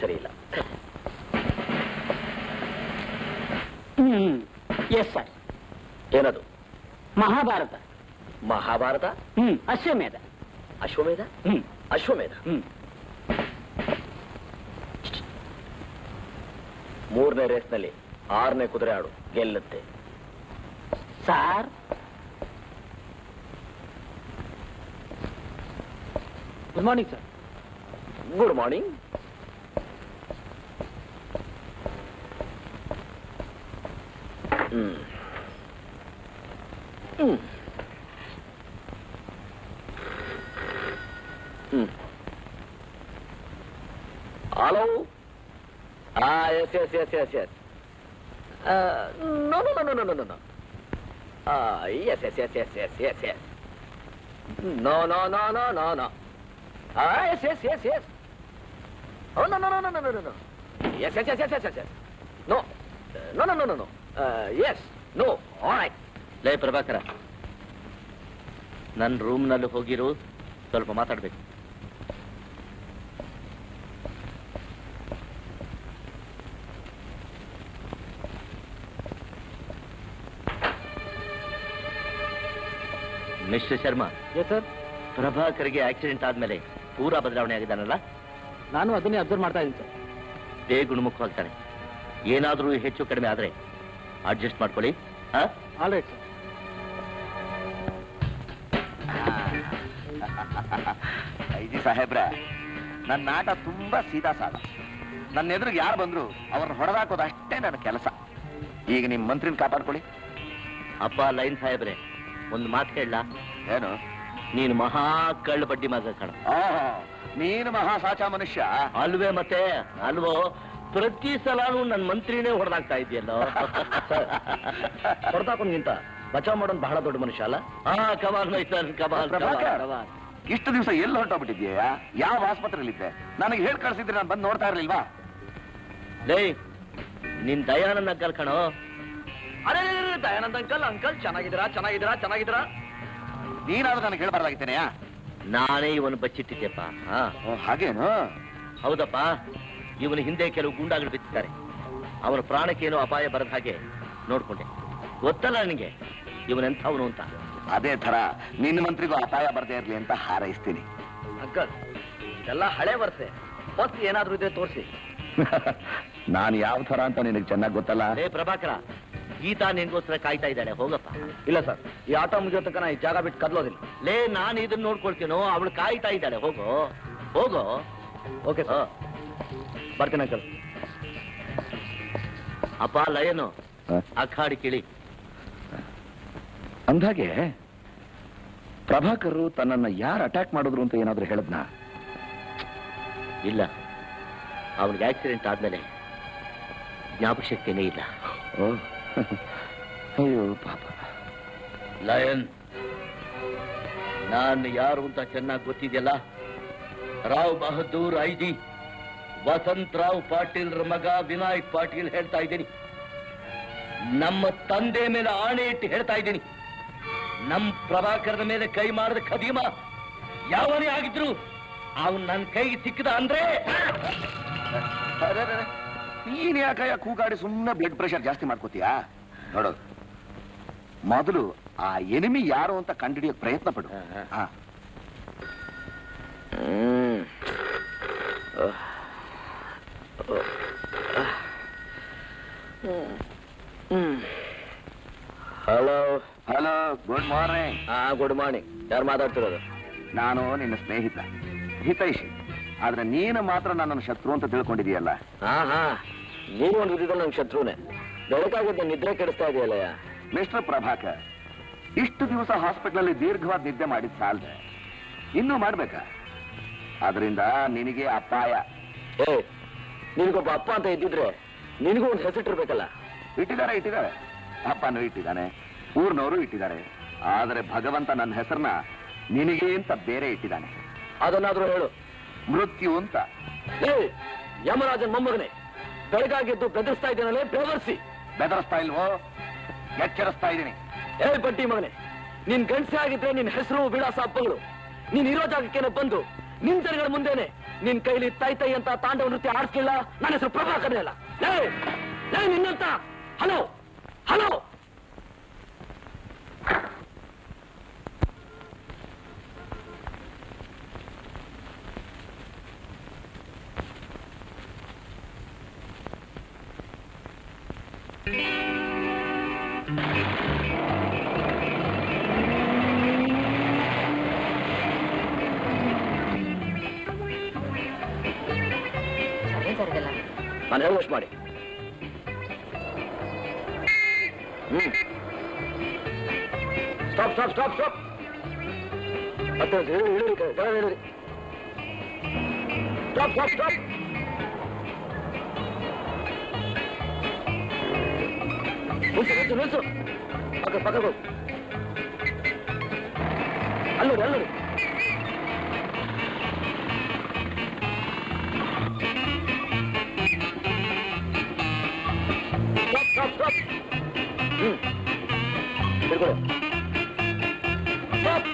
ಸರಿ ಇಲ್ಲ ಹ್ಮ್ ಎಸ್ ಸರ್ ಏನದು ಮಹಾಭಾರತ ಮಹಾಭಾರತ ಹ್ಮ್ ಅಶ್ವಮೇಧ ಅಶ್ವಮೇಧ ಹ್ಮ್ ಅಶ್ವಮೇಧ ಹ್ಮ್ ಮೂರನೇ ರೇಸ್ನಲ್ಲಿ ಆರನೇ ಕುದುರೆ ಆಡು ಗೆಲ್ಲುತ್ತೆ sir good morning sir good morning hmm hmm hmm hello ah yes yes yes yes yes no no no no no no no yes yes yes yes yes yes yes no no no no no no Ah, yes, yes, yes, yes. Oh, no, no, no, no, no, no, no, no. Yes, yes, yes, yes, yes, yes, yes. No. Uh, no, no, no, no, no. Uh, yes. No. All right. ಲೇ ಪ್ರಭಾಕರ ನನ್ನ ರೂಮ್ನಲ್ಲಿ ಹೋಗಿರು ಸ್ವಲ್ಪ ಮಾತಾಡ್ಬೇಕು mister Sharma yes sir ಪ್ರಭಾಕರ್ಗೆ accident ಆದ್ಮೇಲೆ ಪೂರಾ ಬದಲಾವಣೆ ಆಗಿದ್ದಾನಲ್ಲ ನಾನು ಅದನ್ನೇ ಅಬ್ಸರ್ವ್ ಮಾಡ್ತಾ ಇದ್ದೀನಿ ಸರ್ ಬೇಗ ಗುಣಮುಖವಾಗ್ತಾನೆ ಏನಾದರೂ ಹೆಚ್ಚು ಕಡಿಮೆ ಆದ್ರೆ ಅಡ್ಜಸ್ಟ್ ಮಾಡ್ಕೊಳ್ಳಿ ಹಾ ಆಲ್ ರೈಟ್ ಸರ್ ಐಜಿ ಸಾಹೇಬ್ರ ನನ್ನ ನಾಟ ತುಂಬಾ ಸೀದಾ ಸಾದ ನನ್ನ ಎದುರಿಗೆ ಯಾರು ಬಂದ್ರು ಅವ್ರನ್ನ ಹೊಡೆದಾಕೋದು ಅಷ್ಟೇ ನನ್ನ ಕೆಲಸ ಈಗ ನಿಮ್ ಮಂತ್ರಿನ ಕಾಪಾಡ್ಕೊಳ್ಳಿ ಅಪ್ಪ ಲೈನ್ ಸಾಹೇಬ್ರೆ ಒಂದು ಮಾತು ಕೇಳಲ್ಲ ಏನು ನೀನು ಮಹಾ ಕಳ್ಳ ಬಡ್ಡಿ ಮಗ ಕಣ ಆಹಾ, ನೀನು ಮಹಾಸಾಚ ಮನುಷ್ಯ ಅಲ್ವೇ ಮತ್ತೆ ಅಲ್ವೋ ಪ್ರತಿ ಸಲಾನು ನನ್ನ ಮಂತ್ರಿನೇ ಹೊಡೆದಾಗ್ತಾ ಇದೆಯಲ್ಲೋ ಹೊಡೆದಾಕೊಂಡ್ಗಿಂತ ಬಚಾವ್ ಮಾಡೋನ್ ಬಹಳ ದೊಡ್ಡ ಮನುಷ್ಯ ಅಲ್ಲ ಹಾ ಕಮಾಲ್ ಮೈಸರ್ ಕಮಾಲ್ ಪ್ರಭಾಕರ್. ಕಮಾಲ್ ಇಷ್ಟು ದಿವಸ ಎಲ್ಲಿ ಹೊರಟೋಗ್ಬಿಟ್ಟಿದ್ಯಾ ಯಾವ ಆಸ್ಪತ್ರೆಯಲ್ಲಿದ್ದೆ ನನಗೆ ಹೇಳಿ ಕಳ್ಸಿದ್ರೆ ನಾನು ಬಂದು ನೋಡ್ತಾ ಇರ್ಲಿಲ್ವಾ ಲೇ ನಿನ್ ದಯಾನಂದ ಅಂಕಲ್ ಕಣೋ ಅರೆ ದಯಾನಂದ ಅಂಕಲ್ ಅಂಕಲ್ ಚೆನ್ನಾಗಿದ್ದೀರಾ ಚೆನ್ನಾಗಿದ್ದೀರಾ ಚೆನ್ನಾಗಿದ್ದೀರಾ ನೀನಾದ್ರೂ ನನಗೆ ಹೇಳ್ಬಾರ್ದಾಗಿತ್ತೇನೆಯಾ ನಾನೇ ಇವನು ಬಚ್ಚಿಟ್ಟಿದ್ದೆಪ್ಪ ಹಾ ಹಾಗೇನು ಹೌದಪ್ಪ ಇವನ ಹಿಂದೆ ಕೆಲವು ಗೂಂಡಾಗಳು ಬಿತ್ತಿದ್ದಾರೆ ಅವನ ಪ್ರಾಣಕ್ಕೇನು ಅಪಾಯ ಬರದ ಹಾಗೆ ನೋಡ್ಕೊಂಡೆ ಗೊತ್ತಲ್ಲ ನನಗೆ ಇವನೆಂಥವನು ಅಂತ ಅದೇ ತರ ನಿನ್ನ ಮಂತ್ರಿಗೂ ಅಪಾಯ ಬರ್ದೇ ಇರ್ಲಿ ಅಂತ ಹಾರೈಸ್ತೀನಿ ಅಂಕಲ್ ಇದೆಲ್ಲ ಹಳೆ ವರ್ಷೆ ಹೊತ್ತು ಏನಾದ್ರೂ ಇದ್ರೆ ತೋರಿಸಿ ನಾನು ಯಾವ ತರ ಅಂತ ನಿನಗೆ ಚೆನ್ನಾಗಿ ಗೊತ್ತಲ್ಲ ಲೇ ಪ್ರಭಾಕರ ಗೀತಾ ನಿನ್ಗೋಸ್ಕರ ಕಾಯ್ತಾ ಇದ್ದಾಳೆ ಹೋಗಪ್ಪ ಇಲ್ಲ ಸರ್ ಈ ಆಟ ಮುಗಿಯೋ ತನಕ ನಾ ಈ ಜಾಗ ಬಿಟ್ಟು ಕದ್ಲೋದಿಲ್ಲ ಲೇ ನಾನು ಇದನ್ನ ನೋಡ್ಕೊಳ್ತೀನೋ ಅವಳು ಕಾಯ್ತಾ ಇದ್ದಾಳೆ ಹೋಗೋ ಹೋಗೋ ಓಕೆ ಹಾ. ಬರ್ತೀನಿ ಅಂಕಲ್ ಅಪ್ಪ ಲಯನು ಅಖಾಡಿ ಕಿಳಿ ಅಂದಾಗೆ ಪ್ರಭಾಕರ್ ತನ್ನನ್ನ ಯಾರು ಅಟ್ಯಾಕ್ ಮಾಡಿದ್ರು ಅಂತ ಏನಾದ್ರೂ ಹೇಳದ್ನ ಇಲ್ಲ ಅವನಿಗೆ ಆಕ್ಸಿಡೆಂಟ್ ಆದ್ಮೇಲೆ ಜ್ಞಾಪಕ ಶಕ್ತಿನೇ ಇಲ್ಲ ಅಯ್ಯೋ ಪಾಪ ಲಯನ್ ನಾನು ಯಾರು ಅಂತ ಚೆನ್ನಾಗಿ ಗೊತ್ತಿದೆಯಲ್ಲ ರಾವ್ ಬಹದ್ದೂರ್ ಐಜಿ ವಸಂತ್ ರಾವ್ ಪಾಟೀಲ್ ಮಗ ವಿನಾಯಕ್ ಪಾಟೀಲ್ ಹೇಳ್ತಾ ಇದ್ದೀನಿ ನಮ್ಮ ತಂದೆ ಮೇಲೆ ಆಣೆ ಇಟ್ಟು ಹೇಳ್ತಾ ಇದ್ದೀನಿ ನಮ್ ಪ್ರಭಾಕರನ ಮೇಲೆ ಕೈ ಮಾಡಿದ ಖದೀಮ ಯಾವನೇ ಆಗಿದ್ರು ಅವನ್ ನನ್ನ ಕೈಗೆ ಸಿಕ್ಕದ ಅಂದ್ರೆ ನೀನ್ ಯಾಕಯ್ಯ ಕೂಗಾಡಿ ಸುಮ್ಮನೆ ಬ್ಲಡ್ ಪ್ರೆಷರ್ ಜಾಸ್ತಿ ಮಾಡ್ಕೋತೀಯಾ ನೋಡು ಮೊದಲು ಆ ಎನಿಮಿ ಯಾರು ಅಂತ ಕಂಡುಹಿಡಿಯೋಕ್ ಪ್ರಯತ್ನ ಪಡು ಹಾ. ಹಲೋ ಹಲೋ ಗುಡ್ ಮಾರ್ನಿಂಗ್ ಹಾ ಗುಡ್ ಮಾರ್ನಿಂಗ್ ಯಾರು ಮಾತಾಡ್ತಿರೋದು ನಾನು ನಿನ್ನ ಸ್ನೇಹಿತ ಹಿತೈಷಿ ಆದ್ರೆ ನೀನು ಮಾತ್ರ ನನ್ನನ್ನು ಶತ್ರು ಅಂತ ತಿಳ್ಕೊಂಡಿದೀಯಲ್ಲ ಹಾ ಹಾ ನೀನು ಒಂದು ವಿಧದಲ್ಲಿ ನಂಗೆ ಶತ್ರುನೇ ಬೆಳಕಾಗಿದ್ದ ನಿದ್ರೆ ಕೆಡಿಸ್ತಾ ಇದೆಯಲ್ಲಯ್ಯ ಮಿಸ್ಟರ್ ಪ್ರಭಾಕರ್ ಇಷ್ಟು ದಿವಸ ಹಾಸ್ಪಿಟಲ್ ದೀರ್ಘವಾದ ನಿದ್ದೆ ಮಾಡಿದ್ ಸಾಲದೆ ಇನ್ನೂ ಮಾಡ್ಬೇಕಾ ಅದರಿಂದ ನಿನಗೆ ಅಪಾಯ ಏ ನಿನಗೊಬ್ಬ ಅಪ್ಪ ಅಂತ ಇದ್ದಿದ್ರೆ ನಿನಗೂ ಒಂದು ಹೆಸರಿಟ್ಟಿರ್ಬೇಕಲ್ಲ ಇಟ್ಟಿದ್ದಾರೆ ಇಟ್ಟಿದ್ದಾರೆ ಅಪ್ಪನೂ ಇಟ್ಟಿದ್ದಾನೆ ಊರ್ನವರು ಇಟ್ಟಿದ್ದಾರೆ ಆದರೆ ಭಗವಂತ ನನ್ನ ಹೆಸರನ್ನ ನಿನಗೆ ಅಂತ ಬೇರೆ ಇಟ್ಟಿದ್ದಾನೆ ಅದನ್ನಾದ್ರೂ ಹೇಳು ಮೃತ್ಯು ಅಂತ ಏ ಯಮರಾಜನ್ ಮೊಮ್ಮಗನೇ ಬೆಳಗಾಗಿದ್ದು ಬೆದರಿಸ್ತಾ ಇದ್ದೀನಲ್ಲೇ ಬೆವರ್ಸಿ ಬೆದರಿಸ್ತಾ ಇಲ್ವೋ ಎಚ್ಚರಿಸ್ತಾ ಇದ್ದೀನಿ ಏ ಬಡ್ಡಿ ಮಗನೇ ನಿನ್ ಗಂಡಸೆ ಆಗಿದ್ರೆ ನಿನ್ ಹೆಸರು ವಿಳಾಸ ಹಬ್ಬಗಳು ನೀನ್ ಇರೋ ಜಾಗಕ್ಕೇನೆ ಬಂದು ನಿನ್ ಜನಗಳ ಮುಂದೆನೆ ನಿನ್ ಕೈಲಿ ತೈ ತೈ ಅಂತ ತಾಂಡವ ನೃತ್ಯ ಆಡಿಸ್ಲಿಲ್ಲ ನನ್ನ ಹೆಸರು ಪ್ರಭಾಕರ್ ಅಲ್ಲ ಲೇ ಲೇ ನಿನ್ನಂತ ಹಲೋ ಹಲೋ ನಾನು ಹೇಳುವಷ್ಟು ಮಾಡಿ hmm stop stop stop stop ಮತ್ತೆ ಹೇಳಿ ಹೇಳಿ ಕೆಳಗೆ ಹೇಳಿ ಸ್ಟಾಪ್ ಸ್ಟಾಪ್ ಸ್ಟಾಪ್ ನಿಲ್ಸು ನಿಲ್ಸು ನಿಲ್ಸು ಪಕ್ಕ ಪಕ್ಕ ಹೋಗು ಅಲ್ಲೋಡಿ ಅಲ್ಲೋಡಿ ಸ್ಟಾಪ್ ಸ್ಟಾಪ್ ಸ್ಟಾಪ್ ಹ್ಮ್ ತಿರ್ಕೊಳ್ಳಿ ಸ್ಟಾಪ್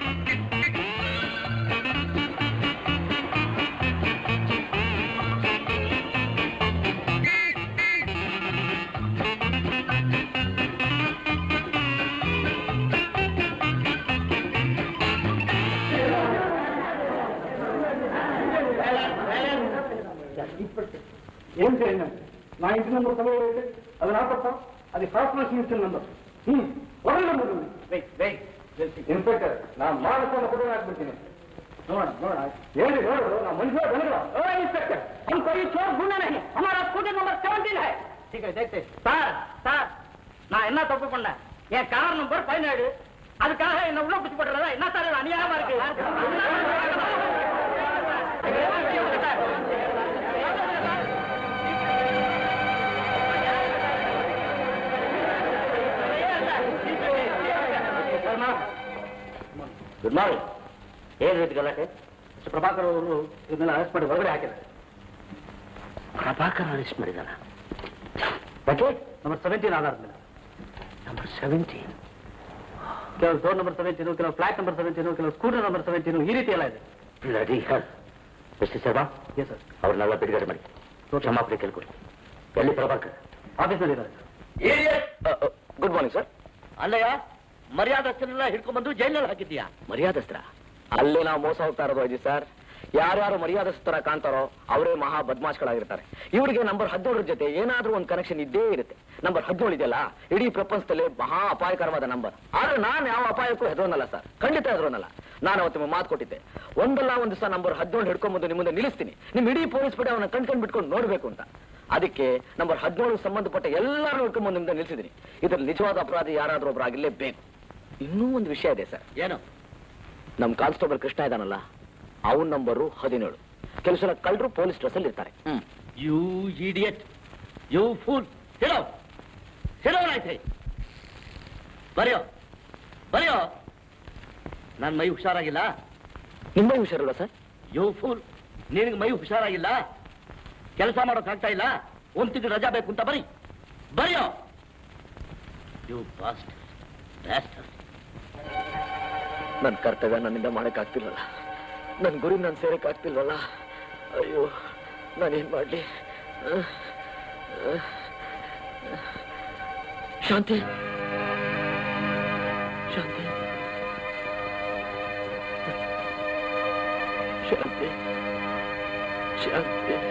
ఏం చేయండి నా ఇంటి నెంబర్ తొమ్మిది అయితే అది నా తప్ప అది కార్పొరేషన్ ఇచ్చిన నెంబర్ ಒಳ್ಳೆ ನಂಬರ್ ಇನ್ಸ್ಪೆಕ್ಟರ್ ನಾ ಮಾಡಿಕೊಂಡ ಕೂಡ ಹಾಕ್ಬಿಡ್ತೀನಿ ನೋಡ ನೋಡ ಹೇಳಿ ನೋಡು ನಾ ಮನುಷ್ಯ ಬೆಳಗ ಇನ್ಸ್ಪೆಕ್ಟರ್ हम कोई चोर ढूंढे नहीं हमारा स्कूटर नंबर सेवनटीन है ठीक है देखते சார் சார் நான் என்ன தப்பு பண்ணேன் என் கார் நம்பர் பதினேழு அதுக்காக என்ன உள்ள பிடிச்சு போட்டுறதா என்ன சார் இது அநியாயமா ಗುಡ್ ಮಾರ್ನಿಂಗ್ ಏನ್ ರೀತಿ ಗಲಾಟೆ ಮಿಸ್ಟರ್ ಪ್ರಭಾಕರ್ ಅವರು ಇದನ್ನೆಲ್ಲ ಅರೆಸ್ಟ್ ಮಾಡಿ ಹೊರಗಡೆ ಹಾಕಿದ್ದಾರೆ ಪ್ರಭಾಕರ್ ಅರೆಸ್ಟ್ ಮಾಡಿದಾನ ಯಾಕೆ ನಂಬರ್ ಸೆವೆಂಟೀನ್ ಆಧಾರದ ಮೇಲೆ ನಂಬರ್ ಸೆವೆಂಟೀನ್ ಕೆಲವು ಡೋರ್ ನಂಬರ್ ಸೆವೆಂಟೀನು ಕೆಲವು ಫ್ಲಾಟ್ ನಂಬರ್ ಸೆವೆಂಟೀನು ಕೆಲವು ಸ್ಕೂಟರ್ ನಂಬರ್ ಸೆವೆಂಟೀನು ಈ ರೀತಿ ಎಲ್ಲ ಇದೆ ಬ್ಲಡಿ ಹರ್ ಮಿಸ್ಟರ್ ಶರ್ಮಾ ಎಸ್ ಸರ್ ಅವ್ರನ್ನೆಲ್ಲ ಬಿಡುಗಡೆ ಮಾಡಿ ಕ್ಷಮಾಪಣೆ ಕೇಳ್ಕೊಡಿ ಎಲ್ಲಿ ಪ್ರಭಾಕರ್ ಆಫೀಸ್ನಲ್ಲಿ ಇದ್ದಾರೆ ಗುಡ್ ಮಾರ್ನಿಂಗ್ ಸರ್ ಅಲ್ಲಯ್ಯ ಮರ್ಯಾದಸ್ಥರನ್ನೆಲ್ಲ ಹಿಡ್ಕೊಂಡ್ಬಂದು ಜೈಲಿನಲ್ಲಿ ಹಾಕಿದ್ದೀಯಾ ಮರ್ಯಾದಸ್ತ್ರ ಅಲ್ಲೇ ನಾವು ಮೋಸ ಹೋಗ್ತಾ ಇರೋದು ಅಜ್ಜಿ ಸರ್ ಯಾರ್ಯಾರು ಮರ್ಯಾದಸ್ತರ ಕಾಣ್ತಾರೋ ಅವರೇ ಮಹಾ ಬದ್ಮಾಶ್ಗಳಾಗಿರ್ತಾರೆ ಇವರಿಗೆ ನಂಬರ್ ಹದಿನೇಳರ ಜೊತೆ ಏನಾದ್ರೂ ಒಂದು ಕನೆಕ್ಷನ್ ಇದ್ದೇ ಇರುತ್ತೆ ನಂಬರ್ ಹದಿನೇಳು ಇದೆಯಲ್ಲ ಇಡೀ ಪ್ರಪಂಚದಲ್ಲಿ ಮಹಾ ಅಪಾಯಕರವಾದ ನಂಬರ್ ಆದ್ರೆ ನಾನು ಯಾವ ಅಪಾಯಕ್ಕೂ ಹೆದರೋನಲ್ಲ ಸರ್ ಖಂಡಿತ ಹೆದರೋನಲ್ಲ ನಾನು ಅವತ್ತು ನಿಮಗೆ ಮಾತು ಕೊಟ್ಟಿದ್ದೆ ಒಂದಲ್ಲ ಒಂದು ದಿವಸ ನಂಬರ್ ಹದಿನೇಳು ಹಿಡ್ಕೊಂಬಂದು ನಿಮ್ಮ ಮುಂದೆ ನಿಲ್ಲಿಸ್ತೀನಿ ನಿಮ್ ಇಡೀ ಪೊಲೀಸ್ ಪಡೆ ಅವನ ಕಣ್ಕಂಡ್ ಬಿಟ್ಕೊಂಡು ನೋಡ್ಬೇಕು ಅಂತ ಅದಕ್ಕೆ ನಂಬರ್ ಹದಿನೇಳು ಸಂಬಂಧಪಟ್ಟ ಎಲ್ಲರೂ ಹಿಡ್ಕೊಂಬಂದು ನಿಮ್ದೆ ನಿಲ್ಲಿಸಿದ್ದೀನಿ ಇದ್ರಲ್ಲಿ ನಿಜವಾದ ಅಪರಾಧಿ ಯಾರಾದ್ರೂ ಒಬ್ರು ಆಗಿರ್ಲೇಬೇಕು ಇನ್ನೂ ಒಂದು ವಿಷಯ ಇದೆ ಸರ್ ಏನು ನಮ್ ಕಾನ್ಸ್ಟೇಬಲ್ ಕೃಷ್ಣ ಇದಾನಲ್ಲ ಅವನ್ ನಂಬರು ಹದಿನೇಳು ಕೆಲವು ಸಲ ಕಳ್ಳರು ಪೊಲೀಸ್ ಡ್ರೆಸ್ ಅಲ್ಲಿ ಇರ್ತಾರೆ ಯು ಇಡಿಯಟ್ ಯು ಫೂಲ್ ಹೇಳೋ ಹೇಳೋ ಆಯ್ತು ಬರೆಯೋ ಬರೆಯೋ ನನ್ನ ಮೈ ಹುಷಾರಾಗಿಲ್ಲ ನಿಮ್ಮ ಹುಷಾರಲ್ಲ ಸರ್ ಯು ಫೂಲ್ ನಿನಗೆ ಮೈ ಹುಷಾರಾಗಿಲ್ಲ ಕೆಲಸ ಮಾಡೋಕ್ಕಾಗ್ತಾ ಇಲ್ಲ ಒಂದ್ ತಿಂಗಳು ರಜಾ ಬೇಕು ಅಂತ ಬರಿ ಬರೆಯೋ ಯು ಬಾಸ್ಟ್ ನನ್ನ ಕರ್ತವ್ಯ ನನ್ನಿಂದ ಮಾಡಕ್ ಆಗ್ತಿಲ್ವಲ್ಲ ನನ್ನ ಗುರಿ ನಾನು ಸೇರಕ್ ಆಗ್ತಿಲ್ವಲ್ಲ ಅಯ್ಯೋ ನಾನೇನ್ ಮಾಡ್ಲಿ ಅಹ್, ಅಹ್, ಶಾಂತಿ ಶಾಂತಿ ಶಾಂತಿ ಶಾಂತಿ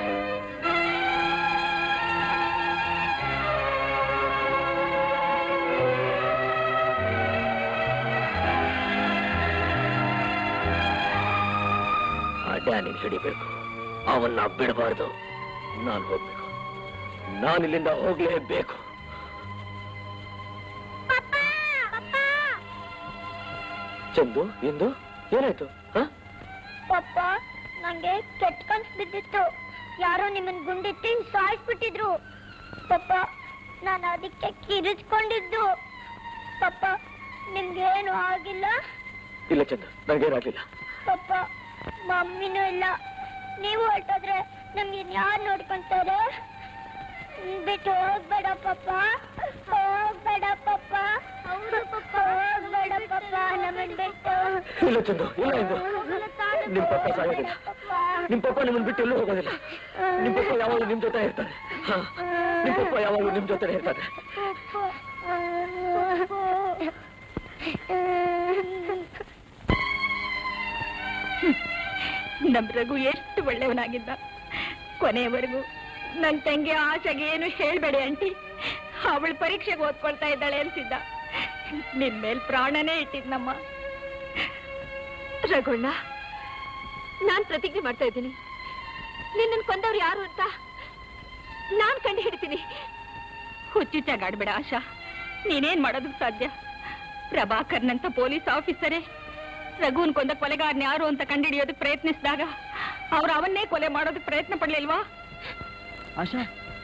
ಆ ಡ್ಯಾನಿಗೆ ಹಿಡಿಬೇಕು ಅವನ್ನ ಬಿಡಬಾರ್ದು ನಾನು ಹೋಗ್ಬೇಕು ನಾನು ಇಲ್ಲಿಂದ ಹೋಗ್ಲೇಬೇಕು ಚಂದು ಇಂದು ಏನಾಯ್ತು ಹ? ಪಪ್ಪ ನಂಗೆ ಕೆಟ್ಟ ಕನ್ಸ್ ಬಿದ್ದಿತ್ತು ಯಾರೋ ನಿಮ್ಮನ್ ಗುಂಡಿಟ್ಟು ಸಾಯಿಸ್ಬಿಟ್ಟಿದ್ರು ಪಪ್ಪ ನಾನು ಅದಕ್ಕೆ ಕಿರಿಚ್ಕೊಂಡಿದ್ದು ಪಪ್ಪ ನಿಮ್ಗೇನು ಆಗಿಲ್ಲ ಇಲ್ಲ ಚಂದು ನನಗೇನಾಗ್ಲಿಲ್ಲ ಪಪ್ಪ ಮಮ್ಮಿನೂ ಇಲ್ಲ ನೀವು ಹೊರಟೋದ್ರೆ ನಮ್ಗೆ ಯಾರು ನೋಡ್ಕೊಂತಾರೆ ಹ್ಮ್, ಬಿಟ್ಟು ಹೋಗ್ಬೇಡ ಪಪ್ಪ ಹೋಗ್ಬೇಡ ಪಪ್ಪ ಹೋಗ್ಬೇಡ ಪಪ್ಪ ನಮ್ಮನ್ ಬಿಟ್ಟು ಇಲ್ಲ ಚಂದು ಇಲ್ಲ ಇಂದು ನಿಮ್ ಪಪ್ಪ ಸಾಯೋದಿಲ್ಲ ಪಪ್ಪ ನಿಮ್ ಪಪ್ಪ ನಿಮ್ಮನ್ನ ಬಿಟ್ಟು ಎಲ್ಲೂ ಹೋಗೋದಿಲ್ಲ ನಿಮ್ ಪಪ್ಪ ಯಾವಾಗಲೂ ನಿಮ್ ಜೊತೆ ಇರ್ತಾರೆ ಹಾ, ನಿಮ್ ಪಪ್ಪ ಯಾವಾಗಲೂ ನಿಮ್ ಜೊತೆ ಇರ್ತಾರೆ ನಮ್ ರಘು ಎಷ್ಟು ಒಳ್ಳೆಯವನಾಗಿದ್ದ ಕೊನೆಯವರೆಗೂ ನನ್ ತಂಗಿ ಆಶೆಗೆ ಏನು ಹೇಳ್ಬೇಡಿ ಆಂಟಿ ಅವಳು ಪರೀಕ್ಷೆಗೆ ಓದ್ಕೊಳ್ತಾ ಇದ್ದಾಳೆ ಅಂತಿದ್ದ ನಿನ್ ಮೇಲ್ ಪ್ರಾಣನೇ ಇಟ್ಟಿದ್ನಮ್ಮ ರಘುಣ್ಣ ನಾನ್ ಪ್ರತಿಜ್ಞೆ ಮಾಡ್ತಾ ಇದ್ದೀನಿ ನಿನ್ನ ಕೊಂದವ್ರು ಯಾರು ಅಂತ ನಾನ್ ಕಂಡು ಹಿಡ್ತೀನಿ ಹುಚ್ಚುಚ್ಚಾಗಾಡ್ಬೇಡ ಆಶಾ ನೀನೇನ್ ಮಾಡೋದಕ್ ಸಾಧ್ಯ ಪ್ರಭಾಕರ್ನಂತ ಪೊಲೀಸ್ ಆಫೀಸರೇ ರಘುನ್ ಕೊಂದ ಕೊಲೆಗಾರನ ಯಾರು ಅಂತ ಕಂಡುಹಿಡಿಯೋದಕ್ಕೆ ಪ್ರಯತ್ನಿಸಿದಾಗ ಅವ್ರು ಅವನ್ನೇ ಕೊಲೆ ಮಾಡೋದಕ್ಕೆ ಪ್ರಯತ್ನ ಪಡ್ಲಿಲ್ವಾ ಆಶಾ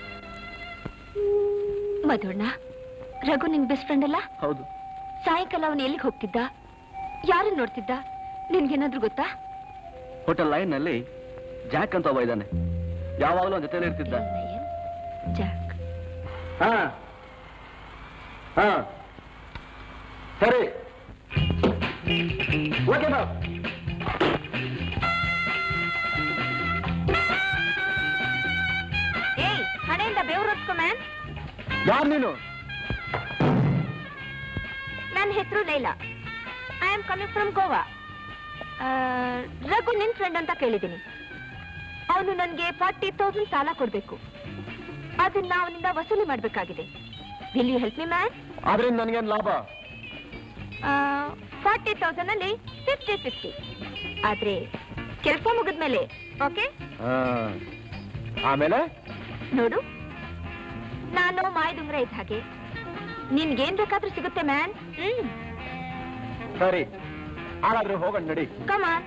ಮಧುಣ್ಣ ರಘು ನಿನ್ ಬೆಸ್ಟ್ ಫ್ರೆಂಡ್ ಅಲ್ಲ ಹೌದು ಸಾಯಂಕಾಲ ಅವನು ಎಲ್ಲಿಗೆ ಹೋಗ್ತಿದ್ದ ಯಾರನ್ನ ನೋಡ್ತಿದ್ದ ನಿನ್ಗೇನಾದ್ರೂ ಗೊತ್ತಾ ಹೋಟೆಲ್ ಲೈನ್ ನಲ್ಲಿ ಜಾಕ್ ಅಂತ ಒಬ್ಬ ಇದ್ದಾನೆ ಯಾವಾಗಲೂ ಅವ್ನ ಜೊತೆಲಿ ಇರ್ತಿದ್ದ ಜಾಕ್ ಹಾ ಹಾ ಸರಿ ಓಕೆ ಬಾ ಏಯ್ ಹಣೆಯಿಂದ ಬೆವರು ಮ್ಯಾನ್ ಯಾರು ನೀನು ನನ್ನ ಹೆಸರು Laila I am coming from Goa Raghu ನಿನ್ ಫ್ರೆಂಡ್ ಅಂತ ಕೇಳಿದ್ದೀನಿ ಅವನು ನನಗೆ ಫಾರ್ಟಿ ತೌಸಂಡ್ ಸಾಲ ಕೊಡ್ಬೇಕು ಅದನ್ನ ಅವನಿಂದ ವಸೂಲಿ ಮಾಡ್ಬೇಕಾಗಿದೆ will you help me man ಆದ್ರಿಂದ ನನಗೇನು ಲಾಭ ಫಾರ್ಟಿ ತೌಸಂಡ್ ಅಲ್ಲಿ ಫಿಫ್ಟಿ ಫಿಫ್ಟಿ ಆದ್ರೆ ಕೆಲಸ ಮುಗಿದ್ಮೇಲೆ ಓಕೆ ಹಾ. ಆಮೇಲೆ ನೋಡು ನಾನು ಮಾಯದುಂಗ್ರ ಇದ್ದ ಹಾಗೆ ನಿನ್ಗೇನ್ ಬೇಕಾದ್ರೂ ಸಿಗುತ್ತೆ ಮ್ಯಾನ್ ಹ್ಮ್ ಸರಿ ಹಾಗಾದ್ರೆ ಹೋಗೋಣ ನಡಿ ಕಮಾನ್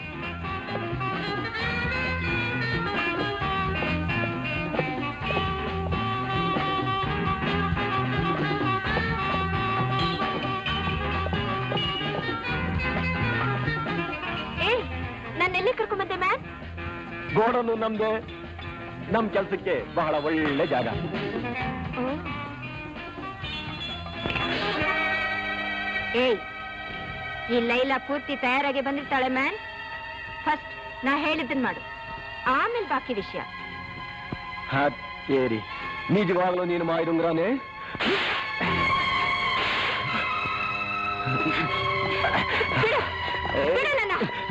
ಏ ನನ್ನ ಎಲ್ಲಿ ಕರ್ಕೊಂಬಂದೆ ಮ್ಯಾನ್ ಗೋಡನ್ನು ನಮ್ದೆ ನಮ್ ಕೆಲ್ಸಕ್ಕೆ ಬಹಳ ಒಳ್ಳೆ ಜಾಗ ಏಯ್ ಈ ಲೈಲಾ ಪೂರ್ತಿ ತಯಾರಾಗಿ ಬಂದಿರ್ತಾಳೆ ಮ್ಯಾನ್ ಫಸ್ಟ್ ನಾ ಹೇಳಿದ್ದನ್ ಮಾಡು ಆಮೇಲೆ ಬಾಕಿ ವಿಷಯ ಹತ್ತೇರಿ ನಿಜವಾಗ್ಲೂ ನೀನು ಮಾಯಿರುಂಗ್ರಾನೆ ಬಿಡು ಬಿಡು ನನ್ನ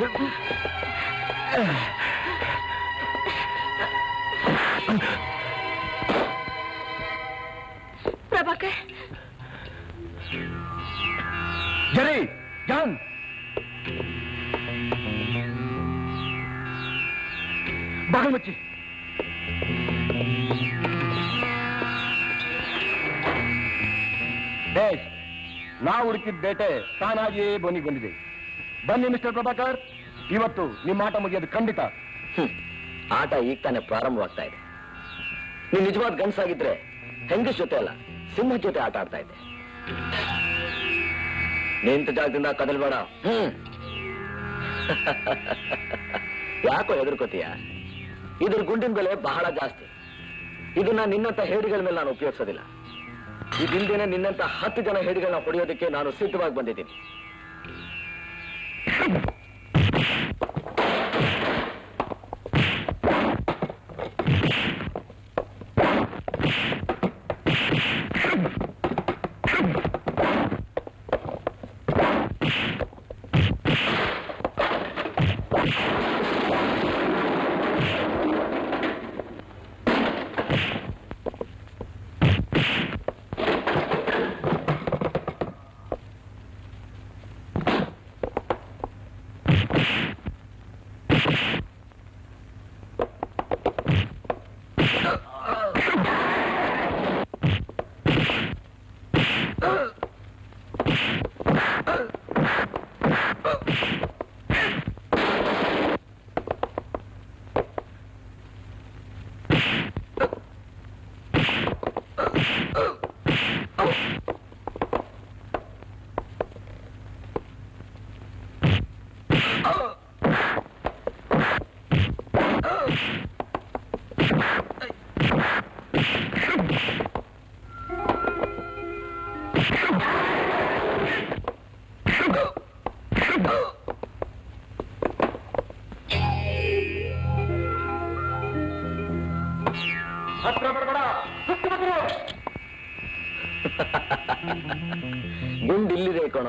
ಪ್ರಭಾಕರ್ ಜರಿ ಜಾನ್ ಬಾಗಿಲು ಮುಚ್ಚಿ ಬೇಸ್ ನಾ ಹುಡುಕಿದ ಬೇಟೆ ತಾನಾಗಿಯೇ ಬೋನಿಗೆ ಬಂದಿದೆ ಬನ್ನಿ ಮಿಸ್ಟರ್ ಪ್ರಭಾಕರ್ ಇವತ್ತು ನಿಮ್ಮ ಆಟ ಮುಗಿಯೋದು ಖಂಡಿತ ಆಟ ಈಗ ತಾನೇ ಪ್ರಾರಂಭವಾಗ್ತಾ ಇದೆ ನೀನ್ ನಿಜವಾದ ಗನ್ಸಾಗಿದ್ರೆ ಹೆಂಗಸ್ ಜೊತೆ ಅಲ್ಲ ಸಿಂಹ ಜೊತೆ ಆಟ ಆಡ್ತಾ ಇದ್ದೆ ನಿಂತ ಜಾಗದಿಂದ ಕದಲ್ಬೇಡ ಹ್ಮ್ ಯಾಕೋ ಹೆದರ್ಕೋತೀಯ ಇದ್ರ ಗುಂಡಿನ ಬೆಲೆ ಬಹಳ ಜಾಸ್ತಿ ಇದನ್ನ ನಿನ್ನಂತ ಹೇಡಿಗಳ ಮೇಲೆ ನಾನು ಉಪಯೋಗಿಸೋದಿಲ್ಲ ಇದಿಂದೇನೆ ನಿನ್ನಂತ ಹತ್ತು ಜನ ಹೇಡಿಗಳನ್ನ ಹೊಡೆಯೋದಕ್ಕೆ ನಾನು ಸಿದ್ಧವಾಗಿ ಬಂದಿದ್ದೀನಿ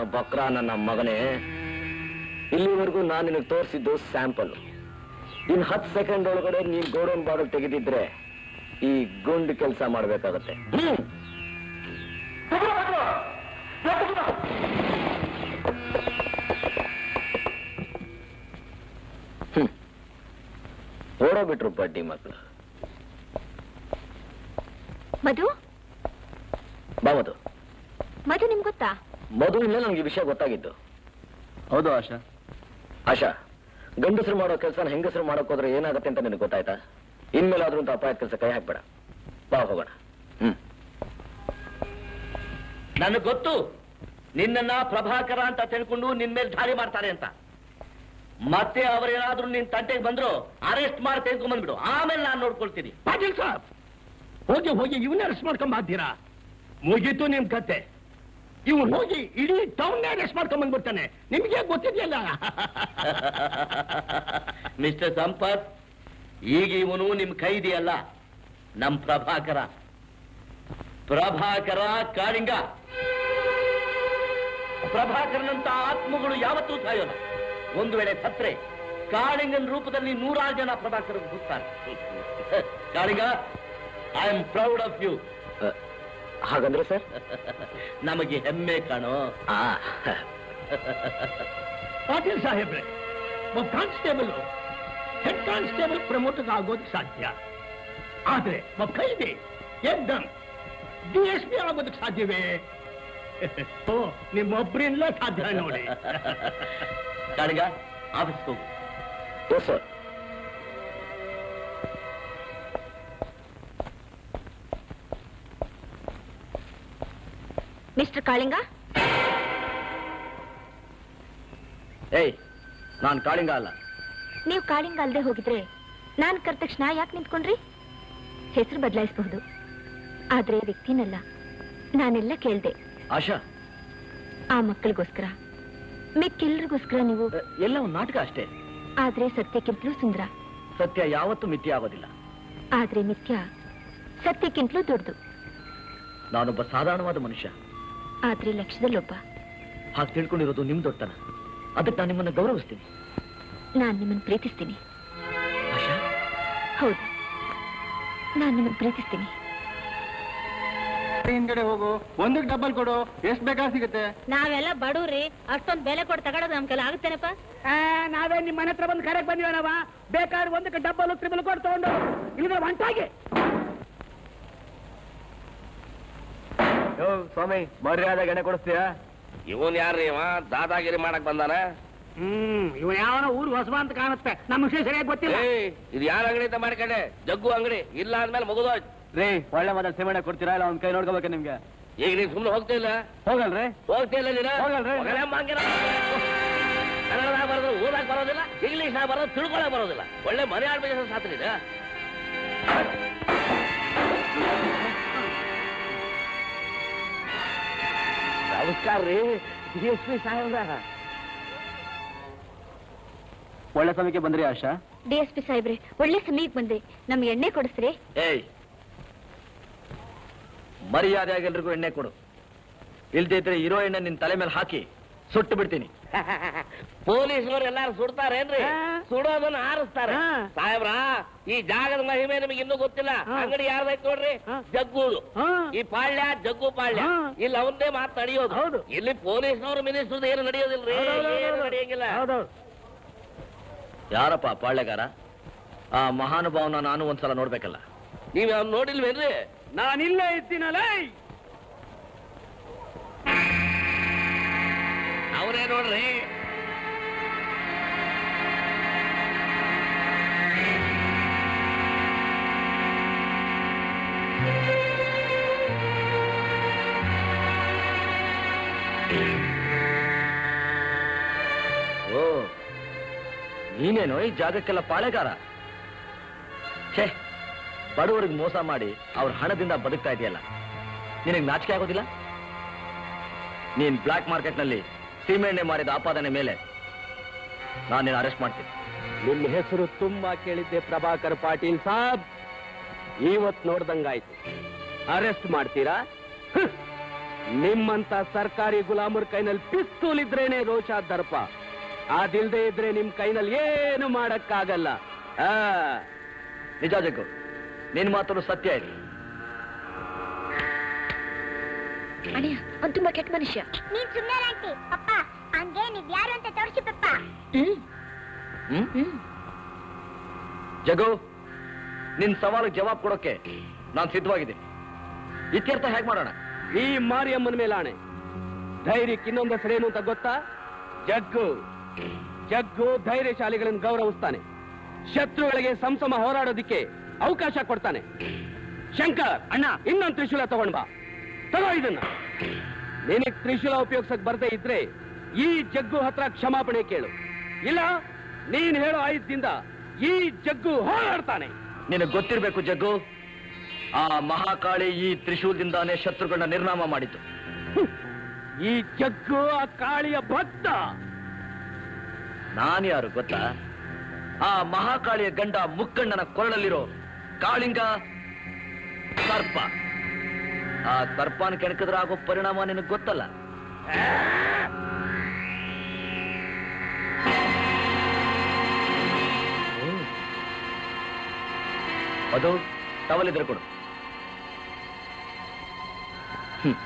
ಬಕ್ರ ನನ್ನ ಮಗನೇ ಇಲ್ಲಿವರೆಗೂ ನಾನು ನಿನಗೆ ತೋರಿಸಿದ್ದು ಸ್ಯಾಂಪಲ್ ಇನ್ ಹತ್ತು ಸೆಕೆಂಡ್ ಒಳಗಡೆ ನೀನ್ ಗೋಡನ್ ಬಾಡಲ್ ತೆಗೆದಿದ್ರೆ ಈ ಗುಂಡು ಕೆಲಸ ಮಾಡ್ಬೇಕಾಗತ್ತೆ ಹ್ಮ್ ಹ್ಮ್. ಓಡೋಗ್ಬಿಟ್ರು ಬಡ್ಡಿ ಮಕ್ಕಳು ಮಧು ಬಾ ಮಧು ಮಧು ನಿಮ್ಗೆ ಗೊತ್ತಾ ಮಧುವಿಂದ ನನಗೆ ಈ ವಿಷಯ ಗೊತ್ತಾಗಿದ್ದು ಹೌದು ಆಶಾ ಆಶಾ ಗಂಡಸರು ಮಾಡೋ ಕೆಲಸನ ಹೆಂಗಸರು ಮಾಡೋಕ್ ಹೋದ್ರೆ ಏನಾಗುತ್ತೆ ಅಂತ ನಿನಗೆ ಗೊತ್ತಾಯ್ತಾ ಇನ್ಮೇಲಾದ್ರೂ ಅಂತ ಅಪಾಯದ ಕೆಲಸ ಕೈ ಹಾಕ್ಬೇಡ ಬಾ ಹೋಗೋಣ ಹ್ಮ್ ನನಗೆ ಗೊತ್ತು ನಿನ್ನನ್ನ ಪ್ರಭಾಕರ ಅಂತ ತಿಳ್ಕೊಂಡು ನಿನ್ ಮೇಲೆ ದಾಳಿ ಮಾಡ್ತಾರೆ ಅಂತ ಮತ್ತೆ ಅವರೇನಾದ್ರೂ ನಿನ್ ತಂಟೆಗೆ ಬಂದ್ರು ಅರೆಸ್ಟ್ ಮಾಡಿ ತೆಗೆದುಕೊಂಡ್ ಬಂದ್ಬಿಡು ಆಮೇಲೆ ನಾನು ನೋಡ್ಕೊಳ್ತೀನಿ ಪಾಟೀಲ್ ಸಾಬ್ ಹೋಗಿ ಹೋಗಿ ಇವನ್ನ ಅರೆಸ್ಟ್ ಮಾಡ್ಕೊಂಡ್ ಬಾದ್ದೀರಾ ಮುಗೀತು ನಿಮ್ ಕತೆ ಇವನು ಹೋಗಿ ಇಡೀ ಟೌನ್ ಅರೆಸ್ಟ್ ಮಾಡ್ಕೊಂಡ್ ಬಂದ್ಬಿಡ್ತಾನೆ ನಿಮ್ಗೆ ಗೊತ್ತಿದೆಯಲ್ಲ ಮಿಸ್ಟರ್ ಸಂಪತ್ ಈಗ ಇವನು ನಿಮ್ ಕೈದಿ ಅಲ್ಲ ನಮ್ ಪ್ರಭಾಕರ ಪ್ರಭಾಕರ ಕಾಳಿಂಗ ಪ್ರಭಾಕರನಂತ ಆತ್ಮಗಳು ಯಾವತ್ತೂ ಸಾಯೋಲ್ಲ ಒಂದು ವೇಳೆ ಸತ್ರೆ ಕಾಳಿಂಗನ ರೂಪದಲ್ಲಿ ನೂರಾರು ಜನ ಪ್ರಭಾಕರ ಹುಡ್ತಾರೆ Kalinga I am proud of you ಹಾಗಂದ್ರೆ ಸರ್ ನಮಗೆ ಹೆಮ್ಮೆ ಕಾಣೋ ಪಾಟೀಲ್ ಸಾಹೇಬ್ರೆ ಒಬ್ಬ ಕಾನ್ಸ್ಟೇಬಲ್ ಹೆಡ್ ಕಾನ್ಸ್ಟೇಬಲ್ ಪ್ರಮೋಟ್ ಆಗೋದಕ್ಕೆ ಸಾಧ್ಯ ಆದ್ರೆ ಒಬ್ಬ ಖೈದಿ ಎಕ್ದಮ್ ಡಿ ಎಸ್ ಪಿ ಆಗೋದಕ್ಕೆ ಸಾಧ್ಯವೇ ಓ ನಿಮ್ಮೊಬ್ಬರಿಂದ ಸಾಧ್ಯ ನೋಡಿ ಕಾಳಿಂಗ ಆಫೀಸ್ಗೆ ಹೋಗು ಎಸ್ ಸರ್ ಮಿಸ್ಟರ್ ಕಾಳಿಂಗ ಏಯ್ ನಾನು ಕಾಳಿಂಗ ಅಲ್ಲ ನೀವು ಕಾಳಿಂಗ ಅಲ್ದೆ ಹೋಗಿದ್ರೆ ನಾನ್ ಕರೆದ ತಕ್ಷಣ ಯಾಕೆ ನಿಂತ್ಕೊಂಡ್ರಿ ಹೆಸರು ಬದಲಾಯಿಸಬಹುದು ಆದ್ರೆ ವ್ಯಕ್ತಿನಲ್ಲ ನಾನೆಲ್ಲ ಕೇಳ್ದೆ ಆಶಾ ಆ ಮಕ್ಕಳಿಗೋಸ್ಕರ ಮಿಕ್ಕೆಲ್ರಿಗೋಸ್ಕರ ನೀವು ಎಲ್ಲ ಒಂದು ನಾಟಕ ಅಷ್ಟೇ ಆದ್ರೆ ಸತ್ಯಕ್ಕಿಂತಲೂ ಸುಂದರ ಸತ್ಯ ಯಾವತ್ತೂ ಮಿಥ್ಯ ಆಗೋದಿಲ್ಲ ಆದ್ರೆ ಮಿಥ್ಯ ಸತ್ಯಕ್ಕಿಂತಲೂ ದೊಡ್ಡದು ನಾನೊಬ್ಬ ಸಾಧಾರಣವಾದ ಮನುಷ್ಯ ಆದ್ರೆ ಲಕ್ಷ್ಯದಲ್ಲೊಬ್ಬ ಹಾಗೆ ತಿಳ್ಕೊಂಡಿರೋದು ನಿಮ್ ದೊಡ್ಡತನ ಅದಕ್ಕೆ ನಾನು ನಿಮ್ಮನ್ನ ಗೌರವಿಸ್ತೀನಿ ನಾನ್ ನಿಮ್ಮನ್ನ ಪ್ರೀತಿಸ್ತೀನಿ ಆಶಾ ಹೌದು ನಾನ್ ನಿಮ್ಮನ್ನ ಪ್ರೀತಿಸ್ತೀನಿ ಹಿಂದ್ಗಡೆ ಹೋಗು ಒಂದಕ್ಕೆ ಡಬ್ಬಲ್ ಕೊಡು ಎಷ್ಟು ಬೇಕಾದ್ರೆ ಸಿಗುತ್ತೆ ನಾವೆಲ್ಲ ಬಡವ್ರಿ ಅಷ್ಟೊಂದ್ ಬೆಲೆ ಕೊಟ್ಟು ತಗೊಳೋದು ನಮ್ ಕೈಲಿ ಆಗುತ್ತೇನಪ್ಪ ನಾವೇ ನಿಮ್ಮ ಮನೆ ಹತ್ರ ಬಂದು ಕರೆಕ್ ಬಂದಿವನವ ಬೇಕಾದ್ರೆ ಒಂದಕ್ಕೆ ಡಬ್ಬಲ್ ತ್ರಿಬಲ್ ಕೊಟ್ಟು ತಗೊಂಡು ಇಲ್ಲಿಂದ ಒಂಟಾಗಿ ಸ್ವಾಮಿ ಮರ್ಯಾದೆ ಗಣೆ ಕೊಡಿಸ್ತೀಯಾ ಇವನ್ ಯಾರ್ರಿ ಇವ ದಾದಾಗಿರಿ ಮಾಡಕ್ ಬಂದಾನ ಹ್ಮ್ ಇವ ಯಾವನ ಊರು ಹೊಸಬ ಅಂತ ಕಾಣುತ್ತೆ ನಮ್ಮ ವಿಷಯ ಸರಿಯಾಗಿ ಗೊತ್ತಿಲ್ಲ ಏಯ್ ಇದು ಯಾರ ಅಂಗಡಿ ಅಂತ ಮಾಡ್ಕೊಂಡೆ ಜಗ್ಗು ಅಂಗಡಿ ಇಲ್ಲ ಅಂದ್ಮೇಲೆ ಮುಗಿದೋಯ್ತು ರೀ ಒಳ್ಳೆ ಮಾತಾಡ್ ಸೇವನೆ ಕೊಡ್ತೀರಾ ಇಲ್ಲ ಒಂದ್ ಕೈ ನೋಡ್ಕೋಬೇಕು ನಿಮ್ಗೆ ಈಗ ನೀನ್ ಸುಮ್ನೆ ಹೋಗ್ತಿಲ್ಲ ಹೋಗಲ್ರಿ ಹೋಗ್ತಿಲ್ಲ ನೀನು ಹೋಗಲ್ರಿ. ಹೋಗಲ್ಲ ಮಂಗಿನ. ಕನ್ನಡದಾಗ ಬರೋದು ಓದಾಕ್ ಬರೋದಿಲ್ಲ ಇಂಗ್ಲಿಷ್ ಬರೋದು ತಿಳ್ಕೊಳಕ್ ಬರೋದಿಲ್ಲ ಒಳ್ಳೆ ಮನೆ ಆಡ್ಬೇಕು ಸಾತ್ರಿ ಇದು ನಮಸ್ಕಾರ ರೀ ಡಿ ಎಸ್ ಪಿ ಸಾಹೇಬ್ರ ಒಳ್ಳೆ ಸಮಯಕ್ಕೆ ಬಂದ್ರಿ ಆಶಾ ಡಿ ಎಸ್ ಪಿ ಸಾಹೇಬ್ರೆ ಒಳ್ಳೆ ಸಮಯಕ್ಕೆ ಬಂದೆ ನಮ್ಗೆ ಎಣ್ಣೆ ಕೊಡಿಸ್ರಿ ಏಯ್ ಮರ್ಯಾದೆಯಾಗಿ ಎಲ್ರಿಗೂ ಎಣ್ಣೆ ಕೊಡು ಇಲ್ದೇ ಇದ್ರೆ ಇರೋ ಎಣ್ಣೆ ನಿನ್ ತಲೆ ಮೇಲೆ ಹಾಕಿ ಸುಟ್ಟು ಬಿಡ್ತೀನಿ ಪೊಲೀಸ್ನವ್ರು ಎಲ್ಲಾರು ಸುಡ್ತಾರೇನ್ರಿ ಸುಡೋದನ್ನ ಆರಿಸ್ತಾರೆ ಸಾಹೇಬ್ರ ಈ ಜಾಗದ ಮಹಿಮೆ ನಿಮಗೆ ಇನ್ನೂ ಗೊತ್ತಿಲ್ಲ ಅಂಗಡಿ ಯಾರ್ದೈತ್ ನೋಡ್ರಿ ಜಗ್ಗುದು ಈ ಪಾಳ್ಯ ಜಗ್ಗು ಪಾಳ್ಯ ಇಲ್ಲಿ ಅವಂದೇ ಮಾತು ನಡೆಯೋದು ಇಲ್ಲಿ ಪೊಲೀಸ್ನವ್ರು ಮಿನಿಸ್ಟರ್ ಏನು ನಡೆಯೋದಿಲ್ರಿ ಏನು ನಡೆಯಂಗಿಲ್ಲ ಯಾರಪ್ಪ ಪಾಳ್ಯಗಾರ ಆ ಮಹಾನುಭಾವನ ನಾನು ಒಂದ್ಸಲ ನೋಡ್ಬೇಕಲ್ಲ ನೀವ್ ಅವ್ನು ನೋಡಿಲ್ವೇನ್ರಿ ನಾನಿಲ್ಲೇ ಇದ್ದೀನಲ್ಲ ಅವರೇ ನೋಡ್ರಿ ಓ ನೀನೇನೋ ಈ ಜಾಗಕ್ಕೆಲ್ಲ ಪಾಳೆಗಾರ ಛೇ ಬಡವರಿಗೆ ಮೋಸ ಮಾಡಿ ಅವ್ರ ಹಣದಿಂದ ಬದುಕ್ತಾ ಇದೆಯಲ್ಲ ನಿನಗೆ ನಾಚಿಕೆ ಆಗೋದಿಲ್ಲ ನೀನ್ ಬ್ಲಾಕ್ ಮಾರ್ಕೆಟ್ನಲ್ಲಿ ಸೀಮೆಎಣ್ಣೆ ಮಾರಿದ ಆಪಾದನೆ ಮೇಲೆ ನಾನು ನಿನ್ನ ಅರೆಸ್ಟ್ ಮಾಡ್ತೀನಿ ನಿಮ್ಮ ಹೆಸರು ತುಂಬಾ ಕೇಳಿದ್ದೆ ಪ್ರಭಾಕರ್ ಪಾಟೀಲ್ ಸಾಬ್ ಇವತ್ ನೋಡ್ದಂಗಾಯ್ತು ಅರೆಸ್ಟ್ ಮಾಡ್ತೀರಾ ನಿಮ್ಮಂತ ಸರ್ಕಾರಿ ಗುಲಾಮರ ಕೈನಲ್ಲಿ ಪಿಸ್ತೂಲ್ ಇದ್ರೇನೆ ರೋಷ ದರ್ಪ ಅದಿಲ್ದೇ ಇದ್ರೆ ನಿಮ್ ಕೈನಲ್ಲಿ ಏನು ಮಾಡಕ್ಕಾಗಲ್ಲ ಆ ನಿಜ ಜಗ್ಗು ನಿನ್ ಮಾತನ್ನು ಸತ್ಯ ಇದೆ ಅಣ್ಣ ಅವ್ನು ತುಂಬಾ ಕೆಟ್ಟ ಮನುಷ್ಯ ನೀನ್ ಸುಮ್ಮನೆ ಆಂಟಿ ಪಪ್ಪ ಹಂಗೆ ನೀವ್ ಯಾರು ಅಂತ ತೋರಿಸಿ ಪಪ್ಪ ಹ್ಮ್ ಹ್ಮ್ ಹ್ಮ್ ಜಗು ನಿನ್ ಸವಾಲಿಗೆ ಜವಾಬ್ ಕೊಡೋಕೆ ನಾನ್ ಸಿದ್ಧವಾಗಿದ್ದೀನಿ ಇತ್ಯರ್ಥ ಹೇಗ್ ಮಾಡೋಣ ಈ ಮಾರಿಯಮ್ಮನ ಮೇಲಾಣೆ ಧೈರ್ಯಕ್ಕೆ ಇನ್ನೊಂದು ಹೆಸರೇನು ಅಂತ ಗೊತ್ತಾ ಜಗ್ಗು ಜಗ್ಗು ಧೈರ್ಯಶಾಲಿಗಳನ್ನು ಗೌರವಿಸ್ತಾನೆ ಶತ್ರುಗಳಿಗೆ ಸಂಸಮ ಹೋರಾಡೋದಿಕ್ಕೆ ಅವಕಾಶ ಕೊಡ್ತಾನೆ ಶಂಕರ್ ಅಣ್ಣ ಇನ್ನೊಂದು ತ್ರಿಶೂಲ ತಗೊಂಡ್ ಬಾ ತಗೋ ಇದನ್ನ ನಿನಗ್ ತ್ರಿಶೂಲ ಉಪಯೋಗಿಸಕ್ ಬರ್ದೇ ಇದ್ರೆ ಈ ಜಗ್ಗು ಹತ್ರ ಕ್ಷಮಾಪಣೆ ಕೇಳು ಇಲ್ಲ ನೀನ್ ಹೇಳೋ ಆಯುಧದಿಂದ ಈ ಜಗ್ಗು ಹೋರಾಡ್ತಾನೆ ನಿನಗ್ ಗೊತ್ತಿರ್ಬೇಕು ಜಗ್ಗು ಆ ಮಹಾಕಾಳಿ ಈ ತ್ರಿಶೂಲದಿಂದಾನೇ ಶತ್ರುಗಳನ್ನ ನಿರ್ನಾಮ ಮಾಡಿದ್ದು ಈ ಜಗ್ಗು ಆ ಕಾಳಿಯ ಭಕ್ತ ನಾನ್ಯಾರು ಗೊತ್ತಾ ಆ ಮಹಾಕಾಳಿಯ ಗಂಡ ಮುಕ್ಕಣ್ಣನ ಕೊರಳಲ್ಲಿರೋ ಕಾಳಿಂಗ ಸರ್ಪ ಆ ಸರ್ಪನ ಕೆಣಕಿದ್ರೆ ಆಗೋ ಪರಿಣಾಮ ನಿನಗೆ ಗೊತ್ತಲ್ಲ ಅದು ಟವಲಿದ್ರೆ ಕೊಡು ಹ್ಮ್.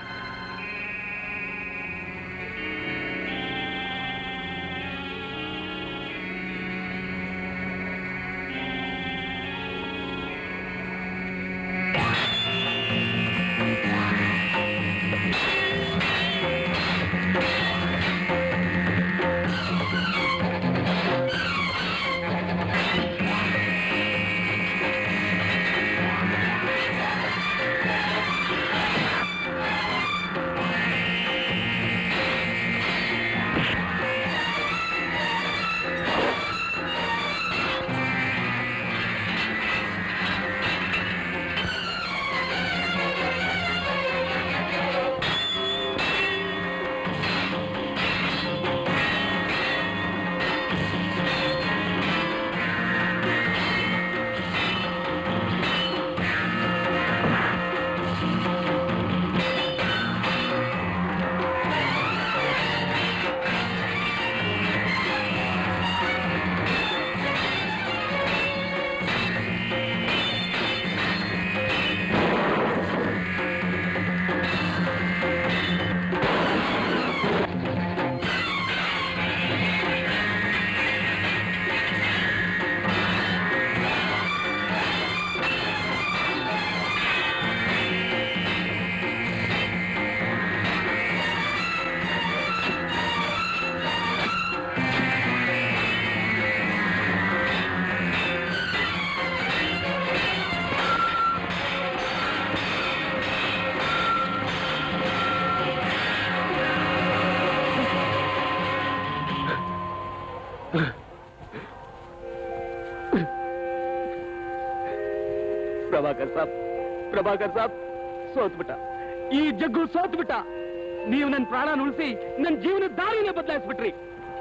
ಪ್ರಭಾಕರ್ ಸಾಬ್ ಪ್ರಭಾಕರ್ ಸಾಬ್ ಸೋತ್ಬಿಟ್ಟ ಈ ಜಗ್ಗು ಸೋತ್ಬಿಟ್ಟ ನೀವು ನನ್ನ ಪ್ರಾಣ ಉಳಿಸಿ ನನ್ನ ಜೀವನದ ದಾರಿನೇ ಬದಲಾಯಿಸ್ಬಿಟ್ರಿ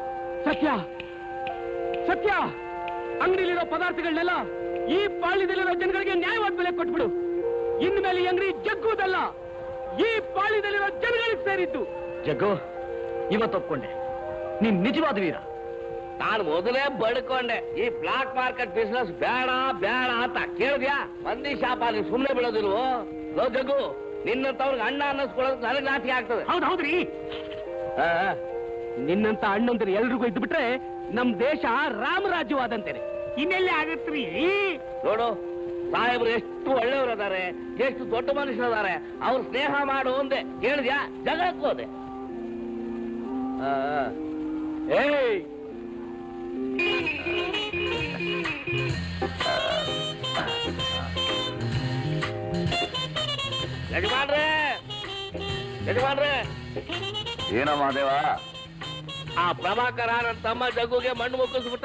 ಸತ್ಯ ಸತ್ಯ ಅಂಗಡಿಲಿರೋ ಪದಾರ್ಥಗಳನ್ನೆಲ್ಲ ಈ ಪಾಳ್ಯದಲ್ಲಿರೋ ಜನಗಳಿಗೆ ನ್ಯಾಯವಾದ ಬೆಲೆ ಕೊಟ್ಬಿಡು ಇನ್ಮೇಲೆ ಈ ಅಂಗಡಿ ಜಗ್ಗುದಲ್ಲ ಈ ಪಾಳ್ಯದಲ್ಲಿರೋ ಜನಗಳಿಗೆ ಸೇರಿದ್ದು ಜಗ್ಗು ಇವತ್ತು ಒಪ್ಕೊಂಡೆ ನೀನ್ ನಿಜವಾದ ವೀರ ನಾನು ಮೊದಲೇ ಬಡ್ಕೊಂಡೆ ಈ ಬ್ಲಾಕ್ ಮಾರ್ಕೆಟ್ ಬಿಸ್ನೆಸ್ ಬೇಡ ಬೇಡ ಅಂತ ಕೇಳಿದ್ಯಾ ಮಂದಿ ಶಾಪ ಅಲ್ಲಿ ಸುಮ್ಮನೆ ಬಿಡೋದಿಲ್ವೋ ಲೋ ಜಗ್ಗು ನಿನ್ನಂತವ್ರಿಗೆ ಅಣ್ಣ ಅನ್ನಿಸ್ಕೊಳ್ಳೋದು ನನಗೆ ನಾಚಿಕೆ ಆಗ್ತದೆ ಹೌದು ಹೌದ್ರಿ ಆ, ನಿನ್ನಂತ ಅಣ್ಣಂದ್ರೆ ಎಲ್ರಿಗೂ ಇದ್ದು ಬಿಟ್ರೆ ನಮ್ ದೇಶ ರಾಮರಾಜ್ಯವಾದಂತೇನೆ ಇನ್ನೆಲ್ಲೇ ಆಗತ್ರಿ ನೋಡು ಸಾಹೇಬ್ರು ಎಷ್ಟು ಒಳ್ಳೆಯವರು ಅದಾರೆ ಎಷ್ಟು ದೊಡ್ಡ ಮನುಷ್ಯರು ಅದಾರೆ ಅವ್ರು ಸ್ನೇಹ ಮಾಡು ಒಂದೇ ಕೇಳಿದ್ಯಾ ಜಗಕ್ಕೆ ಹೋದೆ ಆ, ಆ. ಏಯ್ ಯಜಮಾನ್ರೆ ಯಜಮಾನ್ರೆ ಏನೋ ಮಹಾದೇವ ಆ ಪ್ರಭಾಕರ ನನ್ನ ತಮ್ಮ ಜಗ್ಗುಗೆ ಮಣ್ಣು ಮುಕ್ಕಿಸ್ಬಿಟ್ಟ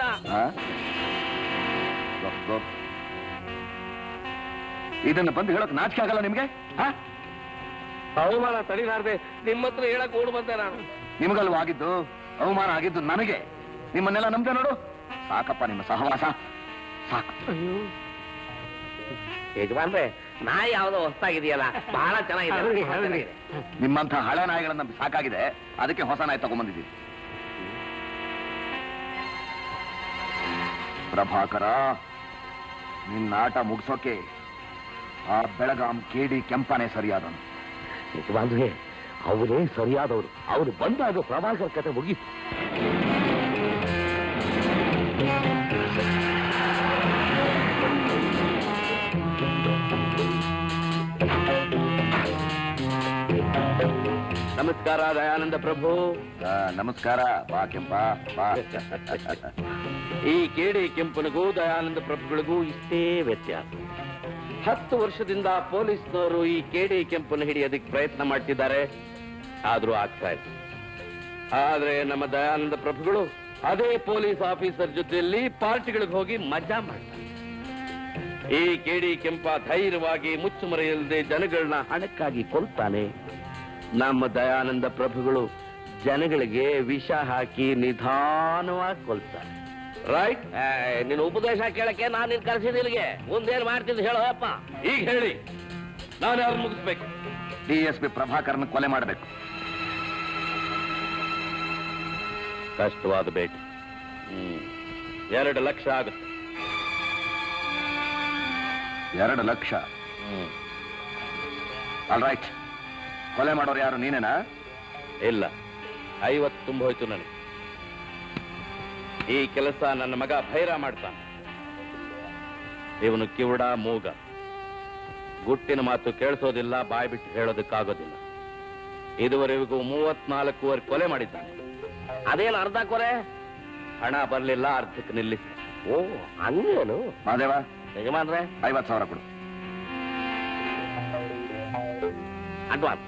ಇದನ್ನ ಬಂದು ಹೇಳಕ್ ನಾಚಿಕೆ ಆಗಲ್ಲ ನಿಮ್ಗೆ ಆ? ಅವಮಾನ ತಡಿಲಾರ್ದೆ ನಿಮ್ಮ ಹತ್ರ ಹೇಳಕ್ ಓಡ್ ಬಂದೆ ನಾನು ನಿಮಗಲ್ವಾ ಆಗಿದ್ದು ಅವಮಾನ ಆಗಿದ್ದು ನನಗೆ ನಿಮ್ಮನ್ನೆಲ್ಲ ನಂಬ್ದೆ ನೋಡು ಸಾಕಪ್ಪ ನಿಮ್ಮ ಸಹವಾಸ ಸಾಕು ಯಜಮಾನ್ರೆ ನಾಯಿ ಯಾವ್ದೋ ಹೊಸ್ತಾಗಿದೆಯಲ್ಲ ಬಹಳ ಚೆನ್ನಾಗಿದೆ ಹೌದ್ರಿ, ಬಹಳ ಹೌದ್ರಿ. ಚೆನ್ನಾಗಿದೆ. ನಿಮ್ಮಂಥ ಹಳೆ ನಾಯಿಗಳನ್ನ ಸಾಕಾಗಿದೆ ಅದಕ್ಕೆ ಹೊಸ ನಾಯಿ ತಗೊಂಡ್ಬಂದಿದ್ದೀವಿ ಪ್ರಭಾಕರ ನಿನ್ನ ಆಟ ಮುಗಿಸೋಕೆ ಆ ಬೆಳಗಾಂ ಕೇಡಿ ಕೆಂಪನೆ ಸರಿಯಾದನು ನಿಜವಾಗ್ಲೇ ಅವರೇ ಸರಿಯಾದವರು ಅವ್ರು ಬಂದಾಗ ಪ್ರಭಾಕರ್ ಕತೆ ಮುಗೀತು ನಮಸ್ಕಾರ ದಯಾನಂದ ಪ್ರಭು ಆ, ನಮಸ್ಕಾರ ಬಾ ಕೆಂಪ ಬಾ ಈ ಕೇಡಿ ಕೆಂಪನಿಗೂ ದಯಾನಂದ ಪ್ರಭುಗಳಿಗೂ ಇಷ್ಟೇ ವ್ಯತ್ಯಾಸ ಹತ್ತು ವರ್ಷದಿಂದ ಪೊಲೀಸ್ನವರು ಈ ಕೇಡಿ ಕೆಂಪನ್ನು ಹಿಡಿಯೋದಕ್ಕೆ ಪ್ರಯತ್ನ ಮಾಡ್ತಿದ್ದಾರೆ ಆದ್ರೂ ಆಗ್ತಾ ಇಲ್ಲ ಆದ್ರೆ ನಮ್ಮ ದಯಾನಂದ ಪ್ರಭುಗಳು ಅದೇ ಪೊಲೀಸ್ ಆಫೀಸರ್ ಜೊತೆಯಲ್ಲಿ ಪಾರ್ಟಿಗಳಿಗೆ ಹೋಗಿ ಮಜಾ ಮಾಡ್ತಾರೆ ಈ ಕೇಡಿ ಕೆಂಪ ಧೈರ್ಯವಾಗಿ ಮುಚ್ಚುಮರೆಯಿಲ್ಲದೆ ಜನಗಳನ್ನ ಹಣಕ್ಕಾಗಿ ಕೊಲ್ತಾನೆ ನಮ್ಮ ದಯಾನಂದ ಪ್ರಭುಗಳು ಜನಗಳಿಗೆ ವಿಷ ಹಾಕಿ ನಿಧಾನವಾಗಿ ಕೊಲ್ತಾರೆ ರೈಟ್ ನಿನ್ನ ಉಪದೇಶ ಕೇಳಕ್ಕೆ ನಾನು ನಿನ್ ಕರೆಸಿದ ಇಲ್ಲಿಗೆ ಮುಂದೇನ್ ಮಾಡ್ತಿದ್ದು ಹೇಳೋ ಅಪ್ಪ ಈಗ ಹೇಳಿ ನಾನು ಯಾರು ಮುಗಿಸ್ಬೇಕು ಡಿ ಎಸ್ ಪಿ ಪ್ರಭಾಕರ್ನ ಕೊಲೆ ಮಾಡಬೇಕು ಕಷ್ಟವಾದ ಭೇಟಿ ಹ್ಮ್ ಎರಡು ಲಕ್ಷ ಆಗುತ್ತೆ ಎರಡು ಲಕ್ಷ ಹ್ಮ್ ಆಲ್ ರೈಟ್ ಕೊಲೆ ಮಾಡೋರು ಯಾರು ನೀನೇನಾ ಇಲ್ಲ ಐವತ್ತು ತುಂಬ ಹೋಯ್ತು ನನಗೆ ಈ ಕೆಲಸ ನನ್ನ ಮಗ ಭೈರ ಮಾಡ್ತಾನೆ ಇವನು ಕಿವುಡ ಮೂಗ ಗುಟ್ಟಿನ ಮಾತು ಕೇಳಿಸೋದಿಲ್ಲ ಬಾಯ್ ಬಿಟ್ಟು ಹೇಳೋದಕ್ಕಾಗೋದಿಲ್ಲ ಇದುವರೆಗೂ ಮೂವತ್ನಾಲ್ಕೂವರೆ ಕೊಲೆ ಮಾಡಿದ್ದಾನೆ ಅದೇನು ಅರ್ಧ ಕೊಲೆ ಹಣ ಬರಲಿಲ್ಲ ಅರ್ಧಕ್ಕೆ ನಿಲ್ಲಿಸಿ ಓ ಹಂಗೇನು ಮಾದೇವ ಯಜಮಾನ್ರೆ ಐವತ್ತು ಸಾವಿರ ಕೊಡು ಅಡ್ವಾನ್ಸ್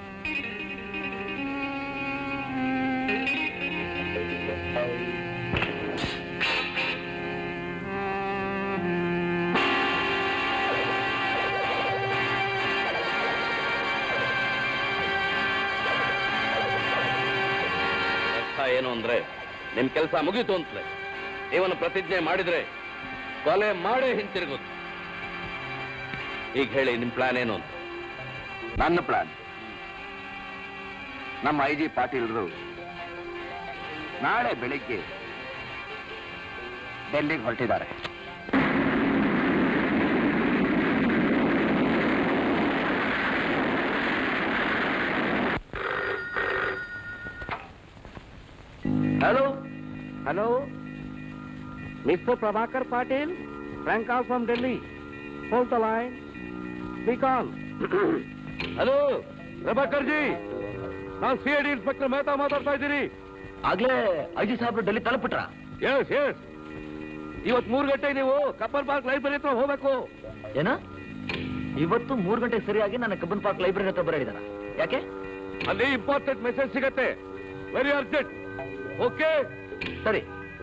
ಅರ್ಥ ಏನು ಅಂದ್ರೆ ನಿಮ್ ಕೆಲಸ ಮುಗೀತು ಅಂತಲೇ ಇವನು ಪ್ರತಿಜ್ಞೆ ಮಾಡಿದ್ರೆ ಕೊಲೆ ಮಾಡೇ ಹಿಂತಿರುಗೋದು ಈಗ ಹೇಳಿ ನಿಮ್ ಪ್ಲಾನ್ ಏನು ಅಂತ ನನ್ನ ಪ್ಲಾನ್ ನಮ್ಮ ಐ ಜಿ ಪಾಟೀಲ್ರು ನಾಳೆ ಬೆಳಿಗ್ಗೆ ಡೆಲ್ಲಿಗೆ ಹೊರಟಿದ್ದಾರೆ hello hello mister Prabhakar Patil frank call from Delhi hold the line speak on hello Prabhakar ji ನಾನು C I D inspector Mehta ಮಾತಾಡ್ತಾ ಇದ್ದೀನಿ ಆಗ್ಲೇ ಐ ಜಿ ಸಾಹೇಬ್ರು ಡೆಲ್ಲಿ ತಲುಪಿಟ್ರ ಎಸ್ ಎಸ್ ಇವತ್ತು ಮೂರು ಗಂಟೆಗೆ ನೀವು ಕಬ್ಬನ್ ಪಾರ್ಕ್ ಲೈಬ್ರರಿ ಹತ್ರ ಹೋಗ್ಬೇಕು ಏನ ಇವತ್ತು ಮೂರು ಗಂಟೆ ಸರಿಯಾಗಿ ನನ್ನ ಕಬ್ಬನ್ ಪಾರ್ಕ್ ಲೈಬ್ರರಿ ಹತ್ರ ಬರಡಿದಾರ ಯಾಕೆ ಅಲ್ಲಿ ಇಂಪಾರ್ಟೆಂಟ್ ಮೆಸೇಜ್ ಸಿಗತ್ತೆ ವೆರಿ ಅರ್ಜೆಂಟ್ ಓಕೆ ಸರಿ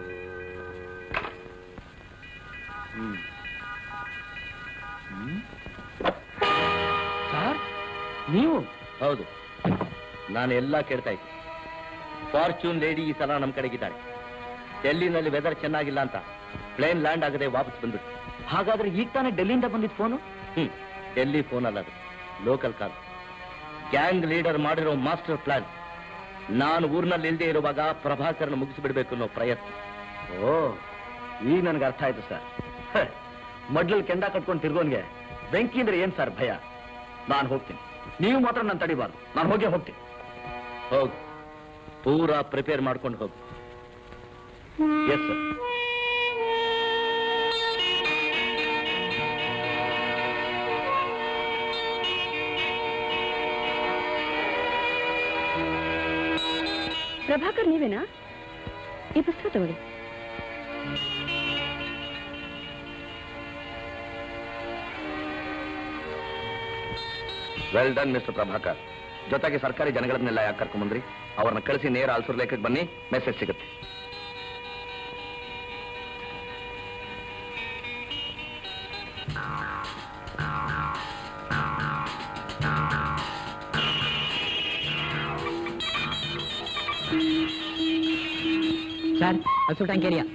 ಸರ್ ನೀವು ಹೌದು ನಾನು ಎಲ್ಲ ಕೇಳ್ತಾ ಇದ್ದೆ ಫಾರ್ಚೂನ್ ಲೇಡಿ ಈ ಸಲ ನಮ್ಮ ಕಡೆಗಿದ್ದಾಳೆ ಡೆಲ್ಲಿನಲ್ಲಿ ವೆದರ್ ಚೆನ್ನಾಗಿಲ್ಲ ಅಂತ ಪ್ಲೇನ್ ಲ್ಯಾಂಡ್ ಆಗದೆ ವಾಪಸ್ ಬಂದ್ಬಿಟ್ಟು ಹಾಗಾದ್ರೆ ಈಗ ತಾನೇ ಡೆಲ್ಲಿಯಿಂದ ಬಂದಿದ್ ಫೋನು ಹ್ಮ್ ಡೆಲ್ಲಿ ಫೋನ್ ಅಲ್ಲ ಅದು ಲೋಕಲ್ ಕಾಲ್ ಗ್ಯಾಂಗ್ ಲೀಡರ್ ಮಾಡಿರೋ ಮಾಸ್ಟರ್ ಪ್ಲಾನ್ ನಾನು ಊರಿನಲ್ಲಿ ಇಲ್ಲದೆ ಇರುವಾಗ ಪ್ರಭಾಕರ್ನ ಮುಗಿಸಿಬಿಡ್ಬೇಕು ಅನ್ನೋ ಪ್ರಯತ್ನ ಓ ಈಗ ನನ್ಗೆ ಅರ್ಥ ಆಯ್ತು ಸರ್ ಮಡ್ಲಲ್ಲಿ ಕೆಂಡ ಕಟ್ಕೊಂಡು ತಿರ್ಗೋನ್ಗೆ ಬೆಂಕಿ ಅಂದ್ರೆ ಏನ್ ಸರ್ ಭಯ ನಾನು ಹೋಗ್ತೀನಿ ನೀವು ಮಾತ್ರ ನಾನು ತಡಿಬಾರ್ದು ನಾನು ಹೋಗೇ ಹೋಗ್ತೀನಿ ಹೋಗು ಪೂರಾ ಪ್ರಿಪೇರ್ ಮಾಡ್ಕೊಂಡು ಹೋಗು ಎಸ್ ಸರ್ ಪ್ರಭಾಕರ್ ನೀವೇನಾ ಈ ಪುಸ್ತಕ ತಗೊಳ್ಳಿ ವೆಲ್ ಡನ್ ಮಿಸ್ಟರ್ ಪ್ರಭಾಕರ್ ಜೊತೆಗೆ ಸರ್ಕಾರಿ ಜನಗಳನ್ನೆಲ್ಲ ಯಾಕೆ ಕರ್ಕೊಂಬಂದ್ರಿ ಅವ್ರನ್ನ ಕಳಿಸಿ ನೇರ ಅಲ್ಸೂರ್ ಲೇಖಕ್ಕೆ ಬನ್ನಿ ಮೆಸೇಜ್ ಸಿಗುತ್ತೆ ಸರ್ ಹಸು ಟ್ಯಾಂಕ್ ಏರಿಯಾ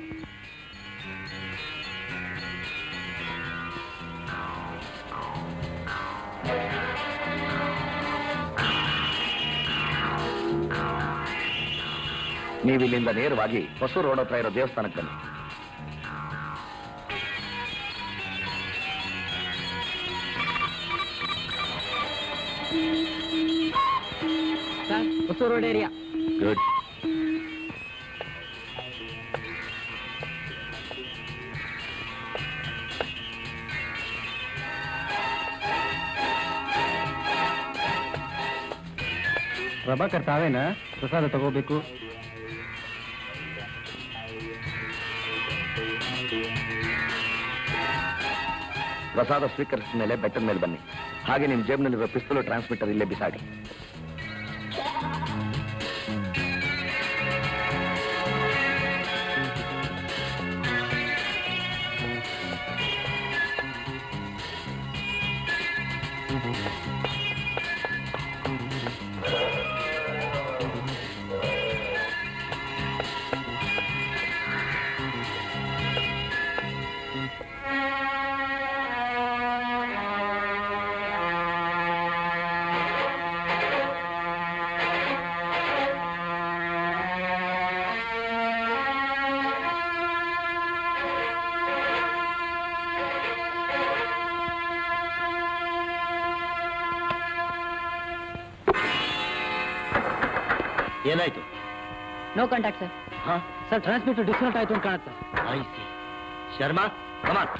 ನೀವು ಇಲ್ಲಿಂದ ನೇರವಾಗಿ ಹೊಸೂರು ರೋಡ್ ಹತ್ರ ಇರೋ ದೇವಸ್ಥಾನಕ್ಕೆ ಬನ್ನಿ Hosur road area good Prabhakar ತಾವೇನಾ ಪ್ರಸಾದ ತಗೋಬೇಕು ಪ್ರಸಾದ ಸ್ವೀಕರಿಸಿದ ಮೇಲೆ ಬೆಟ್ಟದ ಮೇಲೆ ಬನ್ನಿ ಹಾಗೆ ನಿಮ್ಮ ಜೇಬ್ನಲ್ಲಿರೋ ಪಿಸ್ತೂಲು ಟ್ರಾನ್ಸ್ಮಿಟರ್ ಇಲ್ಲೇ ಬಿಸಾಡಿ ಏನಾಯ್ತು ನೋ ಕಾಂಟ್ಯಾಕ್ಟ್ ಸರ್ ಹಾ ಸರ್ ಟ್ರಾನ್ಸ್ಮಿಟರ್ ಡಿಸ್ಕನೆಕ್ಟ್ ಆಯ್ತು ಅಂತ ಕಾಣುತ್ತೆ ಐ ಸಿ ಶರ್ಮಾ ಕಮಾನ್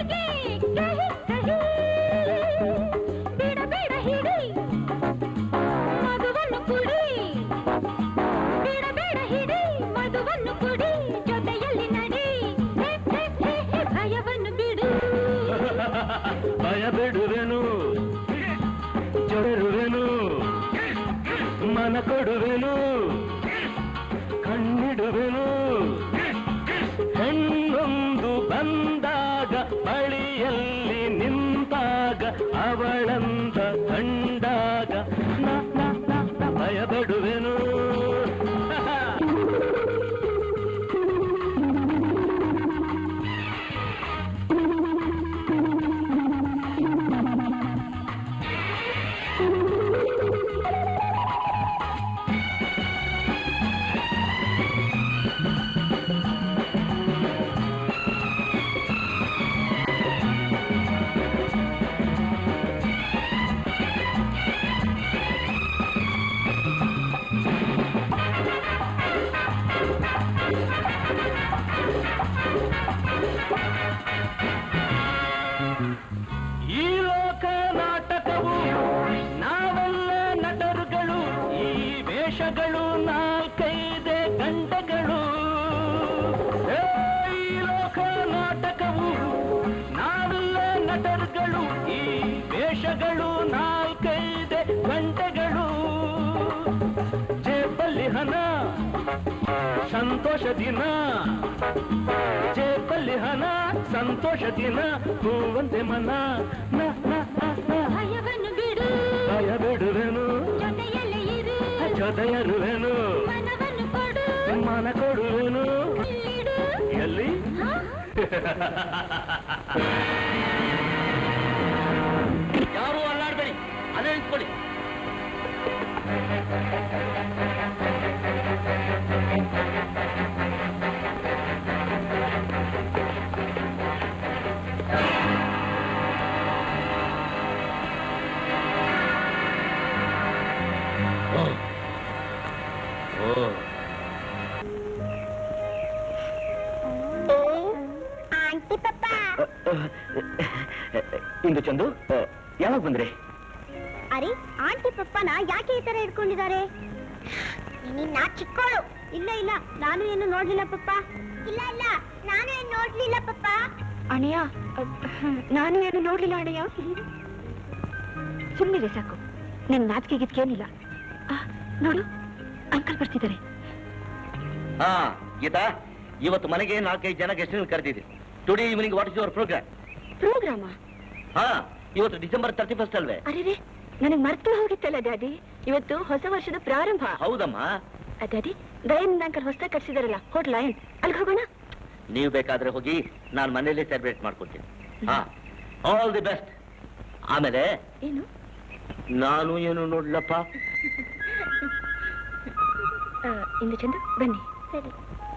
ನನಗೆ ಕಹಿ ಕಹಿ ಬೇಡ ಬೇಡ ಹಿಡಿ ಮಧುವನ್ನು ಕುಡಿ ಬೇಡ ಬೇಡ ಹಿಡಿ ಮಧುವನ್ನು ಕುಡಿ ಜೊತೆಯಲ್ಲಿ ನಡಿ ಹೇ, ಹೇ, ಹೇ, ಹೇ, ಭಯವನ್ನು ಬಿಡು ಭಯ ಬಿಡುವೆನು ಜೊಡರುವೆನು ಮನ ಕೊಡುವೆನು ಕಣ್ಣಿಡುವೆನು ಹೆಣ್ಣೊಂದು ಬಂದಾಗ ಬಳಿಯಲ್ಲಿ ನಿಂತಾಗ ಅವಳಂತ ಕಂಡಾಗ ನ, ನ, ನ, ನ, ಭಯ ಬಿಡುವೆನು ಈ ಲೋಕ ನಾಟಕವು ನಾವೆಲ್ಲ ನಟರುಗಳು ಈ ವೇಷಗಳು ನಾಲ್ಕೈದೆ ಗಂಟೆಗಳು ಏ, ಈ ಲೋಕ ನಾಟಕವು ನಾವೆಲ್ಲ ನಟರುಗಳು ಈ ವೇಷಗಳು ನಾಲ್ಕೈದೆ ಗಂಟೆಗಳು ಜೇಬಲ್ಲಿ ಹಣ ಸಂತೋಷ ದಿನ ಜೇಬಲ್ಲಿ ಹಣ ಸಂತೋಷ ದಿನ ಹೂವಂತೆ ಮನ ನ, ನ, ನ, ನ. ಭಯವನ್ನು ಬಿಡು ಭಯ ಬಿಡುವೆನು ಜೊತೆಯಲ್ಲಿ ಇರು ಜೊತೆಯರುವೆನು ಮನವನ್ನು ಕೊಡು ಮನ ಕೊಡುವೆನು ಇಲ್ಲಿಡು ಎಲ್ಲಿ ಹಾ? ಯಾರು ಅಲ್ಲಾಡ್ಬೇಡಿ ಅದೇ ನಿಂತ್ಕೊಳ್ಳಿ ಆಂಟಿ ಪಪ್ಪ ಇಂದು ಚಂದು ಯಾವಾಗ ಬಂದ್ರಿ ಅರೆ ಆಂಟಿ ಪಪ್ಪನ ಯಾಕೆ ಈ ತರ ಇಟ್ಕೊಂಡಿದ್ದಾರೆ ನಿನ್ನ ಚಿಕ್ಕೋಳು ಇಲ್ಲ ಇಲ್ಲ ನಾನು ಏನು ನೋಡ್ಲಿಲ್ಲ ಪಪ್ಪ ಇಲ್ಲ ಇಲ್ಲ ನಾನು ಏನು ನೋಡ್ಲಿಲ್ಲ ಪಪ್ಪ ಅಣ್ಣಯ್ಯ ಅಹ್, ನಾನು ಏನು ನೋಡ್ಲಿಲ್ಲ ಅಣ್ಣಯ್ಯ ಸುಮ್ಮನಿದೆ ಸಾಕು ನಿನ್ ನಾಚಿಕೆ ಗಿತ್ಕೇನಿಲ್ಲ ಆ, ನೋಡು ಅಂಕಲ್ ಬರ್ತಿದ್ದಾರೆ ಹಾ ಗೀತಾ ಇವತ್ತು ಮನೆಗೆ ನಾಲ್ಕೈದು ಜನ ಗೆಸ್ಟ್ ಕರೆದಿದ್ದೀವಿ today evening what is your programme programme ಹಾ ಇವತ್ತು ಡಿಸೆಂಬರ್ ತರ್ಟಿ ಫಸ್ಟ್ ಅಲ್ವೇ ಅರೆ ನನಗೆ ಮರ್ತು ಹೋಗಿತ್ತಲ್ಲ ಡ್ಯಾಡಿ ಇವತ್ತು ಹೊಸ ವರ್ಷದ ಪ್ರಾರಂಭ ಹೌದಮ್ಮ ಡ್ಯಾಡಿ ದಯನ್ ಅಂಕಲ್ ಹೊಸದಾಗಿ ಕಟ್ಸಿದಾರಲ್ಲ ಹೋಟ್ಲ್ ಲಯನ್ ಅಲ್ಲಿಗೆ ಹೋಗೋಣ ನೀವು ಬೇಕಾದ್ರೆ ಹೋಗಿ ನಾನು ಮನೆಯಲ್ಲೇ ಸೆಲೆಬ್ರೇಟ್ ಮಾಡ್ಕೊಳ್ತೀನಿ ಹಾ ಆಲ್ ದಿ ಬೆಸ್ಟ್ ಆಮೇಲೆ ಏನು ನಾನು ಏನು ನೋಡ್ಲಪ್ಪ ಆ, ಇಂದು ಚಂದು ಬನ್ನಿ ಸರಿ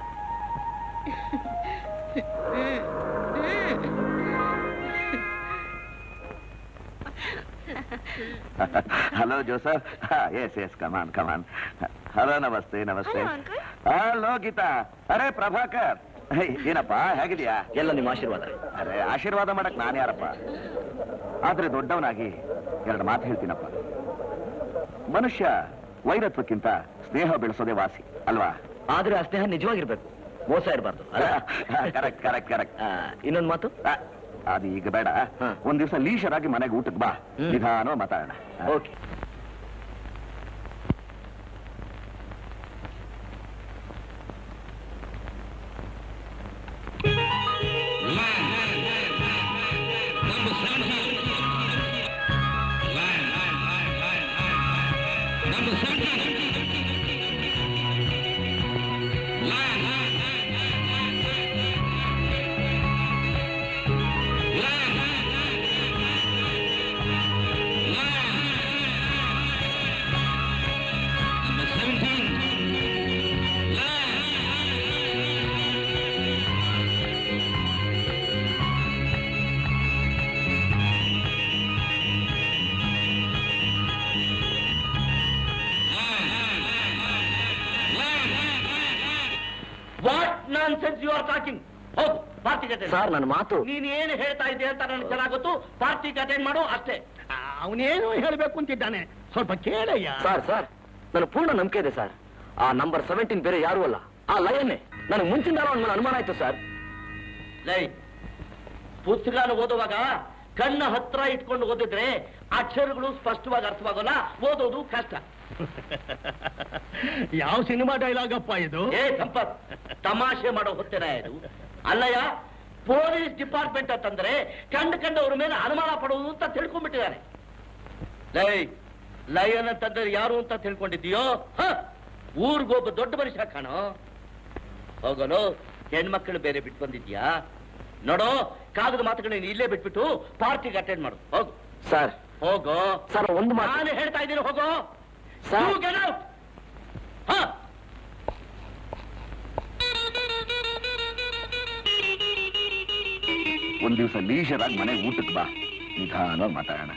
hello Joseph yes yes come on come on hello ನಮಸ್ತೆ ನಮಸ್ತೆ Hello, uncle. ಹಲೋ ಗೀತಾ ಅರೆ ಪ್ರಭಾಕರ್ ಹೇ, ಏನಪ್ಪ ಹೇಗಿದ್ಯಾ ಎಲ್ಲ ನಿಮ್ಮ ಆಶೀರ್ವಾದ ಅರೆ ಆಶೀರ್ವಾದ ಮಾಡಕ್ ನಾನು ಯಾರಪ್ಪ ಆದ್ರೆ ದೊಡ್ಡವನಾಗಿ ಎರಡು ಮಾತು ಹೇಳ್ತೀನಪ್ಪ ಮನುಷ್ಯ ವೈರತ್ವಕ್ಕಿಂತ ಸ್ನೇಹ ಬೆಳೆಸೋದೇ ವಾಸಿ ಅಲ್ವಾ ಆದ್ರೆ ಆ ಸ್ನೇಹ ನಿಜವಾಗಿರ್ಬೇಕು ಮೋಸ ಇರಬಾರ್ದು ಅಲ್ಲ ಕರೆಕ್ಟ್ ಕರೆಕ್ಟ್ ಕರೆಕ್ಟ್ ಆ, ಇನ್ನೊಂದು ಮಾತು ಅದು ಈಗ ಬೇಡ ಹಾ. ಒಂದ್ ದಿವಸ ಲೀಶರಾಗಿ ಮನೆಗೆ ಊಟಕ್ಕೆ ಬಾ ಹ್ಮ್. ನಿಧಾನ ಮಾತಾಡೋಣ okay what nonsense you are talking ಹೋಗು ಪಾರ್ಟಿಗೆ ಪಾರ್ಟಿಗೆ attend ಸರ್ ಮಾಡು. ನನ್ನ ಮಾತು ನೀನ್ ಏನು ಹೇಳ್ತಾ ಇದ್ದೆ ಅಂತ ನನಗೆ ಚೆನ್ನಾಗ್ ಗೊತ್ತು ಪಾರ್ಟಿಗೆ ಅಟೆಂಡ್ ಮಾಡು ಅಷ್ಟೇ ಅವನೇನು ಹೇಳ್ಬೇಕು ಅಂತಿದ್ದಾನೆ ಸ್ವಲ್ಪ ಕೇಳಯ್ಯ ಸರ್ ಸರ್ ನನಗೆ ಪೂರ್ಣ ನಂಬಿಕೆ ಇದೆ ಸರ್ ಆ ನಂಬರ್ ಸೆವೆಂಟೀನ್ ಬೇರೆ ಯಾರು ಅಲ್ಲ ಆ ಲಯನ್ನೇ ನನಗೆ ಮುಂಚಿಂದ ಅವನ ಮೇಲೆ ಅನುಮಾನ ಆಯ್ತು ಸರ್ ಲೈ ಪುಸ್ತಕನ ಓದುವಾಗ ಕಣ್ಣ ಹತ್ರ ಇಟ್ಕೊಂಡು ಓದಿದ್ರೆ ಅಕ್ಷರಗಳು ಸ್ಪಷ್ಟವಾಗಿ ಅರ್ಥವಾಗಲ್ಲ ಓದೋದು ಕಷ್ಟ ಯಾವ ಸಿನಿಮಾ ಡೈಲಾಗ್ ಅಪ್ಪ ಇದು ಏ ಸಂಪತ್ ತಮಾಷೆ ಮಾಡೋ ಹೊತ್ತೇನ ಇದು ಅಲ್ಲಯ್ಯ ಪೊಲೀಸ್ ಡಿಪಾರ್ಟ್ಮೆಂಟ್ ಅಂತಂದ್ರೆ ಕಂಡು ಕಂಡವ್ರ ಮೇಲೆ ಅನುಮಾನ ಪಡುವುದು ಅಂತ ತಿಳ್ಕೊಂಡ್ಬಿಟ್ಟಿದ್ದಾರೆ ಲೈ ಲಯನ್ ಅಂತಂದ್ರೆ ಯಾರು ಅಂತ ತಿಳ್ಕೊಂಡಿದ್ದೀಯೋ ಹ ಊರಿಗೊಬ್ಬ ದೊಡ್ಡ ಮನುಷ್ಯ ಕಾಣೋ ಹೋಗೋನು ಹೆಣ್ಮಕ್ಳು ಬೇರೆ ಬಿಟ್ಟು ಬಂದಿದ್ಯಾ ನೋಡೋ ಕಾಗದ ಮಾತುಗಳನ್ನ ಇಲ್ಲೇ ಬಿಟ್ಬಿಟ್ಟು ಪಾರ್ಟಿಗೆ ಅಟೆಂಡ್ ಮಾಡು ಹೋಗು ಸರ್ ಹೋಗೋ ಸರ್ ಒಂದು ಮಾತು ನಾನು ಹೇಳ್ತಾ ಇದ್ದೀನಿ ಹೋಗೋ ಸರ್. You get out. ಹ ಒಂದ್ ದಿವಸ ಲೀಷರಾಗಿ ಮನೆ ಊಟಕ್ಕೆ ಬಾ ನಿಧಾನವಾಗಿ ಮಾತಾಡೋಣ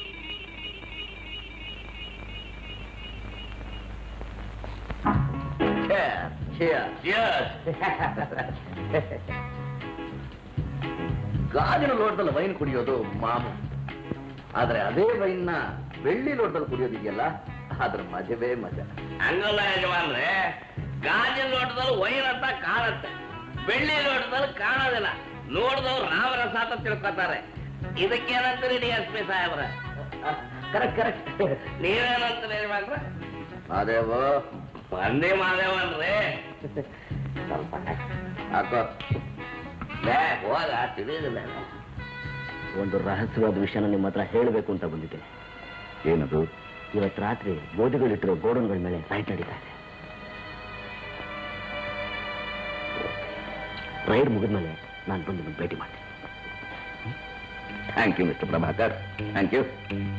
ಗಾಜಿನ ಲೋಟದಲ್ಲಿ ವೈನ್ ಕುಡಿಯೋದು ಮಾಮು ಆದ್ರೆ ಅದೇ ವೈನ್ನ ಬೆಳ್ಳಿ ಲೋಟದಲ್ಲಿ ಕುಡಿಯೋದಿದೆಯಲ್ಲ ಅದ್ರ ಮಜವೇ ಮಜಾ ಹಂಗಲ್ಲ ಯಜಮಾನ್ರೆ ಗಾಜಿನ ಲೋಟದಲ್ಲಿ ವೈನ್ ಅಂತ ಕಾಣುತ್ತೆ ಬೆಳ್ಳಿ ಲೋಟದಲ್ಲಿ ಕಾಣೋದಿಲ್ಲ ನೋಡಿದವ್ರು ರಾಮರಸ ಅಂತ ತಿಳ್ಕೊತಾರೆ ಇದಕ್ಕೇನಂತೀರಿ ಡಿ ಎಸ್ ಪಿ ಸಾಹೇಬ್ರ ಕರೆಕ್ಟ್ ಕರೆಕ್ಟ್ ನೀವೇನಂತೀರಿ ಯಜಮಾನ್ರ ಅದೇವೋ ಒಂದೇ ಮಾದೇವನ್ರಿ ಸ್ವಲ್ಪ ಹಾಕೋ ಲೇ, ಹೋಗ ತಿಳಿಯೋದಿಲ್ಲ ಒಂದು ರಹಸ್ಯವಾದ ವಿಷಯನ ನಿಮ್ಮ ಹತ್ರ ಹೇಳಬೇಕು ಅಂತ ಬಂದಿದ್ದೇನೆ ಏನದು ಇವತ್ತು ರಾತ್ರಿ ಗೋಧಿಗಳಿಟ್ಟಿರೋ ಗೋಡನ್ಗಳ ಮೇಲೆ ರೈಡ್ ನಡೀತಾ ಇದೆ ರೈಡ್ ಮುಗಿದ್ಮೇಲೆ ನಾನು ಬಂದು ನಿಮ್ಮನ್ನು ಭೇಟಿ ಮಾಡ್ತೀನಿ thank you mister Prabhakar thank you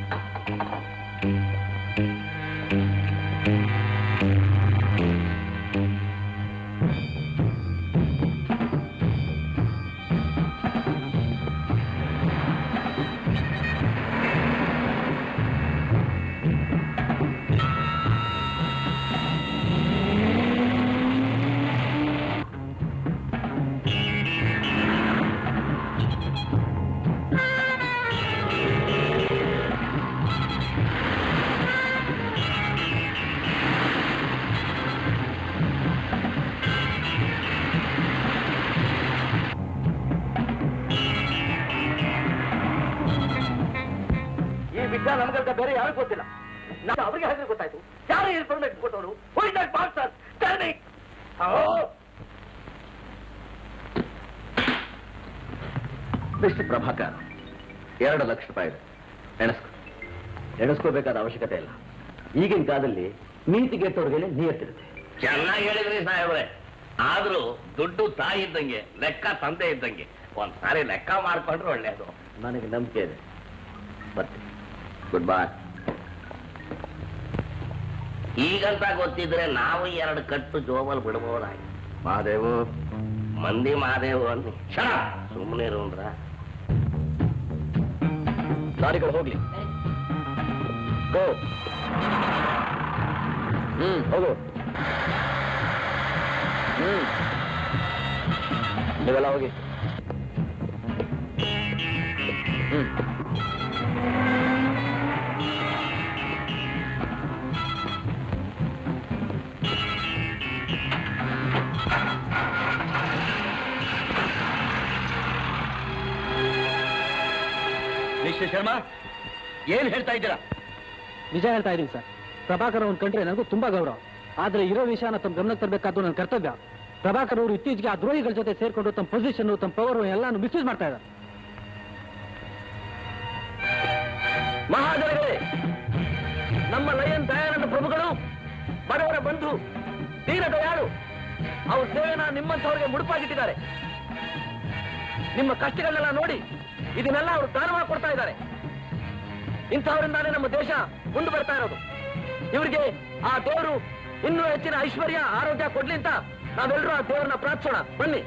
ಈ ವಿಷಯ ನಮಗಂತ ಬೇರೆ ಯಾರಿಗೂ ಗೊತ್ತಿಲ್ಲ ನಾನು ಅವ್ರಿಗೆ ಹೇಗೆ ಗೊತ್ತಾಯ್ತು ಯಾರು ಇನ್ಫಾರ್ಮೇಶನ್ ಕೊಟ್ಟವರು ಹೋಯ್ದಾಗ ಮಾಸ್ಟರ್ ಟರ್ನಿ ಮಿಸ್ಟರ್ ಪ್ರಭಾಕರ್ ಎರಡು ಲಕ್ಷ ರೂಪಾಯಿ ಇದೆ ಎಣಸ್ಕೊ ಎಣಿಸ್ಕೋಬೇಕಾದ ಅವಶ್ಯಕತೆ ಇಲ್ಲ ಈಗಿನ ಕಾಲದಲ್ಲಿ ನೀತಿಗೆಟ್ಟವ್ರಿಗೆ ನಿಯತ್ತಿರುತ್ತೆ ಚೆನ್ನಾಗಿ ಹೇಳಿದ್ರಿ ಸಾಹೇಬ್ರೆ ಆದ್ರೂ ದುಡ್ಡು ತಾಯಿ ಇದ್ದಂಗೆ ಲೆಕ್ಕ ತಂದೆ ಇದ್ದಂಗೆ ಒಂದ್ಸಾರಿ ಲೆಕ್ಕ ಮಾಡ್ಕೊಂಡ್ರೆ ಒಳ್ಳೇದು ನನಗೆ ನಂಬಿಕೆ ಇದೆ ಬರ್ತೀನಿ ಗುಡ್ ಬಾಯ್ ಈಗಂತ ಗೊತ್ತಿದ್ರೆ ನಾವು ಎರಡು ಕಟ್ಟು ಜೋಬಲ್ ಬಿಡಬಹುದಾಗಿ ಮಹಾದೇವು ಮಂದಿ ಮಾದೇವು ಅಂತ ಸುಮ್ಮನೆ ಇರೋನ್ರ ಲಾರಿಗಳು ಹೋಗ್ಲಿ ಗೋ ಹ್ಮ್ ಹೋಗು ಹ್ಮ್ ನೀವೆಲ್ಲ ಹೋಗಿ ಹ್ಮ್ ಮಿಸ್ಟರ್ ಶರ್ಮಾ ಏನ್ ಹೇಳ್ತಾ ಇದ್ದೀರಾ ನಿಜ ಹೇಳ್ತಾ ಇದೀನಿ ಸರ್ ಪ್ರಭಾಕರ್ ಅವ್ರನ್ನ ಕಂಡ್ರೆ ನನಗೂ ತುಂಬಾ ಗೌರವ ಆದ್ರೆ ಇರೋ ವಿಷಯನ ತಮ್ಮ ಗಮನಕ್ಕೆ ತರಬೇಕಾದ್ದು ನನ್ನ ಕರ್ತವ್ಯ ಪ್ರಭಾಕರ್ ಅವರು ಇತ್ತೀಚೆಗೆ ಆ ದ್ರೋಹಿಗಳ ಜೊತೆ ಸೇರ್ಕೊಂಡು ತಮ್ಮ ಪೊಸಿಷನ್ ತಮ್ಮ ಪವರ್ ಎಲ್ಲಾನು ಮಿಸ್ಯೂಸ್ ಮಾಡ್ತಾ ಇದ್ದಾರೆ ಮಹಾಜನಗಳೇ ನಮ್ಮ ಲಯನ್ ದಯಾನಂದ ಪ್ರಭುಗಳು ಬಡವರ ಬಂಧು ದೀನ ದಯಾಳು ಅವ್ರ ಸೇವೆನ ನಿಮ್ಮಂಥವ್ರಿಗೆ ಮುಡುಪಾಗಿಟ್ಟಿದ್ದಾರೆ ನಿಮ್ಮ ಕಷ್ಟಗಳನ್ನೆಲ್ಲ ನೋಡಿ ಇದನ್ನೆಲ್ಲ ಅವರು ದಾನವಾಗಿ ಕೊಡ್ತಾ ಇದ್ದಾರೆ ಇಂಥವರಿಂದಾನೇ ನಮ್ಮ ದೇಶ ಮುಂದೆ ಬರ್ತಾ ಇರೋದು ಇವರಿಗೆ ಆ ದೇವರು ಇನ್ನೂ ಹೆಚ್ಚಿನ ಐಶ್ವರ್ಯ ಆರೋಗ್ಯ ಕೊಡ್ಲಿ ಅಂತ ನಾವೆಲ್ಲರೂ ಆ ದೇವರನ್ನ ಪ್ರಾರ್ಥಿಸೋಣ ಬನ್ನಿ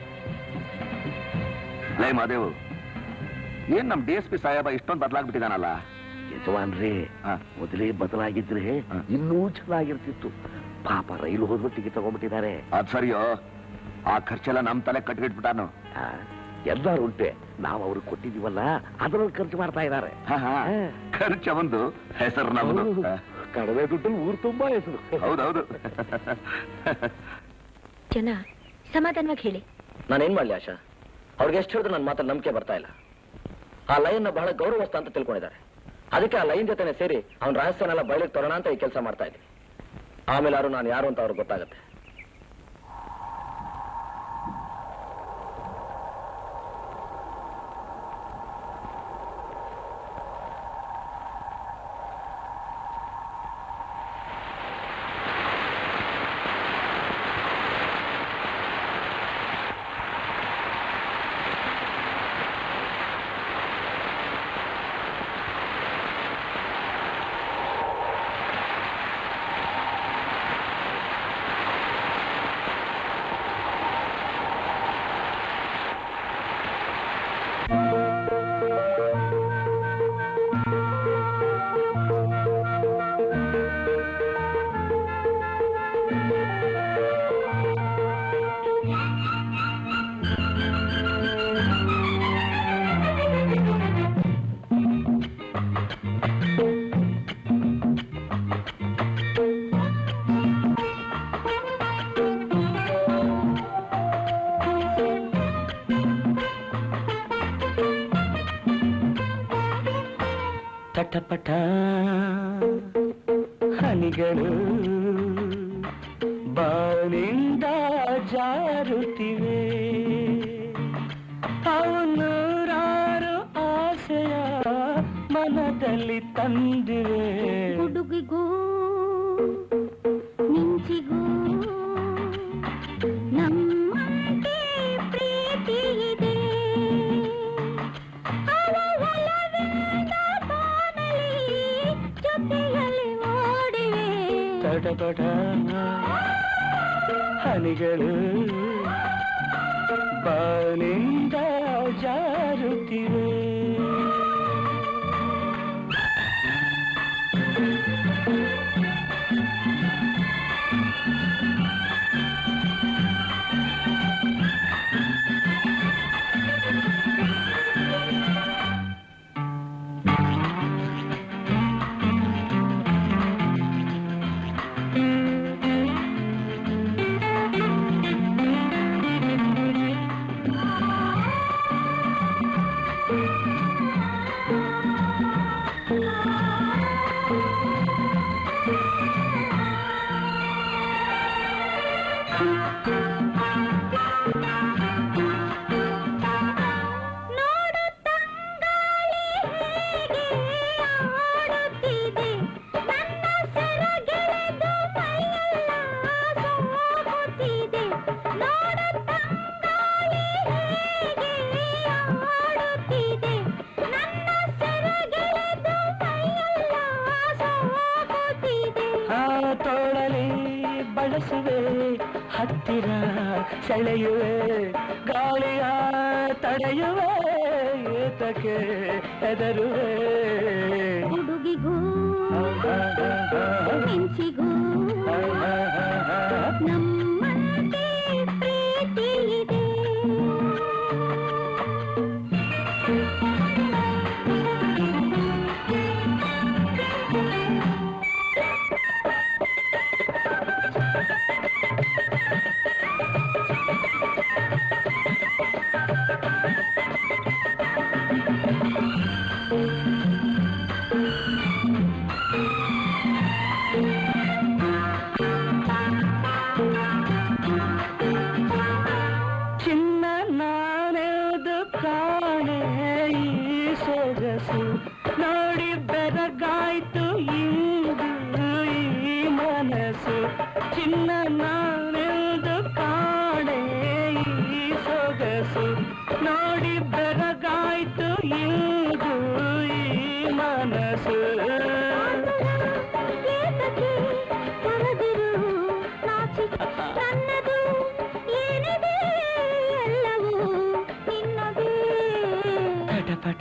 ಲೈ ಮಹಾದೇವು ಏನ್ ನಮ್ ಡಿ ಎಸ್ ಪಿ ಸಾಹೇಬ ಇಷ್ಟೊಂದು ಬದಲಾಗ್ಬಿಟ್ಟಿದಾನಲ್ಲ ಯಜಮಾನ್ರಿ ಮೊದಲೇ ಬದಲಾಗಿದ್ರೆ ಇನ್ನೂ ಚೆನ್ನಾಗಿರ್ತಿತ್ತು ಪಾಪ ರೈಲು ಹೋದ್ರು ಟಿಕೆಟ್ ತಗೊಂಡ್ಬಿಟ್ಟಿದ್ದಾರೆ ಅದ್ ಸರಿಯೋ ಆ ಖರ್ಚೆಲ್ಲ ನಮ್ ತಲೆ ಕಟ್ಗಿಟ್ಬಿಟ್ಟಾನು ಎಲ್ಲರೂ ಉಂಟೆ ನಾವು ಅವ್ರಿಗೆ ಕೊಟ್ಟಿದೀವಲ್ಲ ಅದರಲ್ಲಿ ಖರ್ಚು ಮಾಡ್ತಾ ಇದ್ದಾರೆ ಖರ್ಚು ಒಂದು ಹೆಸರು ನಮ್ಮದು ಕಡಿಮೆ ದುಡ್ಡಲ್ಲಿ ಊರು ತುಂಬಾ ಹೆಸರು ಹೌದೌದು ಜನ ಸಮಾಧಾನವಾಗಿ ಹೇಳಿ ನಾನೇನ್ ಮಾಡ್ಲಿ ಆಶಾ ಅವ್ರಿಗೆ ಎಷ್ಟು ಹೇಳಿದ್ರು ನನ್ನ ಮಾತಲ್ಲಿ ನಂಬಿಕೆ ಬರ್ತಾ ಇಲ್ಲ ಆ ಲೈನ್ ಬಹಳ ಗೌರವಸ್ಥ ಅಂತ ತಿಳ್ಕೊಂಡಿದ್ದಾರೆ ಅದಕ್ಕೆ ಆ ಲೈನ್ ಜೊತೆನೆ ಸೇರಿ ಅವ್ನ ರಹಸ್ಯನೆಲ್ಲ ಬಯಲಿಗೆ ತರೋಣ ಅಂತ ಈ ಕೆಲಸ ಮಾಡ್ತಾ ಇದ್ದೀನಿ ಆಮೇಲೆ ಯಾರು ನಾನು ಯಾರು ಅಂತ ಅವ್ರಿಗೆ ಗೊತ್ತಾಗುತ್ತೆ ತಟಪಟ ಹನಿಗಳು ಬಾನಿಂದ ಜಾರುತ್ತಿವೆ ಅವು ನೂರಾರು ಆಸೆಯ ಮನದಲ್ಲಿ ತಂದಿವೆ ಹುಡುಗಿಗೂ ನಿಂಚಿಗೂ ನಮ್ಮಂತೆ ಪ್ರೀತಿ ಇದೆ ಅವ ಒಲವಿಂದ ಬಾನಲಿ ಜೊತೆಯಲ್ಲಿ ಓಡಿವೆ ತಟಪಟ ಹನಿಗಳು ಬಾನಿಂದ ಜಾರುತ್ತಿವೆ ನೋಡು ತಂಗಾಳಿ ಹೇಗೆ ಆಡುತ್ತಿದೆ ನನ್ನ ಸೆರಗೆಳೆದು ಮೈಯೆಲ್ಲ ಸೋಗುತ್ತಿದೆ ನೋಡು ತಂಗಾಳಿ ಹೇಗೆ ಆಡುತ್ತಿದೆ ನನ್ನ ಸೆರಗೆಳೆದು ಮೈಯೆಲ್ಲ ಸೋಗುತ್ತಿದೆ ಆ ತೋಳಲಿ ಬಳಸುವೆ ಹತ್ತಿರ ಸೆಳೆಯುವೆ ಗಾಳಿಯ ತಡೆಯುವೆ ಏತಕ್ಕೆ ಹೆದರುವೆ ಹುಡುಗಿಗೂ ಮಿಂಚಿಗೂ ನಮ್ಮಂತೆ ಪ್ರೀತಿ ಇದೆ ಚಿನ್ನ ನಾನೆದು ಕಾಣೆ ಈ ಸೊಗಸು ನೋಡಿ ಬೆರಗಾಯ್ತು ಇಂದು ಈ ಮನಸ್ಸು ಚಿನ್ನ ನಾನೆದು ಕಾಣೆ ಈ ಸೊಗಸು ನೋಡಿ ಬೆರಗಾಯ್ತು ಇಂದು ಈ ಮನಸ್ಸು ಏತಕ್ಕೆ ಕರೆದಿರು ನಾಚಿಕೆ ನನ್ನದು ಏನಿದೆ ಎಲ್ಲವೂ ನಿನ್ನದೇ ಪಟಪಟ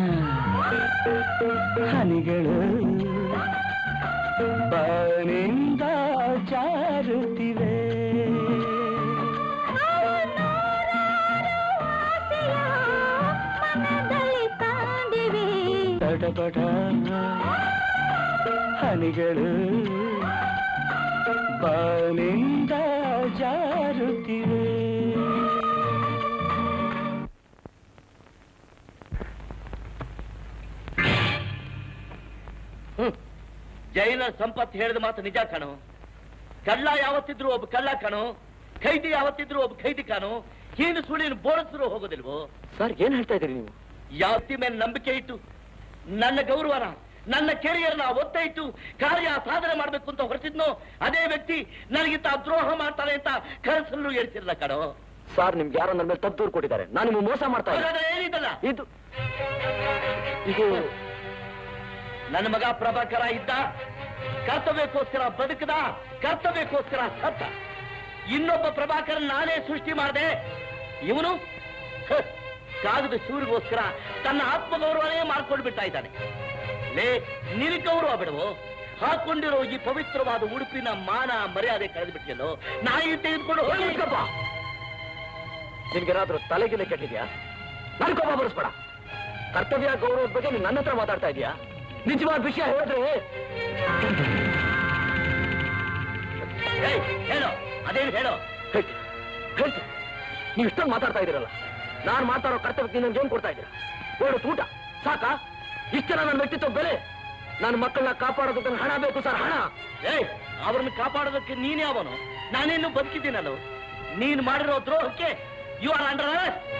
ಹನಿಗಳು ಬಾನಿಂದ ಜಾರುತ್ತಿವೆ ಅವನೂರಾರು ಆಸೆಯ ಪಟ ಪಟ ಹನಿಗಳು ಬಾನಿಂದ ಜಾರುತ್ತಿವೆ ಜೈಲರ್ ಸಂಪತ್ ಹೇಳಿದ ಮಾತು ನಿಜ ಕಣು ಕಳ್ಳ ಯಾವತ್ತಿದ್ರು ಒಬ್ಬ ಕಳ್ಳ ಕಣು ಖೈದಿ ಯಾವತ್ತಿದ್ರು ಒಬ್ಬ ಖೈದಿ ಕಾಣು ಹೀನು ಸುಳಿನ ಬೋಳಿಸರು ಹೋಗೋದಿಲ್ವೋ ಸರ್ ಏನ್ ಹೇಳ್ತಾ ಇದ್ದೀರಿ ನೀವು ಯಾವತ್ತಿ ಮೇಲೆ ನಂಬಿಕೆ ಇಟ್ಟು ನನ್ನ ಗೌರವನ ನನ್ನ ಕೆರಿಯರ್ನ ಒತ್ತ ಇಟ್ಟು ಕಾರ್ಯ ಸಾಧನೆ ಮಾಡಬೇಕು ಅಂತ ಹೊರಟಿದ್ನೋ ಅದೇ ವ್ಯಕ್ತಿ ನನಗಿಂತ ದ್ರೋಹ ಮಾಡ್ತಾನೆ ಅಂತ ಕನಸಲ್ಲೂ ಹೇಳ್ತಿರಲ್ಲ ಕಣೋ ಸರ್ ನಿಮ್ಗೆ ಯಾರೋ ನನ್ನ ಮೇಲೆ ತಪ್ಪು ದೂರು ಕೊಟ್ಟಿದ್ದಾರೆ ನಾನು ನಿಮ್ಗೆ ಮೋಸ ಮಾಡ್ತಾ ಇಲ್ಲ ಹಾಗಾದ್ರೆ ಏನಿದಲ್ಲ ಇದು ಇದು ನನ್ನ ಮಗ ಪ್ರಭಾಕರ ಇದ್ದ ಕರ್ತವ್ಯಕ್ಕೋಸ್ಕರ ಬದುಕದ ಕರ್ತವ್ಯಕ್ಕೋಸ್ಕರ ಸತ್ತ ಇನ್ನೊಬ್ಬ ಪ್ರಭಾಕರ ನಾನೇ ಸೃಷ್ಟಿ ಮಾಡಿದೆ ಇವನು ಹ, ಕಾಗದ ಸೂರಿಗೋಸ್ಕರ ತನ್ನ ಆತ್ಮಗೌರವನೇ ಮಾಡ್ಕೊಂಡು ಬಿಡ್ತಾ ಇದ್ದಾನೆ ಲೇ ನಿನ್ ಗೌರವ ಬಿಡುವು ಹಾಕೊಂಡಿರೋ ಈ ಪವಿತ್ರವಾದ ಉಡುಪಿನ ಮಾನ ಮರ್ಯಾದೆ ಕಳೆದು ಬಿಟ್ಟಿಯಲ್ಲೋ ನಾಯಿ ತೆಗೆದುಕೊಂಡು ಹೋಗಿ ನಿನ್ಗೇನಾದ್ರೂ ತಲೆಗಿಲೆ ಕೆಟ್ಟಿದ್ಯಾ ನನ್ ಕೋಪ ಬರಿಸ್ಬೇಡ ಕರ್ತವ್ಯ ಗೌರವದ ಬಗ್ಗೆ ನೀನ್ ನನ್ನ ಹತ್ರ ಮಾತಾಡ್ತಾ ಇದೀಯಾ ನಿಜವಾದ ವಿಷಯ ಹೇಳಿದ್ರೆ ಏಯ್, ಹೇಳು ಅದೇನು ಹೇಳು ಹೇಳ್ತೀನಿ ಹೇಳ್ತೀನಿ ನೀವು ಇಷ್ಟೊಂದು ಮಾತಾಡ್ತಾ ಇದೀರಲ್ಲ ನಾನು ಮಾತಾಡೋ ಕರ್ತವ್ಯಕ್ಕೆ ನನ್ಗೆ ಏನ್ ಕೊಡ್ತಾ ಇದ್ದೀರಾ ಎರಡು ಊಟ ಸಾಕಾ ಇಷ್ಟರ ನನ್ನ ವ್ಯಕ್ತಿತ್ವ ಬೆಲೆ ನನ್ನ ಮಕ್ಕಳನ್ನ ಕಾಪಾಡೋದಕ್ಕೆ ಹಣ ಬೇಕು ಸರ್ ಹಣ ಏಯ್ ಅವ್ರನ್ನ ಕಾಪಾಡೋದಕ್ಕೆ ನೀನೇ ಅವನು ನಾನೇನು ಬದುಕಿದ್ದೀನಲ್ಲ ನೀನು ಮಾಡಿರೋ ದ್ರೋಹಕ್ಕೆ you are under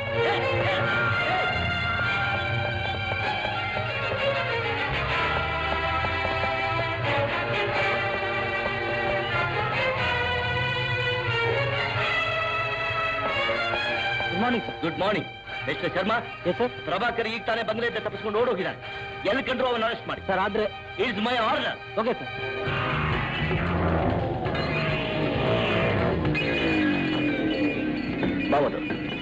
good morning sir good morning mister Sharma yes sir Prabhakar ಈಗ ತಾನೇ ಬಂಗ್ಲೆಯಿಂದ ತಪ್ಪಿಸ್ಕೊಂಡು ಓಡೋಗಿದ್ದಾನೆ ಎಲ್ಲಿ ಕಂಡ್ರು ಅವನ ಅರೆಸ್ಟ್ ಮಾಡಿ ಸರ್ ಆದ್ರೆ it's my order okay sir ಬಾಬೋದು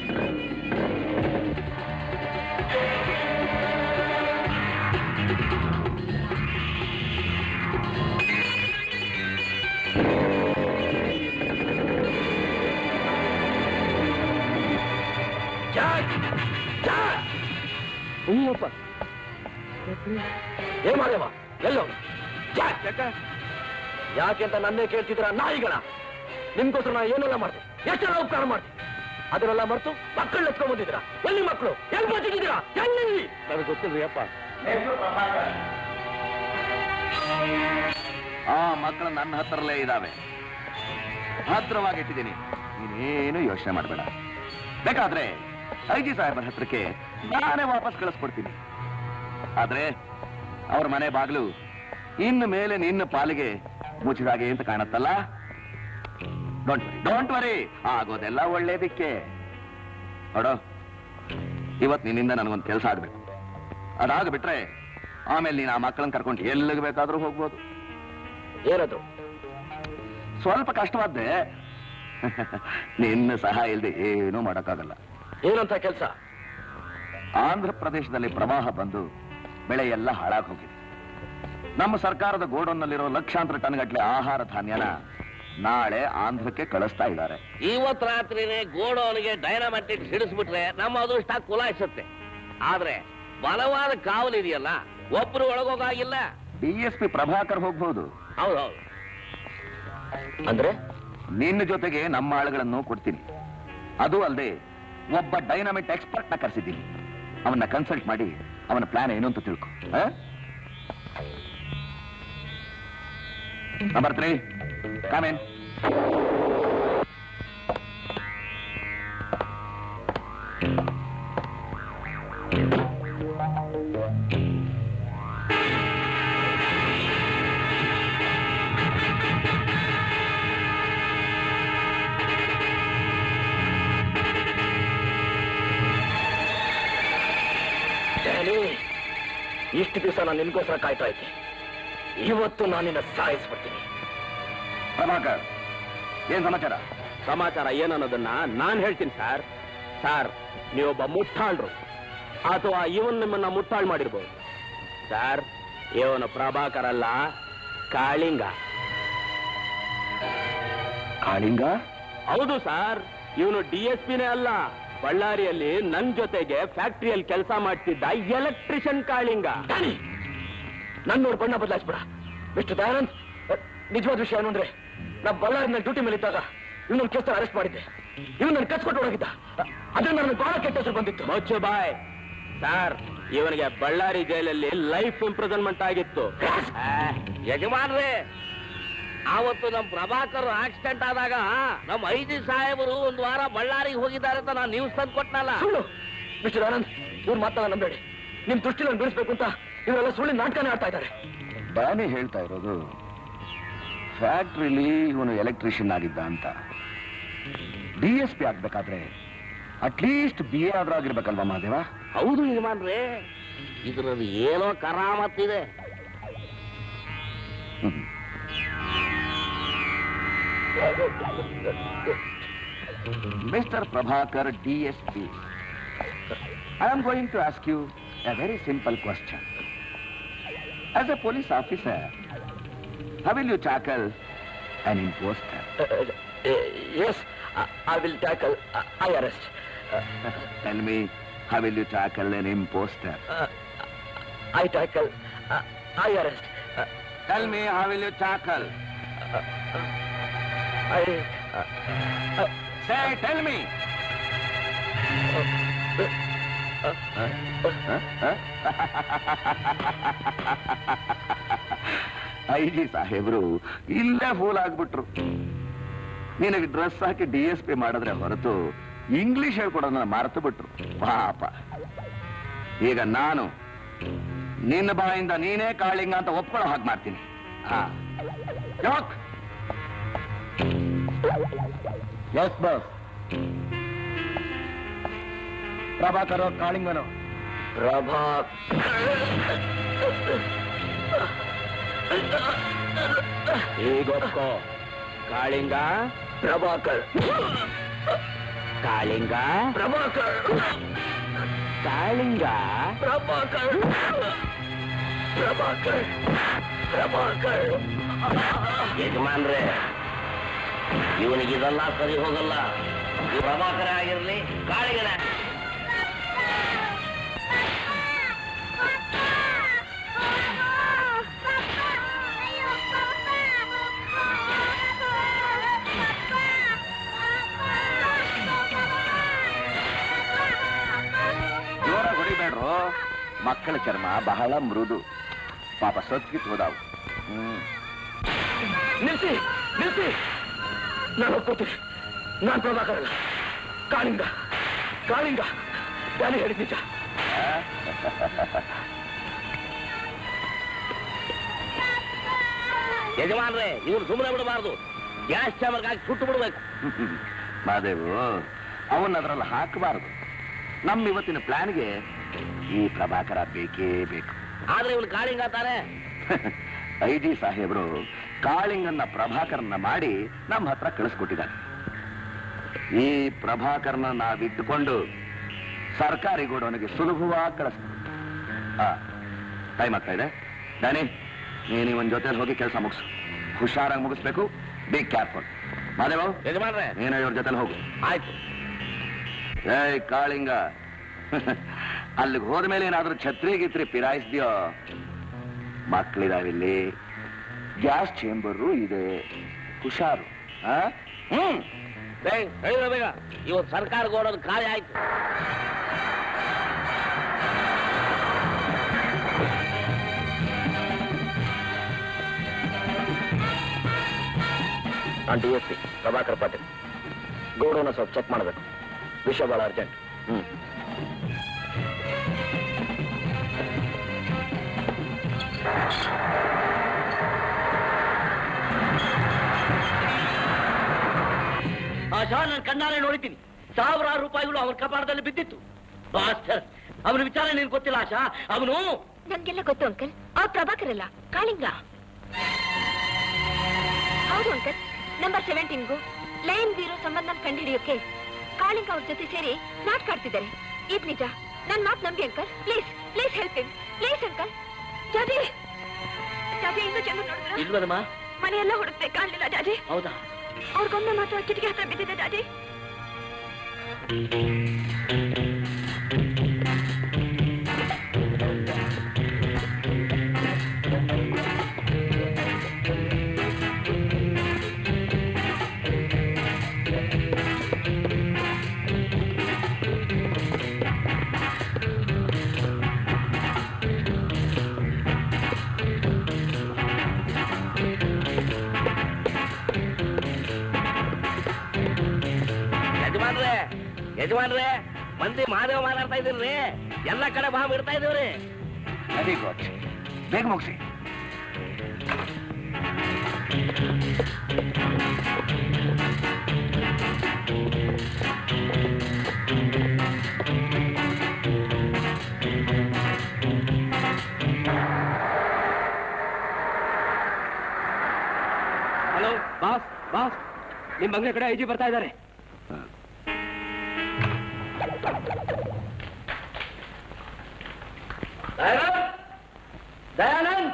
ಅಯ್ಯಪ್ಪ ಏನ್ ಮಾಡ್ಯವ ಎಲ್ಲೋ ಯಾಕೆ ಅಂತ ನನ್ನೇ ಕೇಳ್ತಿದ್ರ ನಾಯಿಗಳ ನಿಮ್ಗೋಸ್ಕರ ನಾ ಏನೆಲ್ಲ ಮಾಡ್ದೆ ಎಷ್ಟೆಲ್ಲ ಉಪಕಾರ ಮಾಡ್ದೆ ಅದನ್ನೆಲ್ಲ ಮರೆತು ಮಕ್ಕಳನ್ನ ಎತ್ಕೊಂಡ್ ಬಂದಿದ್ದೀರಾ ಎಲ್ಲಿ ಮಕ್ಕಳು ಎಲ್ಲಿ ಬದುಕಿದ್ದೀರಾ ಎಲ್ಲಿ ನನಗೆ ಗೊತ್ತಿಲ್ರಿ ಅಪ್ಪ ಆ ಮಕ್ಕಳು ನನ್ನ ಹತ್ರಲ್ಲೇ ಇದ್ದಾವೆ ಭದ್ರವಾಗಿಟ್ಟಿದ್ದೀನಿ ನೀನೇನು ಯೋಚನೆ ಮಾಡಬೇಡ ಬೇಕಾದ್ರೆ ಐ ಜಿ ಸಾಹೇಬರ ಹತ್ರಕ್ಕೆ ನಾನೇ ವಾಪಸ್ ಕಳಿಸ್ಕೊಡ್ತೀನಿ ಆದ್ರೆ ಅವ್ರ ಮನೆ ಬಾಗಿಲು ಇನ್ನು ಮೇಲೆ ನಿನ್ನ ಪಾಲಿಗೆ ಮುಚ್ಚಿದಾಗೆ ಅಂತ ಕಾಣತ್ತಲ್ಲ ಡೋಂಟ್ ವರಿ ಡೋಂಟ್ ವರಿ ಆಗೋದೆಲ್ಲ ಒಳ್ಳೇದಕ್ಕೆ ನೋಡೋ ಇವತ್ತು ನಿನ್ನಿಂದ ನನಗೊಂದು ಕೆಲಸ ಆಗ್ಬೇಕು ಅದಾಗ್ಬಿಟ್ರೆ ಆಮೇಲೆ ನೀನು ಆ ಮಕ್ಕಳನ್ನ ಕರ್ಕೊಂಡು ಎಲ್ಲಿಗೆ ಬೇಕಾದ್ರೂ ಹೋಗ್ಬೋದು ಏನದು ಸ್ವಲ್ಪ ಕಷ್ಟವಾದ್ದೆ ನಿನ್ನ ಸಹಾಯ ಇಲ್ಲದೆ ಏನೂ ಮಾಡೋಕ್ಕಾಗಲ್ಲ ಏನಂತ ಕೆಲಸ ಆಂಧ್ರ ಪ್ರದೇಶದಲ್ಲಿ ಪ್ರವಾಹ ಬಂದು ಬೆಳೆ ಎಲ್ಲ ಹಾಳಾಗಿ ಹೋಗಿದೆ ನಮ್ಮ ಸರ್ಕಾರದ ಗೋಡೌನ್ನಲ್ಲಿರೋ ಲಕ್ಷಾಂತರ ಟನ್ಗಟ್ಲೆ ಆಹಾರ ಧಾನ್ಯನ ನಾಳೆ ಆಂಧ್ರಕ್ಕೆ ಕಳಿಸ್ತಾ ಇದ್ದಾರೆ ಇವತ್ ರಾತ್ರಿನೇ ಗೋಡೌನ್ಗೆ ಡೈನಾಮೆಟಿಕ್ ಸಿಡಿಸ್ಬಿಟ್ರೆ ನಮ್ಮ ಅದೃಷ್ಟ ಕುಲಾಯಿಸುತ್ತೆ ಆದ್ರೆ ಬಲವಾದ ಕಾವಲು ಇದೆಯಲ್ಲ ಒಬ್ರು ಒಳಗೋಗಾಗಿಲ್ಲ ಡಿ ಎಸ್ ಪಿ ಪ್ರಭಾಕರ್ ಹೋಗ್ಬೋದು ಹೌದೌದು ಅಂದ್ರೆ ನಿನ್ನ ಜೊತೆಗೆ ನಮ್ಮ ಆಳುಗಳನ್ನು ಕೊಡ್ತೀನಿ ಅದು ಅಲ್ಲದೆ ಒಬ್ಬ ಡೈನಾಮಿಕ್ ಎಕ್ಸ್ಪರ್ಟ್ ನ ಕರೆಸಿದ್ದೀನಿ ಅವನ್ನ ಕನ್ಸಲ್ಟ್ ಮಾಡಿ ಅವನ ಪ್ಲಾನ್ ಏನು ಅಂತ ತಿಳ್ಕೊ ನಂಬರ್ ತ್ರೀ ಕಾಮೇನ್ ಡ್ಯಾನಿ ಇಷ್ಟು ದಿವಸ ನಾನು ನಿನ್ಗೋಸ್ಕರ ಕಾಯ್ತಾ ಇದ್ದೆ ಇವತ್ತು ನಾನು ನಿನ್ನ ಸಾಯಿಸ್ಬಿಡ್ತೀನಿ ಪ್ರಭಾಕರ್ ಏನ್ ಸಮಾಚಾರ ಸಮಾಚಾರ ಏನನ್ನೋದನ್ನ ನಾನ್ ಹೇಳ್ತೀನಿ ಸರ್ ಸರ್ ನೀವೊಬ್ಬ ಮುಟ್ಟಾಳ್ರು ಅಥವಾ ಇವನ್ ನಿಮ್ಮನ್ನ ಮುಟ್ಟಾಳ್ ಮಾಡಿರ್ಬೋದು ಸರ್ ಇವನು ಪ್ರಭಾಕರ್ ಅಲ್ಲ ಕಾಳಿಂಗ ಕಾಳಿಂಗ ಹೌದು ಸರ್ ಇವನು ಡಿ ಎಸ್ ಪಿನೇ ಅಲ್ಲ ಬಳ್ಳಾರಿಯಲ್ಲಿ ನನ್ ಜೊತೆಗೆ ಫ್ಯಾಕ್ಟ್ರಿಯಲ್ಲಿ ಕೆಲಸ ಮಾಡ್ತಿದ್ದ ಎಲೆಕ್ಟ್ರಿಷಿಯನ್ ಕಾಳಿಂಗ ನನ್ನ ನೋಡಿ ಬಣ್ಣ ಬದಲಾಯಿಸ್ಬಿಡ ಮಿಸ್ಟರ್ ದಯಾನಂದ್ ನಿಜವಾದ ವಿಷಯ ಏನು ಅಂದ್ರೆ ನಾ ಬಳ್ಳಾರಿನಲ್ಲಿ ಡ್ಯೂಟಿ ಮೇಲೆ ಇದ್ದಾಗ ಇವನನ್ನ ಕೇಸ್ ಅರೆಸ್ಟ್ ಮಾಡಿದ್ದೆ ಇವನು ನನ್ನ ಕಚ್ಕೊಟ್ಟು ಹೋಗಿದ್ದ ಅದ್ರಿಂದ ನನಗೆ ಬಹಳ ಕೆಟ್ಟ ಹೆಸರು ಬಂದಿತ್ತು ಮೊಚ್ಚು ಬಾಯ್ ಸರ್ ಇವನಿಗೆ ಬಳ್ಳಾರಿ ಜೈಲಲ್ಲಿ ಲೈಫ್ ಇಂಪ್ರಿಸನ್ಮೆಂಟ್ ಆಗಿತ್ತು ಯಜಮಾನ್ರೇ ಆವತ್ತು ನಮ್ ಪ್ರಭಾಕರ್ ಆಕ್ಸಿಡೆಂಟ್ ಆದಾಗ ನಮ್ ಐದಿ ಸಾಹೇಬರು ಒಂದ್ ವಾರ ಬಳ್ಳಾರಿಗೆ ಹೋಗಿದ್ದಾರೆ ಅಂತ ನಾನು ನ್ಯೂಸ್ ತಂದು ಕೊಟ್ನಲ್ಲ ಸುಳ್ಳು ಮಿಸ್ಟರ್ ಆನಂದ್ ಇವ್ರು ಮಾತನ್ನ ನಂಬೇಡಿ ನಿಮ್ ದೃಷ್ಟಿ ನಾನು ಬಿಡಿಸ್ಬೇಕು ಅಂತ ಇವರೆಲ್ಲ ಸುಳ್ಳಿನ ನಾಟಕನೇ ಆಡ್ತಾ ಇದ್ದಾರೆ ನಾನೇ ಹೇಳ್ತಾ ಇರೋದು ಫ್ಯಾಕ್ಟ್ರಿಲಿ ಇವನು ಎಲೆಕ್ಟ್ರಿಷಿಯನ್ ಆಗಿದ್ದ ಅಂತ ಡಿ ಎಸ್ ಪಿ ಆಗ್ಬೇಕಾದ್ರೆ ಅಟ್ಲೀಸ್ಟ್ ಬಿ ಎ ಆದ್ರೂ ಆಗಿರ್ಬೇಕಲ್ವಾ ಮಹಾದೇವ ಹೌದು ಯಜಮಾನ್ರೇ ಇದ್ರಲ್ಲಿ ಏನೋ ಕರಾಮತ್ತಿದೆ Mr. Prabhakar, DSP, I am going to ask you a very simple question. As a police officer, how will you tackle an imposter? yes, I, I will tackle uh, I arrest. Tell me, how will you tackle an imposter? Uh, I tackle uh, I arrest. Uh, Tell me, how will you tackle? I uh, Say, tell me. I G ಸಾಹೇಬ್ರು ಇಲ್ಲೇ fool ಆಗ್ಬಿಟ್ರು ನಿನಗೆ dress ಹಾಕಿ D S P ಮಾಡಿದ್ರೆ ಹೊರತು English ಹೇಳ್ಕೊಡೋದನ್ನ ಮರೆತು ಬಿಟ್ರು ಪಾಪ ಈಗ ನಾನು ನಿನ್ನ ಬಾಯಿಂದ ನೀನೇ ಕಾಳಿಂಗ ಅಂತ ಒಪ್ಕೊಳ್ಳೋ ಹಾಗೆ ಮಾಡ್ತೀನಿ ಹಾ ಯಾಕ್ ಎಸ್ ಬಸ್ ಪ್ರಭಾಕರ ಕಾಳಿಂಗನು ಪ್ರಭಾ ಈಗೊಪ್ಕೋ ಕಾಳಿಂಗ ಪ್ರಭಾಕರ್ ಕಾಳಿಂಗ ಪ್ರಭಾಕರ್ ಕಾಳಿಂಗ ಪ್ರಭಾಕರ್ ಪ್ರಭಾಕರ್ ಪ್ರಭಾಕರ್ ಯಜಮಾನ್ರೇ ಇವನಿಗೆ ಇದೆಲ್ಲ ಸರಿ ಹೋಗಲ್ಲ ಇವ್ ಪ್ರಭಾಕರ ಆಗಿರ್ಲಿ ಕಾಳಿಗನ ಜೋರ ಹೊಡಿಬೇಡ್ರು ಮಕ್ಕಳ ಚರ್ಮ ಬಹಳ ಮೃದು ಪಾಪ ಸತ್ಗಿತ್ ಹೋದಾವು ಹ್ಮ್ ನಿಲ್ಸಿ ನಿಲ್ಸಿ ನಾನು ಒಪ್ಕೋತೀನಿ ನಾನು ಪ್ರಭಾಕರ್ ಅಲ್ಲ ಕಾಳಿಂಗ ಕಾಳಿಂಗ ನಾನು ಹೇಳಿದ ನಿಜ ಯಜಮಾನ್ರೇ ಇವ್ರು ಸುಮ್ಮನೆ ಬಿಡಬಾರ್ದು ಗ್ಯಾಸ್ ಚಾಮರ್ಗೆ ಹಾಕಿ ಸುಟ್ಟು ಬಿಡ್ಬೇಕು ಮಾದೇವು ಅವನ್ನ ಅದ್ರಲ್ಲಿ ಹಾಕಬಾರದು ನಮ್ಮ ಇವತ್ತಿನ ಪ್ಲಾನ್ಗೆ ಈ ಪ್ರಭಾಕರ ಬೇಕೇ ಬೇಕು ಆದ್ರೆ ಇವನು ಕಾಳಿಂಗ ತಾನೆ ಐ ಜಿ ಸಾಹೇಬರು ಕಾಳಿಂಗನ್ನ ಪ್ರಭಾಕರನ್ನ ಮಾಡಿ ನಮ್ಮ ಹತ್ರ ಕಳಿಸ್ಕೊಟ್ಟಿದ್ದಾರೆ ಈ ಪ್ರಭಾಕರನ ನಾವಿಟ್ಟುಕೊಂಡು ಸರ್ಕಾರಿ ಗೋಡೌನಿಗೆ ಸುಲಭವಾಗಿ ಕಳಿಸ್ತೀವಿ ಹಾ ಟೈಮ್ ಆಗ್ತಾ ಇದೆ ದಾನಿ ನೀನು ಇವನ್ ಜೊತೆಲಿ ಹೋಗಿ ಕೆಲಸ ಮುಗಿಸು ಹುಷಾರಾಗಿ ಮುಗಿಸ್ಬೇಕು ಬಿ ಕೇರ್ಫುಲ್ ಮಾದೇವ ಯಜಮಾನ್ರೆ ನೀನು ಇವ್ರ ಜೊತೆಲಿ ಹೋಗು ಆಯ್ತು ಏಯ್ ಕಾಳಿಂಗ ಅಲ್ಲಿಗೆ ಹೋದ್ಮೇಲೆ ಏನಾದ್ರೂ ಛತ್ರಿ ಗಿತ್ರಿ ಪಿರಾಯಿಸ್ದ್ಯೋ ಮಕ್ಕಳಿದಾವಿಲ್ಲಿ ಗ್ಯಾಸ್ ಚೇಂಬರು ಇದೆ ಹುಷಾರು ಆ? ಹ್ಮ್ ಏಯ್, ಹೇಳಿದ್ರೆ ಬೇಗ ಇವತ್ತು ಸರ್ಕಾರ ಗೋಡೋದು ಖಾಲಿ ಆಯ್ತು ನಾನು D S P Prabhakar Patil ಗೌಡವನ್ನ ಸ್ವಲ್ಪ ಚೆಕ್ ಮಾಡಬೇಕು ವಿಷಯ ಬಹಳ ಅರ್ಜೆಂಟ್ ಹ್ಮ್ ಆಶಾ ನಾನು ಕಣ್ಣಾರೆ ನೋಡಿದ್ದೀನಿ ಸಾವಿರಾರು ರೂಪಾಯಿಗಳು ಅವನ ಕಪಾಳದಲ್ಲಿ ಬಿದ್ದಿತ್ತು ಮಾಸ್ಟರ್ ಅವನ ವಿಚಾರ ನೀನ್ ಗೊತ್ತಿಲ್ಲ ಆಶಾ ಅವನು ನನ್ಗೆಲ್ಲ ಗೊತ್ತು ಅಂಕಲ್ ಆ ಪ್ರಭಾಕರ್ ಅಲ್ಲ ಕಾಳಿಂಗ ಹೌದು ಅಂಕಲ್ ನಂಬರ್ ಸೆವೆಂಟೀನ್ಗೂ ಲೈನ್ ಬೀರೋ ಸಂಬಂಧ ಕಂಡುಹಿಡಿಯೋಕೆ ಕಾಳಿಂಗ ಅವ್ರ ಜೊತೆ ಸೇರಿ ನಾಟಕ ಆಡ್ತಿದ್ದಾರೆ ಇದ್ ನಿಜ ನನ್ ಮಾತು ನಂಬಿ uncle please please help him please uncle Jaji Jaji ಇನ್ನೂ ಚೆನ್ನಾಗಿ ನೋಡಿದ್ರ ಇಲ್ವನಮ್ಮ ಮನೆಯೆಲ್ಲ ಹುಡುಕ್ತೆ ಕಾಣ್ಲಿಲ್ಲ ಜಾಜಿ ಹೌದಾ ಅವ್ರಿಗೊಮ್ಮೆ ಮಾತ್ರ ಕಿಟಕಿ ಹತ್ರ ಬಿದ್ದಿದೆ ಜಾಜಿ ಯಜಮಾನ್ರೆ ಯಜಮಾನ್ರೆ ಮಂದಿ ಮಹಾದೇವ ಮಾತಾಡ್ತಾ ಇದೀರ್ರಿ ಎಲ್ಲ ಕಡೆ ಬಾಂಬ್ ಇಡ್ತಾ ಇದೀವ್ರಿ ವೆರಿ ಗುಡ್ ಬೇಗ ಮುಗಿಸಿ ಹಲೋ ಬಾಸ್ ಬಾಸ್ ನಿಮ್ ಬಂಗ್ಲೆ ಕಡೆ ಐಜಿ ಬರ್ತಾ ಇದ್ದಾರೆ ದಯಾನಂದ್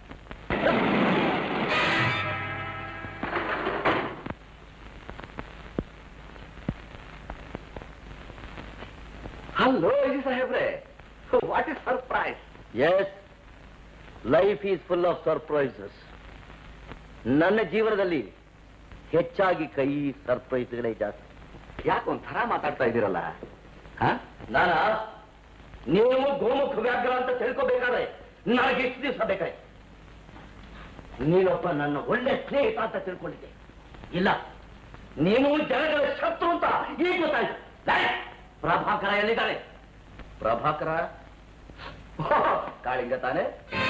ಹಲೋ ಇಜಿ ಸಾಹೇಬ್ರೆ what is surprise yes life is full of surprises ನನ್ನ ಜೀವನದಲ್ಲಿ ಹೆಚ್ಚಾಗಿ ಕೈ ಸರ್ಪ್ರೈಸ್ಗಳೇ ಜಾಸ್ತಿ ಯಾಕೆ ಒಂಥರ ಮಾತಾಡ್ತಾ ಇದ್ದೀರಲ್ಲ ನಾನ ನೀವು ಗೋಮುಖ ವ್ಯಾಘ್ರ ಅಂತ ತಿಳ್ಕೋಬೇಕಾದ್ರೆ ನನಗೆ ಎಷ್ಟು ದಿವಸ ಬೇಕಾಯ್ತು ನೀನೊಬ್ಬ ನನ್ನ ಒಳ್ಳೆ ಸ್ನೇಹಿತ ಅಂತ ತಿಳ್ಕೊಂಡಿದ್ದೆ ಇಲ್ಲ ನೀನು ಜನಗಳ ಶತ್ರು ಅಂತ ಈಗ ಗೊತ್ತಾಯ್ತು ಲೇ, ಪ್ರಭಾಕರ ಎಲ್ಲಿದ್ದಾನೆ ಪ್ರಭಾಕರ ಓಹ್, ಕಾಳಿಂಗ ತಾನೆ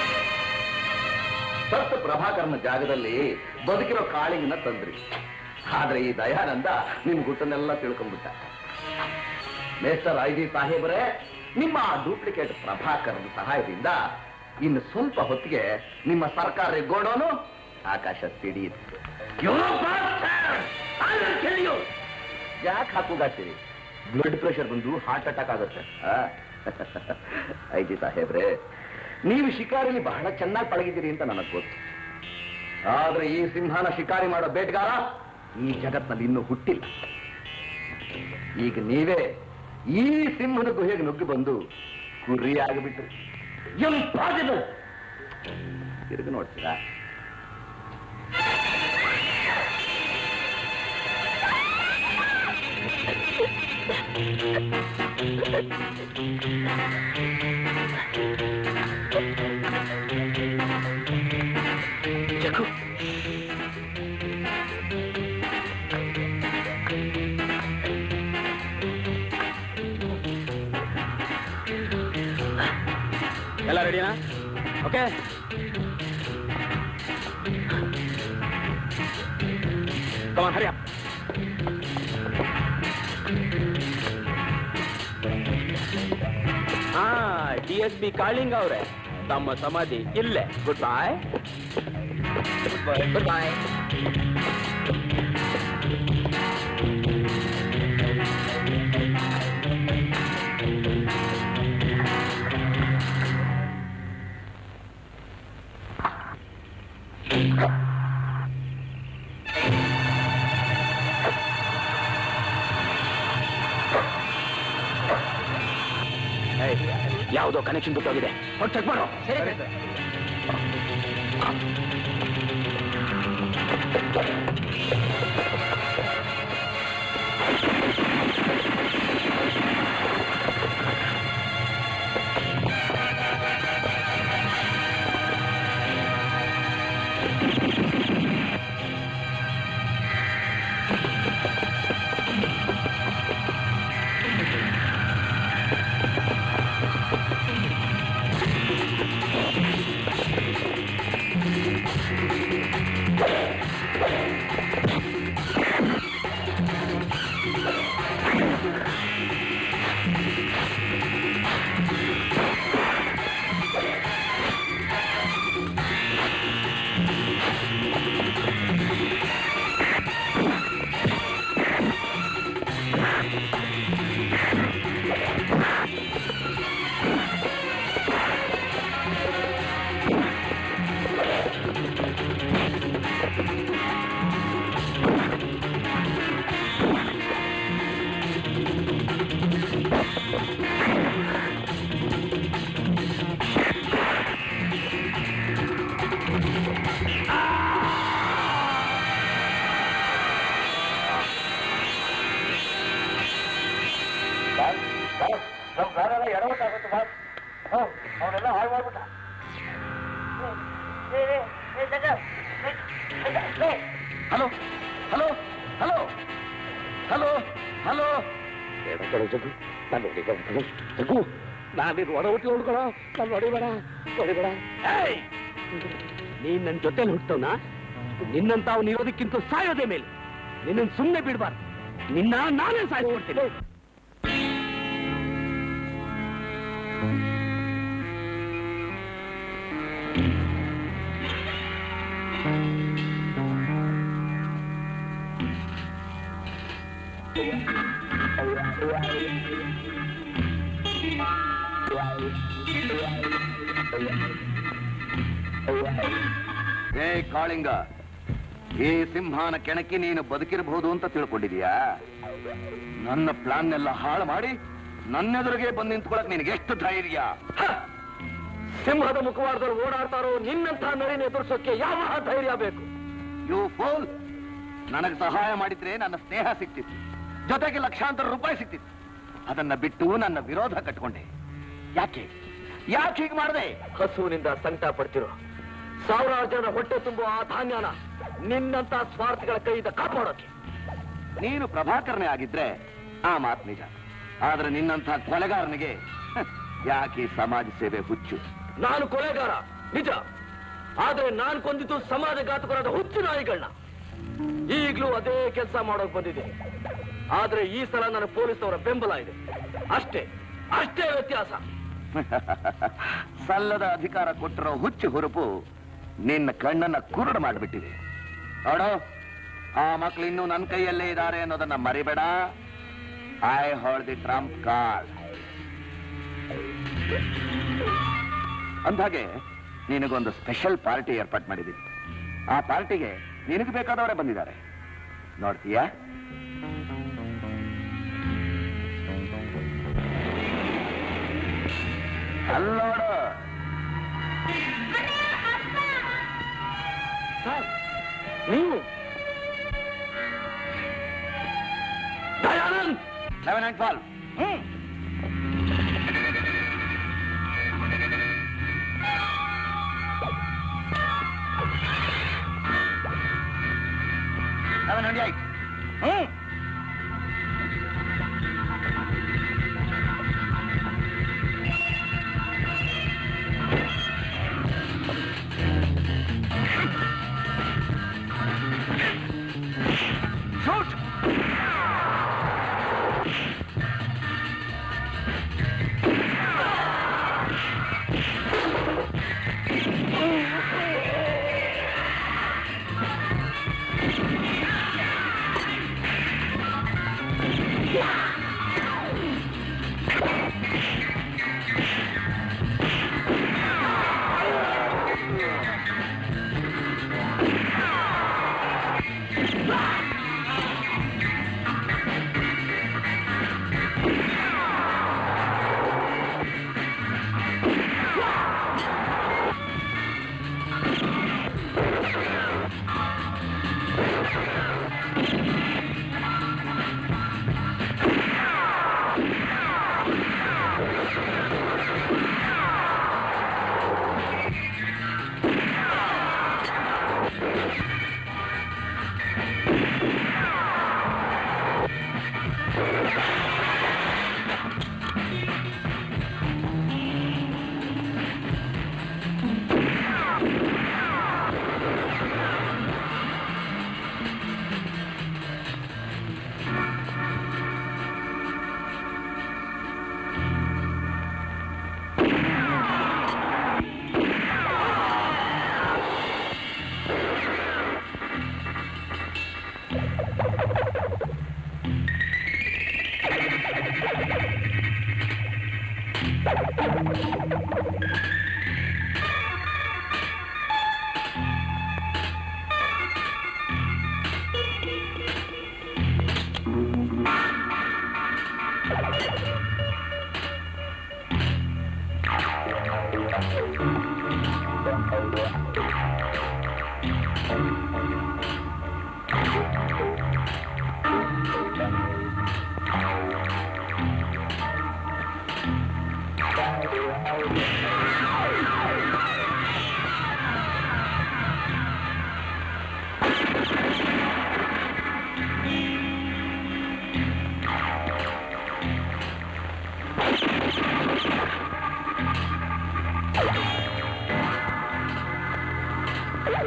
ಸತ್ತ ಪ್ರಭಾಕರನ ಜಾಗದಲ್ಲಿ ಬದುಕಿರೋ ಕಾಳಿಂಗನ ತಂದ್ರಿ ಆದ್ರೆ ಈ ದಯಾನಂದ ನಿಮ್ ಗುಟ್ಟನ್ನೆಲ್ಲ ತಿಳ್ಕೊಂಡ್ಬಿಟ್ಟ ಮೇಸ್ಟರ್ ಐ ಜಿ ಸಾಹೇಬರೇ ನಿಮ್ಮ ಡೂಪ್ಲಿಕೇಟ್ ಪ್ರಭಾಕರನ ಸಹಾಯದಿಂದ ಇನ್ನು ಸ್ವಲ್ಪ ಹೊತ್ತಿಗೆ ನಿಮ್ಮ ಸರ್ಕಾರಿ ಗೋಡೋನು ಆಕಾಶ ಸಿಡಿಯುತ್ತೆ ಯಾಕೆ ಹಾಕುಗಾಡ್ತೀರಿ ಬ್ಲಡ್ ಪ್ರೆಷರ್ ಬಂದು ಹಾರ್ಟ್ ಅಟ್ಯಾಕ್ ಆಗುತ್ತೆ ಐ ಜಿ ಸಾಹೇಬ್ರೆ ನೀವು ಶಿಕಾರಿಲಿ ಬಹಳ ಚೆನ್ನಾಗಿ ಪಳಗಿದ್ದೀರಿ ಅಂತ ನನಗೆ ಗೊತ್ತು ಆದ್ರೆ ಈ ಸಿಂಹನ ಶಿಕಾರಿ ಮಾಡೋ ಬೇಟೆಗಾರ ಈ ಜಗತ್ನಲ್ಲಿ ಇನ್ನೂ ಹುಟ್ಟಿಲ್ಲ ಈಗ ನೀವೇ ಈ ಸಿಂಹನ ಗುಹೆಗೆ ನುಗ್ಗಿ ಬಂದು ಗುರಿ ಆಗಿಬಿಟ್ರಿ ಇಂಪಾಸಿಬಲ್ ತಿರುಗಿ ನೋಡ್ತೀರಾ ಜಗ್ಗು ಎಲ್ಲ ರೆಡಿನಾ ಓಕೆ ಕಮಾನ್ ಹರಿಯ ಹಾ ಡಿ ಎಸ್ ಪಿ ಕಾಳಿಂಗ ಅವರೇ ತಮ್ಮ ಸಮಾಧಿ ಇಲ್ಲೇ good bye good bye good bye ಯಾವುದೋ ಕನೆಕ್ಷನ್ ಬಿಟ್ಟೋಗಿದೆ ಹೊಟ್ಟು ಚೆಕ್ ಮಾಡು ನಾನು ಹೊಡಿಬೇಡ ರಘು ನಾನಿದು ಒಡ ಹುಟ್ಟಿ ಹೊಡ್ಕೊಳ ನಾನು ಹೊಡಿಬೇಡ ಹೊಡಿಬೇಡ ಏಯ್! ನೀನ್ ನನ್ನ ಜೊತೆಲಿ ಹುಟ್ಟವನ ನಿನ್ನಂತ ಅವ್ನು ಇರೋದಕ್ಕಿಂತ ಸಾಯೋದೇ ಮೇಲೆ ನಿನ್ನನ್ನು ಸುಮ್ಮನೆ ಬಿಡಬಾರ್ದು ನಿನ್ನ ನಾನೇ ಸಾಯಿಸ್ಬಿಡ್ತೀನಿ ಏ ಕಾಳಿಂಗ ಈ ಸಿಂಹನ ಕೆಣಕಿ ನೀನು ಬದುಕಿರಬಹುದು ಅಂತ ತಿಳ್ಕೊಂಡಿದೀಯಾ ನನ್ನ ಪ್ಲಾನ್ನೆಲ್ಲ ಹಾಳು ಮಾಡಿ ನನ್ನೆದುರಿಗೆ ಬಂದು ನಿಂತ್ಕೊಳಕ್ ನಿನಗೆ ಎಷ್ಟು ಧೈರ್ಯ ಸಿಂಹದ ಮುಖವಾಡದಲ್ಲಿ ಓಡಾಡ್ತಾರೋ ನಿನ್ನಂತ ನರಿನ ಎದುರಿಸೋಕೆ ಯಾವ ಧೈರ್ಯ ಬೇಕು ಯು ಫೋಲ್ ನನಗೆ ಸಹಾಯ ಮಾಡಿದ್ರೆ ನನ್ನ ಸ್ನೇಹ ಸಿಕ್ತಿತ್ತು ಜೊತೆಗೆ ಲಕ್ಷಾಂತರ ರೂಪಾಯಿ ಸಿಕ್ತಿತ್ತು ಅದನ್ನ ಬಿಟ್ಟು ನನ್ನ ವಿರೋಧ ಕಟ್ಕೊಂಡೆ ಯಾಕೆ ಯಾಕೆ ಹೀಗೆ ಮಾಡಿದೆ ಹಸುವಿನಿಂದ ಸಂಕಟ ಪಡ್ತಿರೋ ಸಾವಿರಾರು ಜನ ಹೊಟ್ಟೆ ತುಂಬುವ ಆ ಧಾನ್ಯನ ನಿನ್ನಂತ ಸ್ವಾರ್ಥಗಳ ಕೈಯಿಂದ ಕಾಪಾಡೋಕೆ ನೀನು ಪ್ರಭಾಕರನೇ ಆಗಿದ್ರೆ ಆ ಮಾತು ನಿಜ ಆದ್ರೆ ನಿನ್ನಂಥ ಕೊಲೆಗಾರನಿಗೆ ಹ, ಯಾಕೆ ಈ ಸಮಾಜ ಸೇವೆ ಹುಚ್ಚು ನಾನು ಕೊಲೆಗಾರ ನಿಜ ಆದ್ರೆ ನಾನು ಕೊಂದಿದ್ದು ಸಮಾಜಘಾತಕರಾದ ಹುಚ್ಚು ನಾಯಿಗಳನ್ನ ಈಗ್ಲೂ ಅದೇ ಕೆಲಸ ಮಾಡೋಕ್ ಬಂದಿದ್ದೀನಿ ಆದ್ರೆ ಈ ಸಲ ನನ್ನ ಪೊಲೀಸವರ ಬೆಂಬಲ ಇದೆ ಅಷ್ಟೇ ಅಷ್ಟೇ ವ್ಯತ್ಯಾಸ ಸಲ್ಲದ ಅಧಿಕಾರ ಕೊಟ್ಟಿರೋ ಹುಚ್ಚು ಹುರುಪು ನಿನ್ನ ಕಣ್ಣನ್ನ ಕುರುಡು ಮಾಡಿಬಿಟ್ಟಿದೆ ನೋಡು ಆ ಮಕ್ಳು ಇನ್ನೂ ನನ್ನ ಕೈಯಲ್ಲೇ ಇದ್ದಾರೆ ಅನ್ನೋದನ್ನ ಮರಿಬೇಡ I hold the trump card ಅಂದಾಗೆ ನಿನಗೊಂದು ಸ್ಪೆಷಲ್ ಪಾರ್ಟಿ ಏರ್ಪಾಟ್ ಮಾಡಿದ್ದೀನಿ ಆ ಪಾರ್ಟಿಗೆ ನಿನಗೆ ಬೇಕಾದವರೇ ಬಂದಿದ್ದಾರೆ ನೋಡ್ತೀಯಾ ಅಲ್ಲೋಡು ನೀವು Dayanand lieutenant Paul eleven hundred eight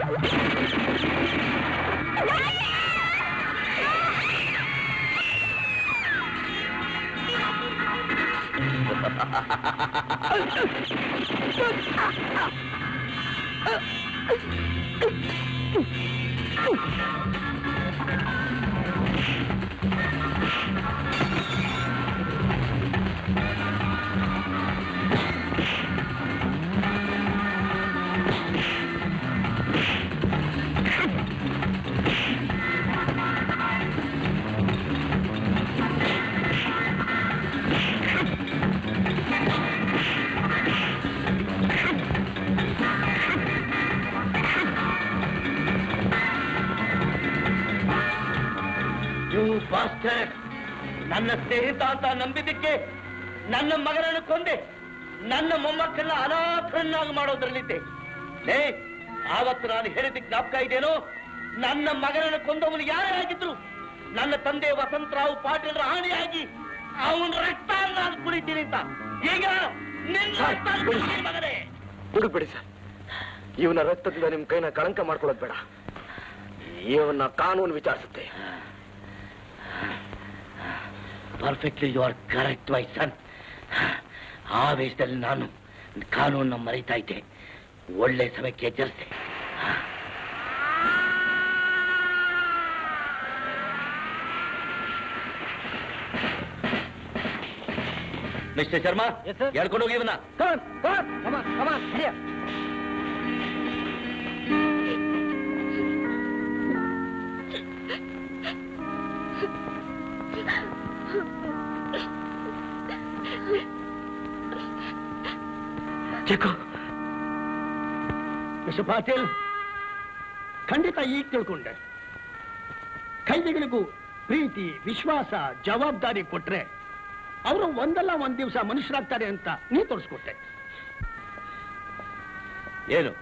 you bastard ನನ್ನ ಸ್ನೇಹಿತ ಅಂತ ನಂಬಿದ್ದಕ್ಕೆ ನನ್ನ ಮಗನನ್ನು ಕೊಂದೆ ನನ್ನ ಮೊಮ್ಮಕ್ಕಳನ್ನ ಅನಾಥರನ್ನಾಗಿ ಮಾಡೋದ್ರಲ್ಲಿದ್ದೆ ಲೇ ಆವತ್ತು ನಾನು ಹೇಳಿದ ಜ್ಞಾಪಕ ಇದೆಯೇನೋ ನನ್ನ ಮಗನನ್ನು ಕೊಂದವನು ಯಾರೇ ಆಗಿದ್ರು ನನ್ನ ತಂದೆ ವಸಂತರಾವ್ ಪಾಟೀಲ್ ಹಾನಿಯಾಗಿ ಅವನ ರಕ್ತ ನಾನು ಕುಡಿತೀನಿ ಅಂತ ಈಗ ನಿನ್ನ ರಕ್ತ ಕುಡಿತೀನಿ ಮಗನೇ ಬಿಡುಬಿಡಿ ಸರ್ ಇವನ ರಕ್ತದಿಂದ ನಿಮ್ ಕೈನ ಕಳಂಕ ಮಾಡ್ಕೊಳ್ಳೋದು ಬೇಡ ಇವನ್ನ ಕಾನೂನು ವಿಚಾರಿಸುತ್ತೆ perfectly you are correct my son ಆವೇಶದಲ್ಲಿ ನಾನು ಕಾನೂನನ್ನ ಮರೀತಾ ಇದ್ದೆ ಒಳ್ಳೆ ಸಮಯಕ್ಕೆ ಎಚ್ಚರಿಸಿದೆ ಮಿಸ್ಟರ್ ಶರ್ಮಾ ಹೇಳ್ಕೊಂಡು ಹೋಗಿ ಇವನ್ನ ಚಿಕ್ಕು ಮಿಸ್ಟರ್ ಪಾಟೀಲ್ ಖಂಡಿತ ಈಗ ತಿಳ್ಕೊಂಡೆ ಖೈದಿಗಳಿಗೂ ಪ್ರೀತಿ ವಿಶ್ವಾಸ ಜವಾಬ್ದಾರಿ ಕೊಟ್ರೆ ಅವರು ಒಂದಲ್ಲ ಒಂದ್ ದಿವಸ ಮನುಷ್ಯರಾಗ್ತಾರೆ ಅಂತ ನೀ ತೋರಿಸ್ಕೊಟ್ಟೆ ಏನು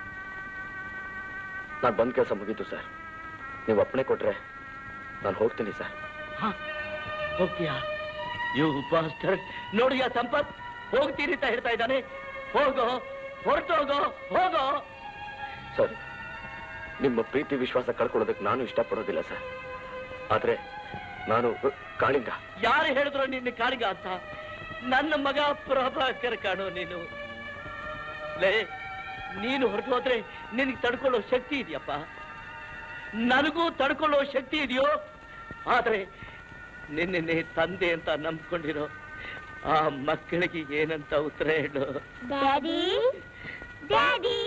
ನಾನು ಬಂದ್ ಕೆಲಸ ಮುಗೀತು ಸರ್ ನೀವು ಅಪ್ಪಣೆ ಕೊಟ್ರೆ ನಾನು ಹೋಗ್ತೀನಿ ಸರ್ ಹೋಗ್ತೀಯಾ ಯು ಬಾಸ್ಟರ್ ನೋಡಿಯಾ ಸಂಪತ್ ಹೋಗ್ತೀನಿ ಅಂತ ಹೇಳ್ತಾ ಇದ್ದಾನೆ ಹೋಗೋ ಹೊರಟೋಗೋ ಹೋಗೋ ಸರ್ ನಿಮ್ಮ ಪ್ರೀತಿ ವಿಶ್ವಾಸ ಕಳ್ಕೊಳ್ಳೋದಕ್ಕೆ ನಾನು ಇಷ್ಟಪಡೋದಿಲ್ಲ ಸರ್ ಆದ್ರೆ ನಾನು ಕಾಳಿಂಗ ಯಾರು ಹೇಳಿದ್ರು ನಿನ್ನ ಕಾಳಿಗ ಅಂತ ನನ್ನ ಮಗ ಪ್ರಭಾಕರ್ ಕಾಣೋ ನೀನು ಲೇ ನೀನು ಹೊರಟು ಹೋದ್ರೆ ನಿನಗೆ ತಡ್ಕೊಳ್ಳೋ ಶಕ್ತಿ ಇದೆಯಪ್ಪ ನನಗೂ ತಡ್ಕೊಳ್ಳೋ ಶಕ್ತಿ ಇದೆಯೋ ಆದ್ರೆ ನಿನ್ನೆ ತಂದೆ ಅಂತ ನಂಬ್ಕೊಂಡಿರೋ ಆ ಮಕ್ಕಳಿಗೆ ಏನಂತ ಉತ್ತರ ಹೇಳು ಡ್ಯಾಡಿ ಡ್ಯಾಡಿ